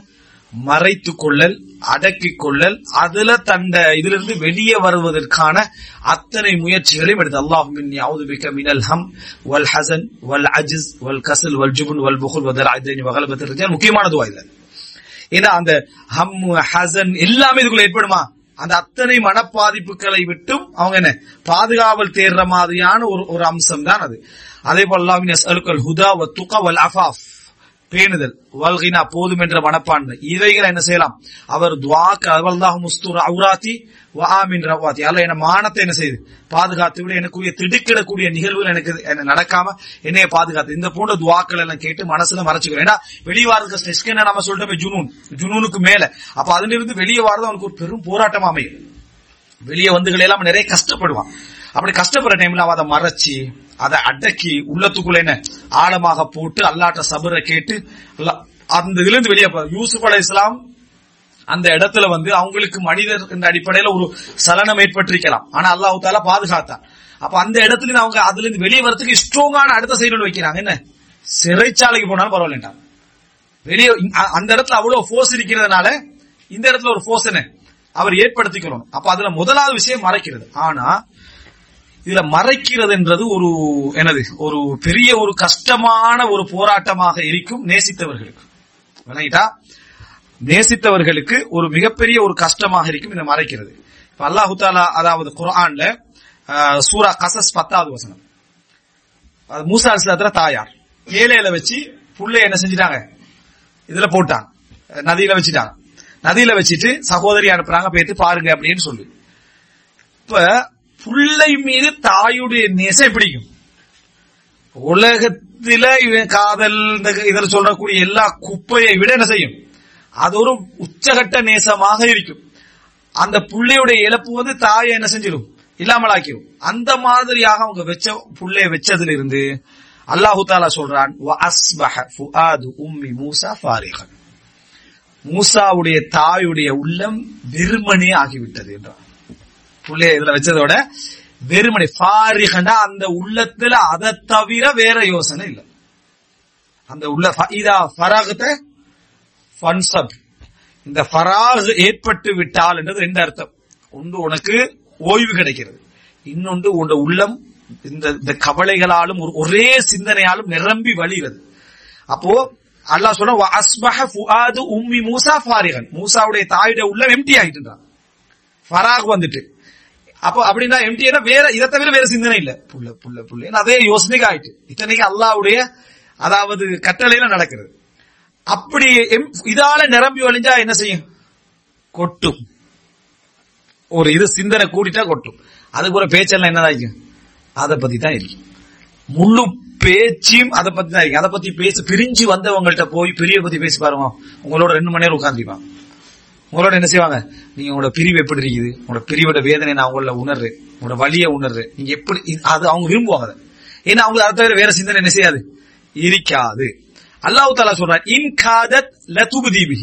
மறைத்து கொள்ளல் அடக்கிக் கொள்ளல் அதுல தந்த இதுல இருந்து வெளியே வருவதற்கான அத்தனை முயற்சிகளையும் எடுத்து அல்லாஹுமின் யாவுதுபிக்க மினல் ஹம் வல் ஹசன் வல் அஜிஸ் வல் கசல் வல் ஜுபுன் வல் புகுல் வதல் ஐதனி வகலபத்தில் முக்கியமான துவா இது ஏன்னா அந்த ஹம் ஹசன் எல்லாமே இதுக்குள்ள ஏற்படுமா அந்த அத்தனை மனப்பாதிப்புகளை விட்டும் அவங்க என்ன பாதுகாவல் தேர்ற மாதிரியான ஒரு ஒரு அம்சம் தான் அது அதே போல அல்லாஹ்வின் யஸ்அலுக்கல் ஹுதா வ துகா வல் அஃபாஃப் பேணுதல் வல்கினா போதும் என்ற மனப்பான்மை இவைகளை என்ன செய்யலாம் அவர் துவாக்க அவல்தாக முஸ்தூர் அவுராத்தி வாமின் ரவாத்தி அல்ல என்ன மானத்தை என்ன செய்யுது பாதுகாத்து விட எனக்குரிய திடுக்கிடக்கூடிய நிகழ்வுகள் எனக்கு என்ன நடக்காம என்னைய பாதுகாத்து இந்த போன்ற துவாக்கள் எல்லாம் கேட்டு மனசுல மறைச்சுக்கிறேன் ஏன்னா வெளியே வாரதுக்கு ஸ்டெஸ்கேன நம்ம சொல்லிட்டோமே ஜுனூன் ஜுனூனுக்கு மேல அப்ப அதுல இருந்து வெளியே வாரது அவனுக்கு ஒரு பெரும் போராட்டம் அமையும் வெளியே வந்துகளை எல்லாம் நிறைய கஷ்டப்படுவான் அப்படி கஷ்டப்படுற டைம்ல அவன் அதை மறைச்சு அதை அடக்கி உள்ளத்துக்குள்ள என்ன ஆழமாக போட்டு அல்லாட்ட சபரை கேட்டு அல்லாஹ் அந்த இதுல இருந்து வெளியே போ- யூசுப் அலை இஸ்லாம் அந்த இடத்துல வந்து அவங்களுக்கு மனிதர் என்ற அடிப்படையில ஒரு சலனம் ஏற்பட்டிருக்கலாம் ஆனா அல்லாஹ் தாலா பாதுகாத்தான் அப்ப அந்த இடத்துல இருந்து அவங்க அதுல இருந்து வெளியே வரதுக்கு ஸ்ட்ராங்கான அடுத்த சைடு வைக்கிறாங்க என்ன சிறைச்சாலைக்கு போனாலும் பரவாயில்லண்டா வெளியே அ- அந்த இடத்துல அவ்வளவு ஃபோர்ஸ் இருக்கிறதுனால இந்த இடத்துல ஒரு ஃபோர்ஸ் என்ன அவர் ஏற்படுத்திக்கிறோம் அப்ப அதுல முதலாவது விஷயம் மறைக்கிறது ஆனா இதுல மறைக்கிறது என்றது ஒரு என்னது ஒரு பெரிய ஒரு கஷ்டமான ஒரு போராட்டமாக இருக்கும் நேசித்தவர்களுக்கு விளங்கிட்டா நேசித்தவர்களுக்கு ஒரு மிகப்பெரிய ஒரு கஷ்டமாக இருக்கும் இதை மறைக்கிறது இப்ப அல்லாஹு தாலா அதாவது குர்ஆன்ல ஆஹ், சூரா கசஸ் பத்தாவது வசனம் அது மூசா அலிஸ்லாத்துல தாயார் ஏழையில வச்சு புள்ளைய என்ன செஞ்சிட்டாங்க இதுல போட்டாங்க அஹ், நதியில வச்சுட்டாங்க நதியில வச்சுட்டு சகோதரி அனுப்புறாங்க போயிட்டு பாருங்க அப்படின்னு சொல்லி இப்ப புள்ளை மீது தாயுடைய நேசம் பிடிக்கும் உலகத்தில இவன் காதல் இந்த இதுல சொல்லக்கூடிய எல்லா குப்பையை விட என்ன செய்யும் அது ஒரு உச்சகட்ட நேசமாக இருக்கும் அந்த புள்ளையுடைய இழப்பு வந்து தாயை என்ன செஞ்சிடும் இல்லாமலாக்கிடும் அந்த மாதிரியாக அவங்க வெச்ச புள்ளைய வச்சதுல இருந்து அல்லாஹு தாலா சொல்றான் "வ அஸ்பஹ ஃபுஆது உம்மி மூசா ஃபாரிகன்." மூசாவுடைய தாயுடைய உள்ளம் வெறுமனே ஆகிவிட்டது என்றான் புள்ளைய இதுல வச்சதோட வெறுமனை ஃபாரிகண்டா அந்த உள்ளத்துல அதை தவிர வேற யோசனை இல்ல அந்த உள்ள ஃப- இதா ஃபராகத்த ஃபன்சப் இந்த ஃபராக் ஏற்பட்டு விட்டால் என்றது ரெண்டு அர்த்தம் ஒன்று உனக்கு ஓய்வு கிடைக்கிறது இன்னொன்று உன் உள்ளம் இந்த இந்த கவலைகளாலும் ஒரு ஒரே சிந்தனையாலும் நிரம்பி வழிகிறது அப்போ அல்லாஹ் சொல்ற "வ அஸ்பஹ ஃபுஆது உம்மி மூசா ஃபாரிகன் மூசாவுடைய தாயுடைய உள்ளம் எம்டி ஆகிட்டுன்றான் ஃபராக் வந்துட்டு அப்போ அப்படின்னா எம்டினா வேற இதை தவிர வேற சிந்தனை இல்ல புள்ள புள்ள புள்ள ஏன்னா அதே யோசனைக்கு ஆயிட்டு இத்தனைக்கு அல்லாஹ்வுடைய அதாவது கட்டளையில நடக்கிறது அப்படி எம்- இதால நிரம்பி வழிஞ்சா என்ன செய்யும் கொட்டும் ஒரு இது சிந்தனை கூடிட்டா கொட்டும் அதுக்கு ஒரு பேச்செல்லாம் என்னதான் இருக்கும் அதை பத்தி தான் இருக்கும் முழு பேச்சும் அதை பத்தி தான் இருக்கும் அதை பத்தி பேசி பிரிஞ்சு வந்தவங்கள்ட்ட போய் பிரிய பத்தி பேசி பாருங்க உங்களோட ரெண்டு மணி நேரம் உட்காந்துப்பாங்க உங்களோட என்ன செய்வாங்க நீங்க உங்களோட பிரிவு எப்படி இருக்குது உங்களோட பிரிவோட வேதனை நான் உங்கள உணர்றேன் உங்களோட வலியை உணர்றேன் நீங்க எப்படி இது- அது அவங்க விரும்புவாங்க அதை. ஏன்னா அவங்க அதை தவிர வேற சிந்தனை என்ன செய்யாது இருக்காது அல்லாஹ் தாலா சொல்றார் இன் காதத் லதுபுதீபிஹி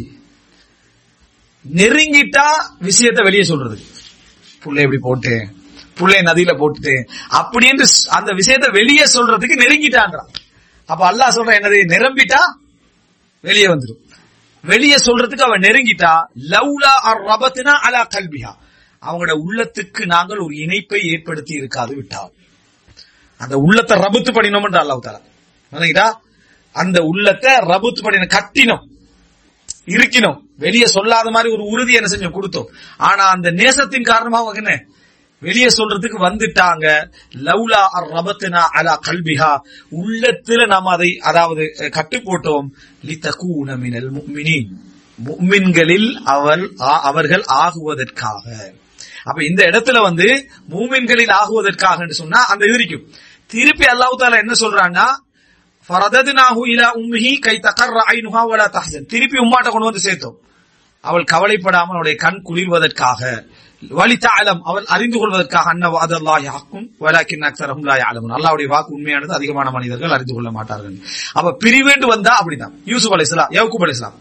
நெருங்கிட்டா விஷயத்தை வெளியே சொல்றது புள்ளை எப்படி போட்டேன் புள்ளை நதியில போட்டுட்டேன் அப்படின்னு ஸ்- அந்த விஷயத்தை வெளியே சொல்றதுக்கு நெருங்கிட்டான்றான் அப்ப அல்லாஹ் சொல்ற என்னது நிரம்பிட்டா வெளியே வந்துடும் வெளியே சொல்றதுக்கு அவன் நெருங்கிட்டா லவ்லா அர் ரபத்னா அலா கல்பிஹா அவங்களோட உள்ளத்துக்கு நாங்கள் ஒரு இணைப்பை ஏற்படுத்தி இருக்காது விட்டால் அந்த உள்ளத்தை ரபுத்து பண்ணினோம் என்று அல்லாஹ் தாலா விளங்கிட்டா அந்த உள்ளத்தை ரபுத்து பண்ணின கட்டினோம் இருக்கினோம் வெளியே சொல்லாத மாதிரி ஒரு உறுதி என்ன செஞ்சோம் கொடுத்தோம் ஆனா அந்த நேசத்தின் காரணமா அவங்க என்ன வெளியே சொல்றதுக்கு வந்துட்டாங்க லவ்லா அர் ரபத்னா அலா கல்பிஹா உள்ளத்துல நாம் அதை அதாவது அஹ், கட்டு போட்டோம் லிதகூன மினல் முஃமினீன் முஃமின்களில் அவர் ஆ- அவர்கள் ஆகுவதற்காக அப்ப இந்த இடத்துல வந்து மூமின்களில் ஆகுவதற்காக என்று சொன்னா அந்த இது இருக்கும் திருப்பி அல்லாஹ் தாலா என்ன சொல்றான்னா ஃபரதத்னாஹு இலா உம்மிஹி கை தகர்ர ஐனுஹா வலா தஹ்சன் திருப்பி உம்மாட்ட கொண்டு வந்து சேர்த்தோம் அவள் கவலைப்படாமல் அவளுடைய கண் குளிர்வதற்காக வழி தாளம் அவள் அறிந்து கொள்வதற்காக அன்ன வாதல்லா யாக்கும் வலாக்கின் அக்சரஹும் லா யாலமுன் அல்லாஹ்வுடைய வாக்கு உண்மையானது அதிகமான மனிதர்கள் அறிந்து கொள்ள மாட்டார்கள் அப்ப பிரிவேண்டு வந்தா அப்படிதான் யூசுப் அலைஹிஸ்ஸலாம் யவுக்குப் அலைஹிஸ்ஸலாம்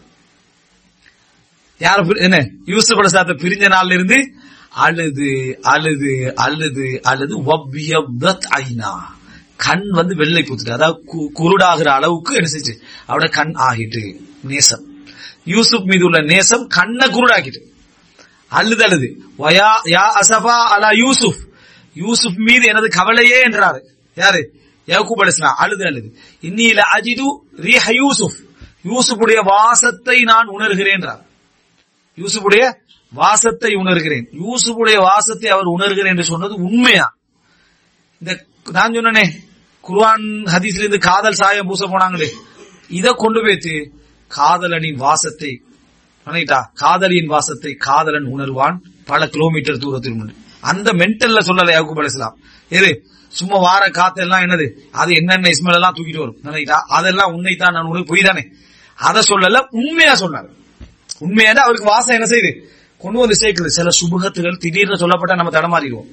யார பிரி- என்ன யூசுப் அலைஹிஸ்ஸலாத்தை பிரிஞ்ச நாள்ல இருந்து அழுது அழுது அழுது அழுது வவ்வியவ்வத் ஐனா கண் வந்து வெள்ளை பூத்துட்டு அதாவது கு- குருடாகிற அளவுக்கு என்ன செஞ்சு அவட கண் ஆகிட்டு நேசம் யூசுப் மீது உள்ள நேசம் கண்ணை குருடாக்கிட்டு அழுது அழுது வயா யா அசபா அலா யூசுப் யூசுப் மீது எனது கவலையே என்றாரு யாரு யாக்கூப் அலிஸ்லாம் அழுது அழுது இன்னில அஜிது ரீஹ யூசுப் யூசுப்புடைய வாசத்தை நான் உணர்கிறேன் என்றார் யூசுப்புடைய வாசத்தை உணர்கிறேன் யூசுப்புடைய வாசத்தை அவர் உணர்கிறேன் என்று சொன்னது உண்மையா இந்த நான் சொன்னனே குர்ஆன் ஹதீஸ்ல இருந்து காதல் சாயம் பூச போனாங்களே இத கொண்டு போய்த்து காதலனின் வாசத்தை நினைட்டா காதலியின் வாசத்தை காதலன் உணர்வான் பல கிலோமீட்டர் தூரத்தில் முன்னு அந்த மென்டல்ல சொல்லல யாக்கூப் அலிஸ்லாம் எது சும்மா வார காத்தெல்லாம் என்னது அது என்னென்ன இஸ்மல் எல்லாம் தூக்கிட்டு வரும் நினைட்டா அதெல்லாம் உன்னைத்தான் நான் உனக்கு பொய் தானே அதை சொல்லல உண்மையா சொன்னாரு உண்மையான அவருக்கு வாசம் என்ன செய்யுது கொண்டு வந்து சேர்க்குது சில சுபகத்துகள் திடீர்னு சொல்லப்பட்டா நம்ம தடமாறிடுவோம்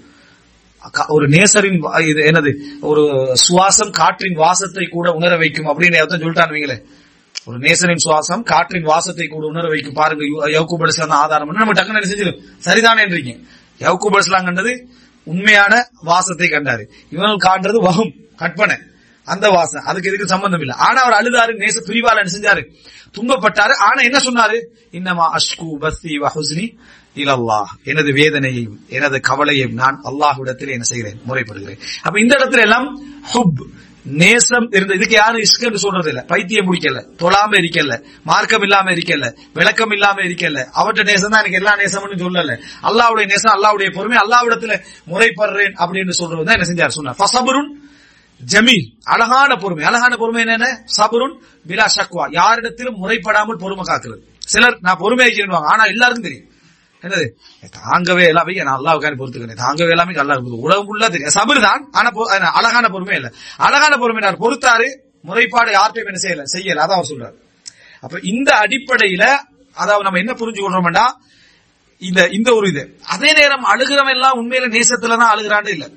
கா- ஒரு நேசரின் வா- இது என்னது ஒரு சுவாசம் காற்றின் வாசத்தை கூட உணர வைக்கும் அப்படின்னு அர்த்தம் சொல்லிட்டான்னு வைங்களேன் ஒரு நேசரின் சுவாசம் காற்றின் வாசத்தை கூட உணர வைக்கும் பாருங்க யு- யக்கூப் அலிஸ்லாம் ஆதாரம் பண்ணி நம்ம டக்குன்னு என்ன செஞ்சிடும் சரிதானேன்றீங்க யக்கூப் அலிஸ்லாம் கண்டது உண்மையான வாசத்தை கண்டாரு இவங்க காண்றது வகும் கற்பனை அந்த வாசம் அதுக்கு இதுக்கு சம்பந்தம் இல்ல ஆனா அவர் அழுதாரு நேச பிரிவால என்ன செஞ்சாரு துன்பப்பட்டாரு ஆனா என்ன சொன்னாரு இன்னமா அஷ்கு பஸ்தி வஹுஸ்னி இலல்லாஹ் எனது வேதனையையும் எனது கவலையையும் நான் அல்லாஹ்விடத்தில் என்ன செய்கிறேன் முறைப்படுகிறேன் அப்ப இந்த இடத்துல எல்லாம் ஹுப் நேசம் இருந்த இதுக்கு யாரும் இஷ்கன்னு சொல்றது இல்ல பைத்தியம் முடிக்கல தொழாம இருக்கல மார்க்கம் இல்லாம இருக்கல விளக்கம் இல்லாம இருக்கல அவற்ற நேசம் தான் எனக்கு எல்லா நேசம்னு சொல்லல அல்லாவுடைய நேசம் அல்லாவுடைய பொறுமை அல்லாவிடத்துல முறைப்படுறேன் அப்படின்னு சொல்றது தான் என்ன செஞ்சார் சொன்னார் ஃபசபருன் ஜமீல் அழகான பொறுமை அழகான பொறுமை என்னென்ன சபருன் பிலா ஷக்வா யாரிடத்திலும் முறைப்படாமல் பொறுமை காக்கிறது சிலர் நான் பொறுமையா இருக்கிறேன் ஆனா எல்லாருக்கும் தெரியும் என்னது தாங்கவே எல்லாமே நான் அல்லாவுக்கான பொறுத்துக்கிறேன் தாங்கவே எல்லாமே அல்லா இருக்குது உலகம் ஃபுல்லா தெரியும் சபரு தான் ஆனா பொ- ஆனா அழகான பொறுமை இல்ல அழகான பொறுமை நான் பொறுத்தாரு முறைப்பாடு யார்ட்டையும் என்ன செய்யல செய்யல அதான் அவர் சொல்றாரு அப்ப இந்த அடிப்படையில அதாவது நம்ம என்ன புரிஞ்சு கொள்றோம்னா இந்த இந்த ஒரு இது அதே நேரம் அழுகிறவன் எல்லாம் உண்மையில நேசத்துல தான் அழுகிறான்னு இல்ல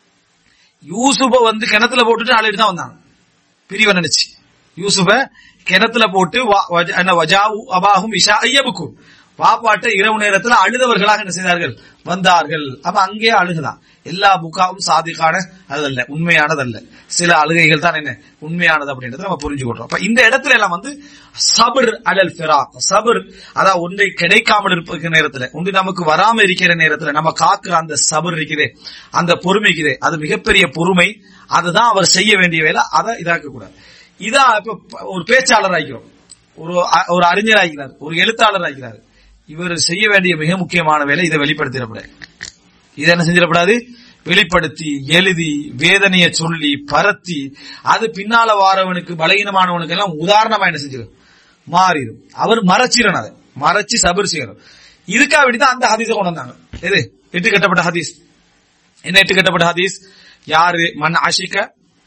யூசுப வந்து கிணத்துல போட்டுட்டு அழுட்டு தான் வந்தாங்க பிரிவை நினைச்சு யூசுப கிணத்துல போட்டு வா- வஜ- என்ன வஜாவு அபாகும் இஷா ஐயபுக்கும் பாப்பாட்ட இரவு நேரத்துல அழுதவர்களாக என்ன செய்தார்கள் வந்தார்கள் அப்ப அங்கே அழுகுதான் எல்லா புக்காவும் சாதிக்கான அதல்ல உண்மையானதல்ல சில அழுகைகள் தான் என்ன உண்மையானது அப்படின்றத நம்ம புரிஞ்சுக்கிறோம் அப்ப இந்த இடத்துல எல்லாம் வந்து சபர் அலல் ஃபிராக் சபர் அதாவது ஒன்றை கிடைக்காமல் இருப்பது நேரத்துல ஒன்று நமக்கு வராம இருக்கிற நேரத்துல நம்ம காக்குற அந்த சபர் இருக்குதே அந்த பொறுமை இருக்குதே அது மிகப்பெரிய பொறுமை அதுதான் அவர் செய்ய வேண்டிய வேலை அதை இதாக்க கூடாது இதா இப்ப ப- ஒரு பேச்சாளர் ஆகிறோம் ஒரு அ- ஒரு அறிஞர் ஆகிறார் ஒரு எழுத்தாளர் ஆகிறார் இவர் செய்ய வேண்டிய மிக முக்கியமான வேலை இதை வெளிப்படுத்திடக்கூடாது இதை என்ன செஞ்சிடக்கூடாது வெளிப்படுத்தி எழுதி வேதனையை சொல்லி பரத்தி அது பின்னால வாரவனுக்கு பலகீனமானவனுக்கு எல்லாம் உதாரணமா என்ன செஞ்சிடும் மாறிடும் அவர் மறைச்சிடணும் அதை மறைச்சு சபர் செய்யணும் இதுக்காக வேண்டி தான் அந்த ஹதீஸை கொண்டு வந்தாங்க எது எட்டு கட்டப்பட்ட ஹதீஸ் என்ன எட்டு கட்டப்பட்ட ஹதீஸ் யாரு மன் ஆஷிக்க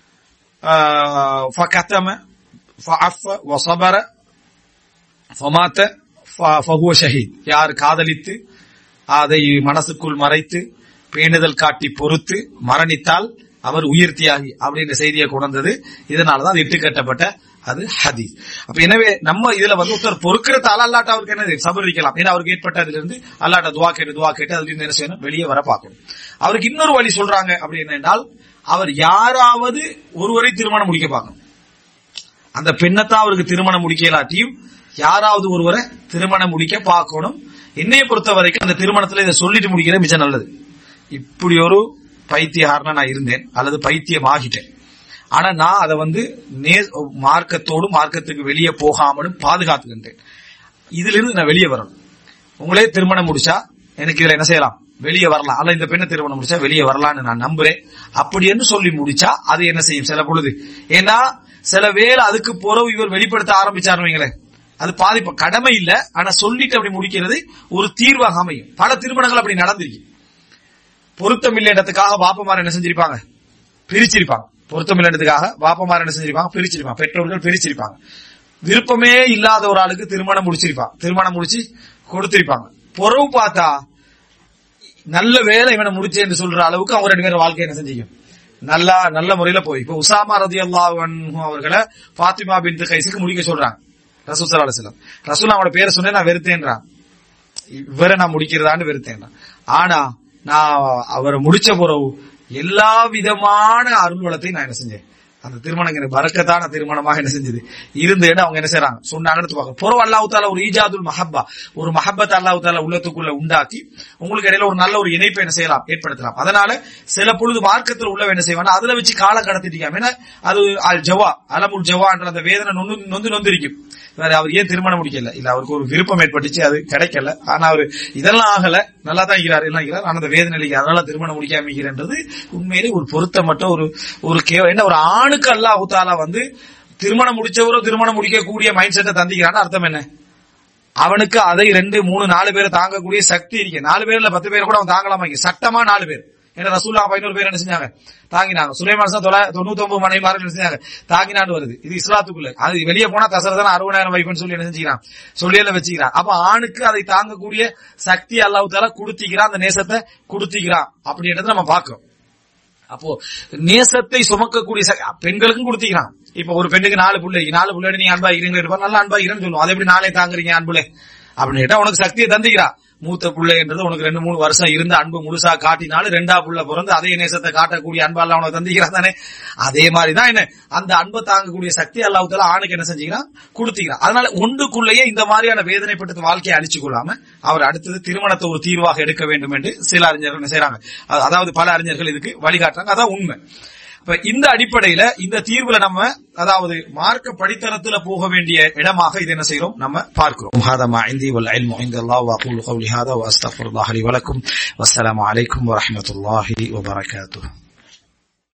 فكتم فعف وصبر فمات ف- فهو ஷஹீத் யார் காதலித்து அதை மனசுக்குள் மறைத்து பேணுதல் காட்டி பொறுத்து மரணித்தால் அவர் உயிர் தியாகி அப்படின்ற செய்தியை கொண்டது இதனாலதான் அது இட்டு கட்டப்பட்ட அது ஹதீஸ் அப்ப எனவே நம்ம இதுல வந்து ஒருத்தர் பொறுக்கிறதால அல்லாட்ட அவருக்கு என்ன சபர் இருக்கலாம் ஏன்னா அவருக்கு ஏற்பட்டதுல இருந்து அல்லாட்ட துவா கேட்டு துவா கேட்டு அதுல இருந்து என்ன செய்யணும் வெளியே வர பார்க்கணும் அவருக்கு இன்னொரு வழி சொல்றாங்க அப்படி என்னென்றால் அவர் யாராவது ஒருவரை திருமணம் முடிக்க பார்க்கணும் அந்த பெண்ணைத்தான் அவருக்கு திருமணம் முடிக்கலாட்டியும் யாராவது ஒருவரை திருமணம் முடிக்க பார்க்கணும் என்னைய பொறுத்த வரைக்கும் அந்த திருமணத்துல இதை சொல்லிட்டு முடிக்கிறது மிச்சம் நல்லது இப்படி ஒரு பைத்தியகாரனா நான் இருந்தேன் அல்லது பைத்தியம் ஆகிட்டேன் ஆனா நான் அதை வந்து நே மார்க்கத்தோடும் மார்க்கத்துக்கு வெளியே போகாமலும் பாதுகாத்துக்கின்றேன் இதுல இருந்து நான் வெளியே வரணும் உங்களே திருமணம் முடிச்சா எனக்கு இதுல என்ன செய்யலாம் வெளியே வரலாம் அல்ல இந்த பெண்ணை திருமணம் முடிச்சா வெளியே வரலாம்னு நான் நம்புறேன் அப்படி என்று சொல்லி முடிச்சா அது என்ன செய்யும் சில பொழுது ஏன்னா சில வேளை அதுக்கு பிறகு இவர் வெளிப்படுத்த ஆரம்பிச்சாரு வைங்களேன் அது பாதிப்பு கடமை இல்ல ஆனா சொல்லிட்டு அப்படி முடிக்கிறது ஒரு தீர்வாக அமையும் பல திருமணங்கள் அப்படி நடந்திருக்கு பொருத்தம் இல்லைன்றதுக்காக பாப்பமார் என்ன செஞ்சிருப்பாங்க பிரிச்சிருப்பாங்க பொருத்தம் இல்லைன்றதுக்காக பாப்பமார் என்ன செஞ்சிருப்பாங்க பிரிச்சிருப்பாங்க பெற்றோர்கள் பிரிச்சிருப்பாங்க விருப்பமே இல்லாத ஒரு ஆளுக்கு திருமணம் முடிச்சிருப்பாங்க திருமணம் முடிச்சு கொடுத்திருப்பாங்க பொறவு பார்த்தா நல்ல வேலை இவனை முடிச்சேன்னு சொல்ற அளவுக்கு அவங்க ரெண்டு பேரும் வாழ்க்கை என்ன செஞ்சிக்கும் நல்லா நல்ல முறையில போய் இப்ப உசாமா ரதி அவர்களை பாத்திமா பின் கைசுக்கு முடிக்க சொல்றாங்க ரசூல் சல்லா அலிஸ்லாம் ரசூல் அவனோட பேரை சொன்னே நான் வெறுத்தேன்றான் இவரை நான் முடிக்கிறதான்னு வெறுத்தேன் ஆனா நான் அவரை முடிச்ச பிறகு எல்லா விதமான அருள் வளத்தையும் நான் என்ன செஞ்சேன் அந்த திருமணம் பறக்கத்தான திருமணமாக என்ன செஞ்சது இருந்தேன்னு அவங்க என்ன செய்றாங்க சொன்னாங்கன்னு பார்க்க புறம் அல்லாஹ் தாலா ஒரு ஈஜாதுல் மஹப்பா ஒரு மஹப்பத் அல்லாஹ் தாலா உள்ளத்துக்குள்ள உண்டாக்கி உங்களுக்கு இடையில ஒரு நல்ல ஒரு இணைப்பை என்ன செய்யலாம் ஏற்படுத்தலாம் அதனால சில பொழுது மார்க்கத்தில் உள்ள என்ன செய்வாங்க அதுல வச்சு காலம் கடத்திட்டீங்க ஏன்னா அது அல் ஜவா அலமுல் ஜவா என்ற அந்த வேதனை நொந்து நொந்து நொந்திருக்கும் வேற அவர் ஏன் திருமணம் முடிக்கல இல்ல அவருக்கு ஒரு விருப்பம் ஏற்பட்டுச்சு அது கிடைக்கல ஆனா அவர் இதெல்லாம் ஆகல நல்லா தான் இருக்கிறார் எல்லாம் இருக்கிறார் ஆனா அந்த வேதனை இல்லை அதனால திருமணம் முடிக்காம இருக்கிறன்றது உண்மையிலே ஒரு பொருத்தமற்ற ஒரு ஒரு கே என்ன ஒரு ஆணுக்கு அல்லாஹ் தாலா வந்து திருமணம் முடிச்சவரோ திருமணம் முடிக்கக்கூடிய மைண்ட் செட்டை தந்திக்கிறான்னு அர்த்தம் என்ன அவனுக்கு அதை ரெண்டு மூணு நாலு பேரை தாங்கக்கூடிய சக்தி இருக்கு நாலு பேர்ல பத்து பேர் கூட அவன் தாங்கலாமா இங்க சட்டமா நாலு பேர் ஏன்னா ரசூல்லா பதினோரு பேர் என்ன செஞ்சாங்க தாங்கினாங்க சுலைமான் தான் தொள்ளா- தொண்ணூத்தி ஒன்பது மனைவிமார்கள் என்ன செஞ்சாங்க தாங்கினான்னு வருது இது இஸ்லாத்துக்குள்ள அது வெளியே போனா தசரதான் அறுபதாயிரம் வைப்புன்னு சொல்லி என்ன செஞ்சுக்கிறான் சொல்லியெல்லாம் வச்சுக்கிறான் அப்ப ஆணுக்கு அதை தாங்கக்கூடிய சக்தி அல்லாஹ் தாலா கொடுத்திக்கிறான் அந்த நேசத்தை கொடுத்திக்கிறான் அப்படின்றத நம்ம பார்க்கிறோம் அப்போ நேசத்தை சுமக்கக்கூடிய ச- பெண்களுக்கும் கொடுத்திக்கிறான் இப்ப ஒரு பெண்ணுக்கு நாலு புள்ளை நாலு புள்ளை நீங்க அன்பா இருங்க நல்லா அன்பா இருன்னு சொல்லுவோம் அதை எப்படி நாளே தாங்குறீங்க அன்புலே அப்படின்னு கேட்டா உனக்கு சக்தியை தந்திக்கிறா மூத்த பிள்ளைன்றது உனக்கு ரெண்டு மூணு வருஷம் இருந்து அன்பு முழுசா காட்டினாலும் ரெண்டா புள்ள பிறந்து அதே நேசத்தை காட்டக்கூடிய அன்பால உனக்கு தந்திக்கிறான் தானே அதே மாதிரிதான் என்ன அந்த அன்பை தாங்கக்கூடிய சக்தி அல்லாஹ்தால ஆணுக்கு என்ன செஞ்சுக்கிறான் கொடுத்திக்கிறான் அதனால ஒன்றுக்குள்ளேயே இந்த மாதிரியான வேதனைப்பட்ட வாழ்க்கையை அழிச்சு கொள்ளாம அவர் அடுத்தது திருமணத்தை ஒரு தீர்வாக எடுக்க வேண்டும் என்று சில அறிஞர்கள் என்ன செய்றாங்க அ- அதாவது பல அறிஞர்கள் இதுக்கு வழிகாட்டுறாங்க அதான் உண்மை இப்ப இந்த அடிப்படையில இந்த தீர்வுல நம்ம அதாவது மார்க்க படித்தரத்துல போக வேண்டிய இடமாக இது என்ன செய்றோம் நம்ம பார்க்கிறோம் هذا ما عندي والعلم عند الله واقول قولي هذا واستغفر الله لي ولكم والسلام عليكم ورحمه الله وبركاته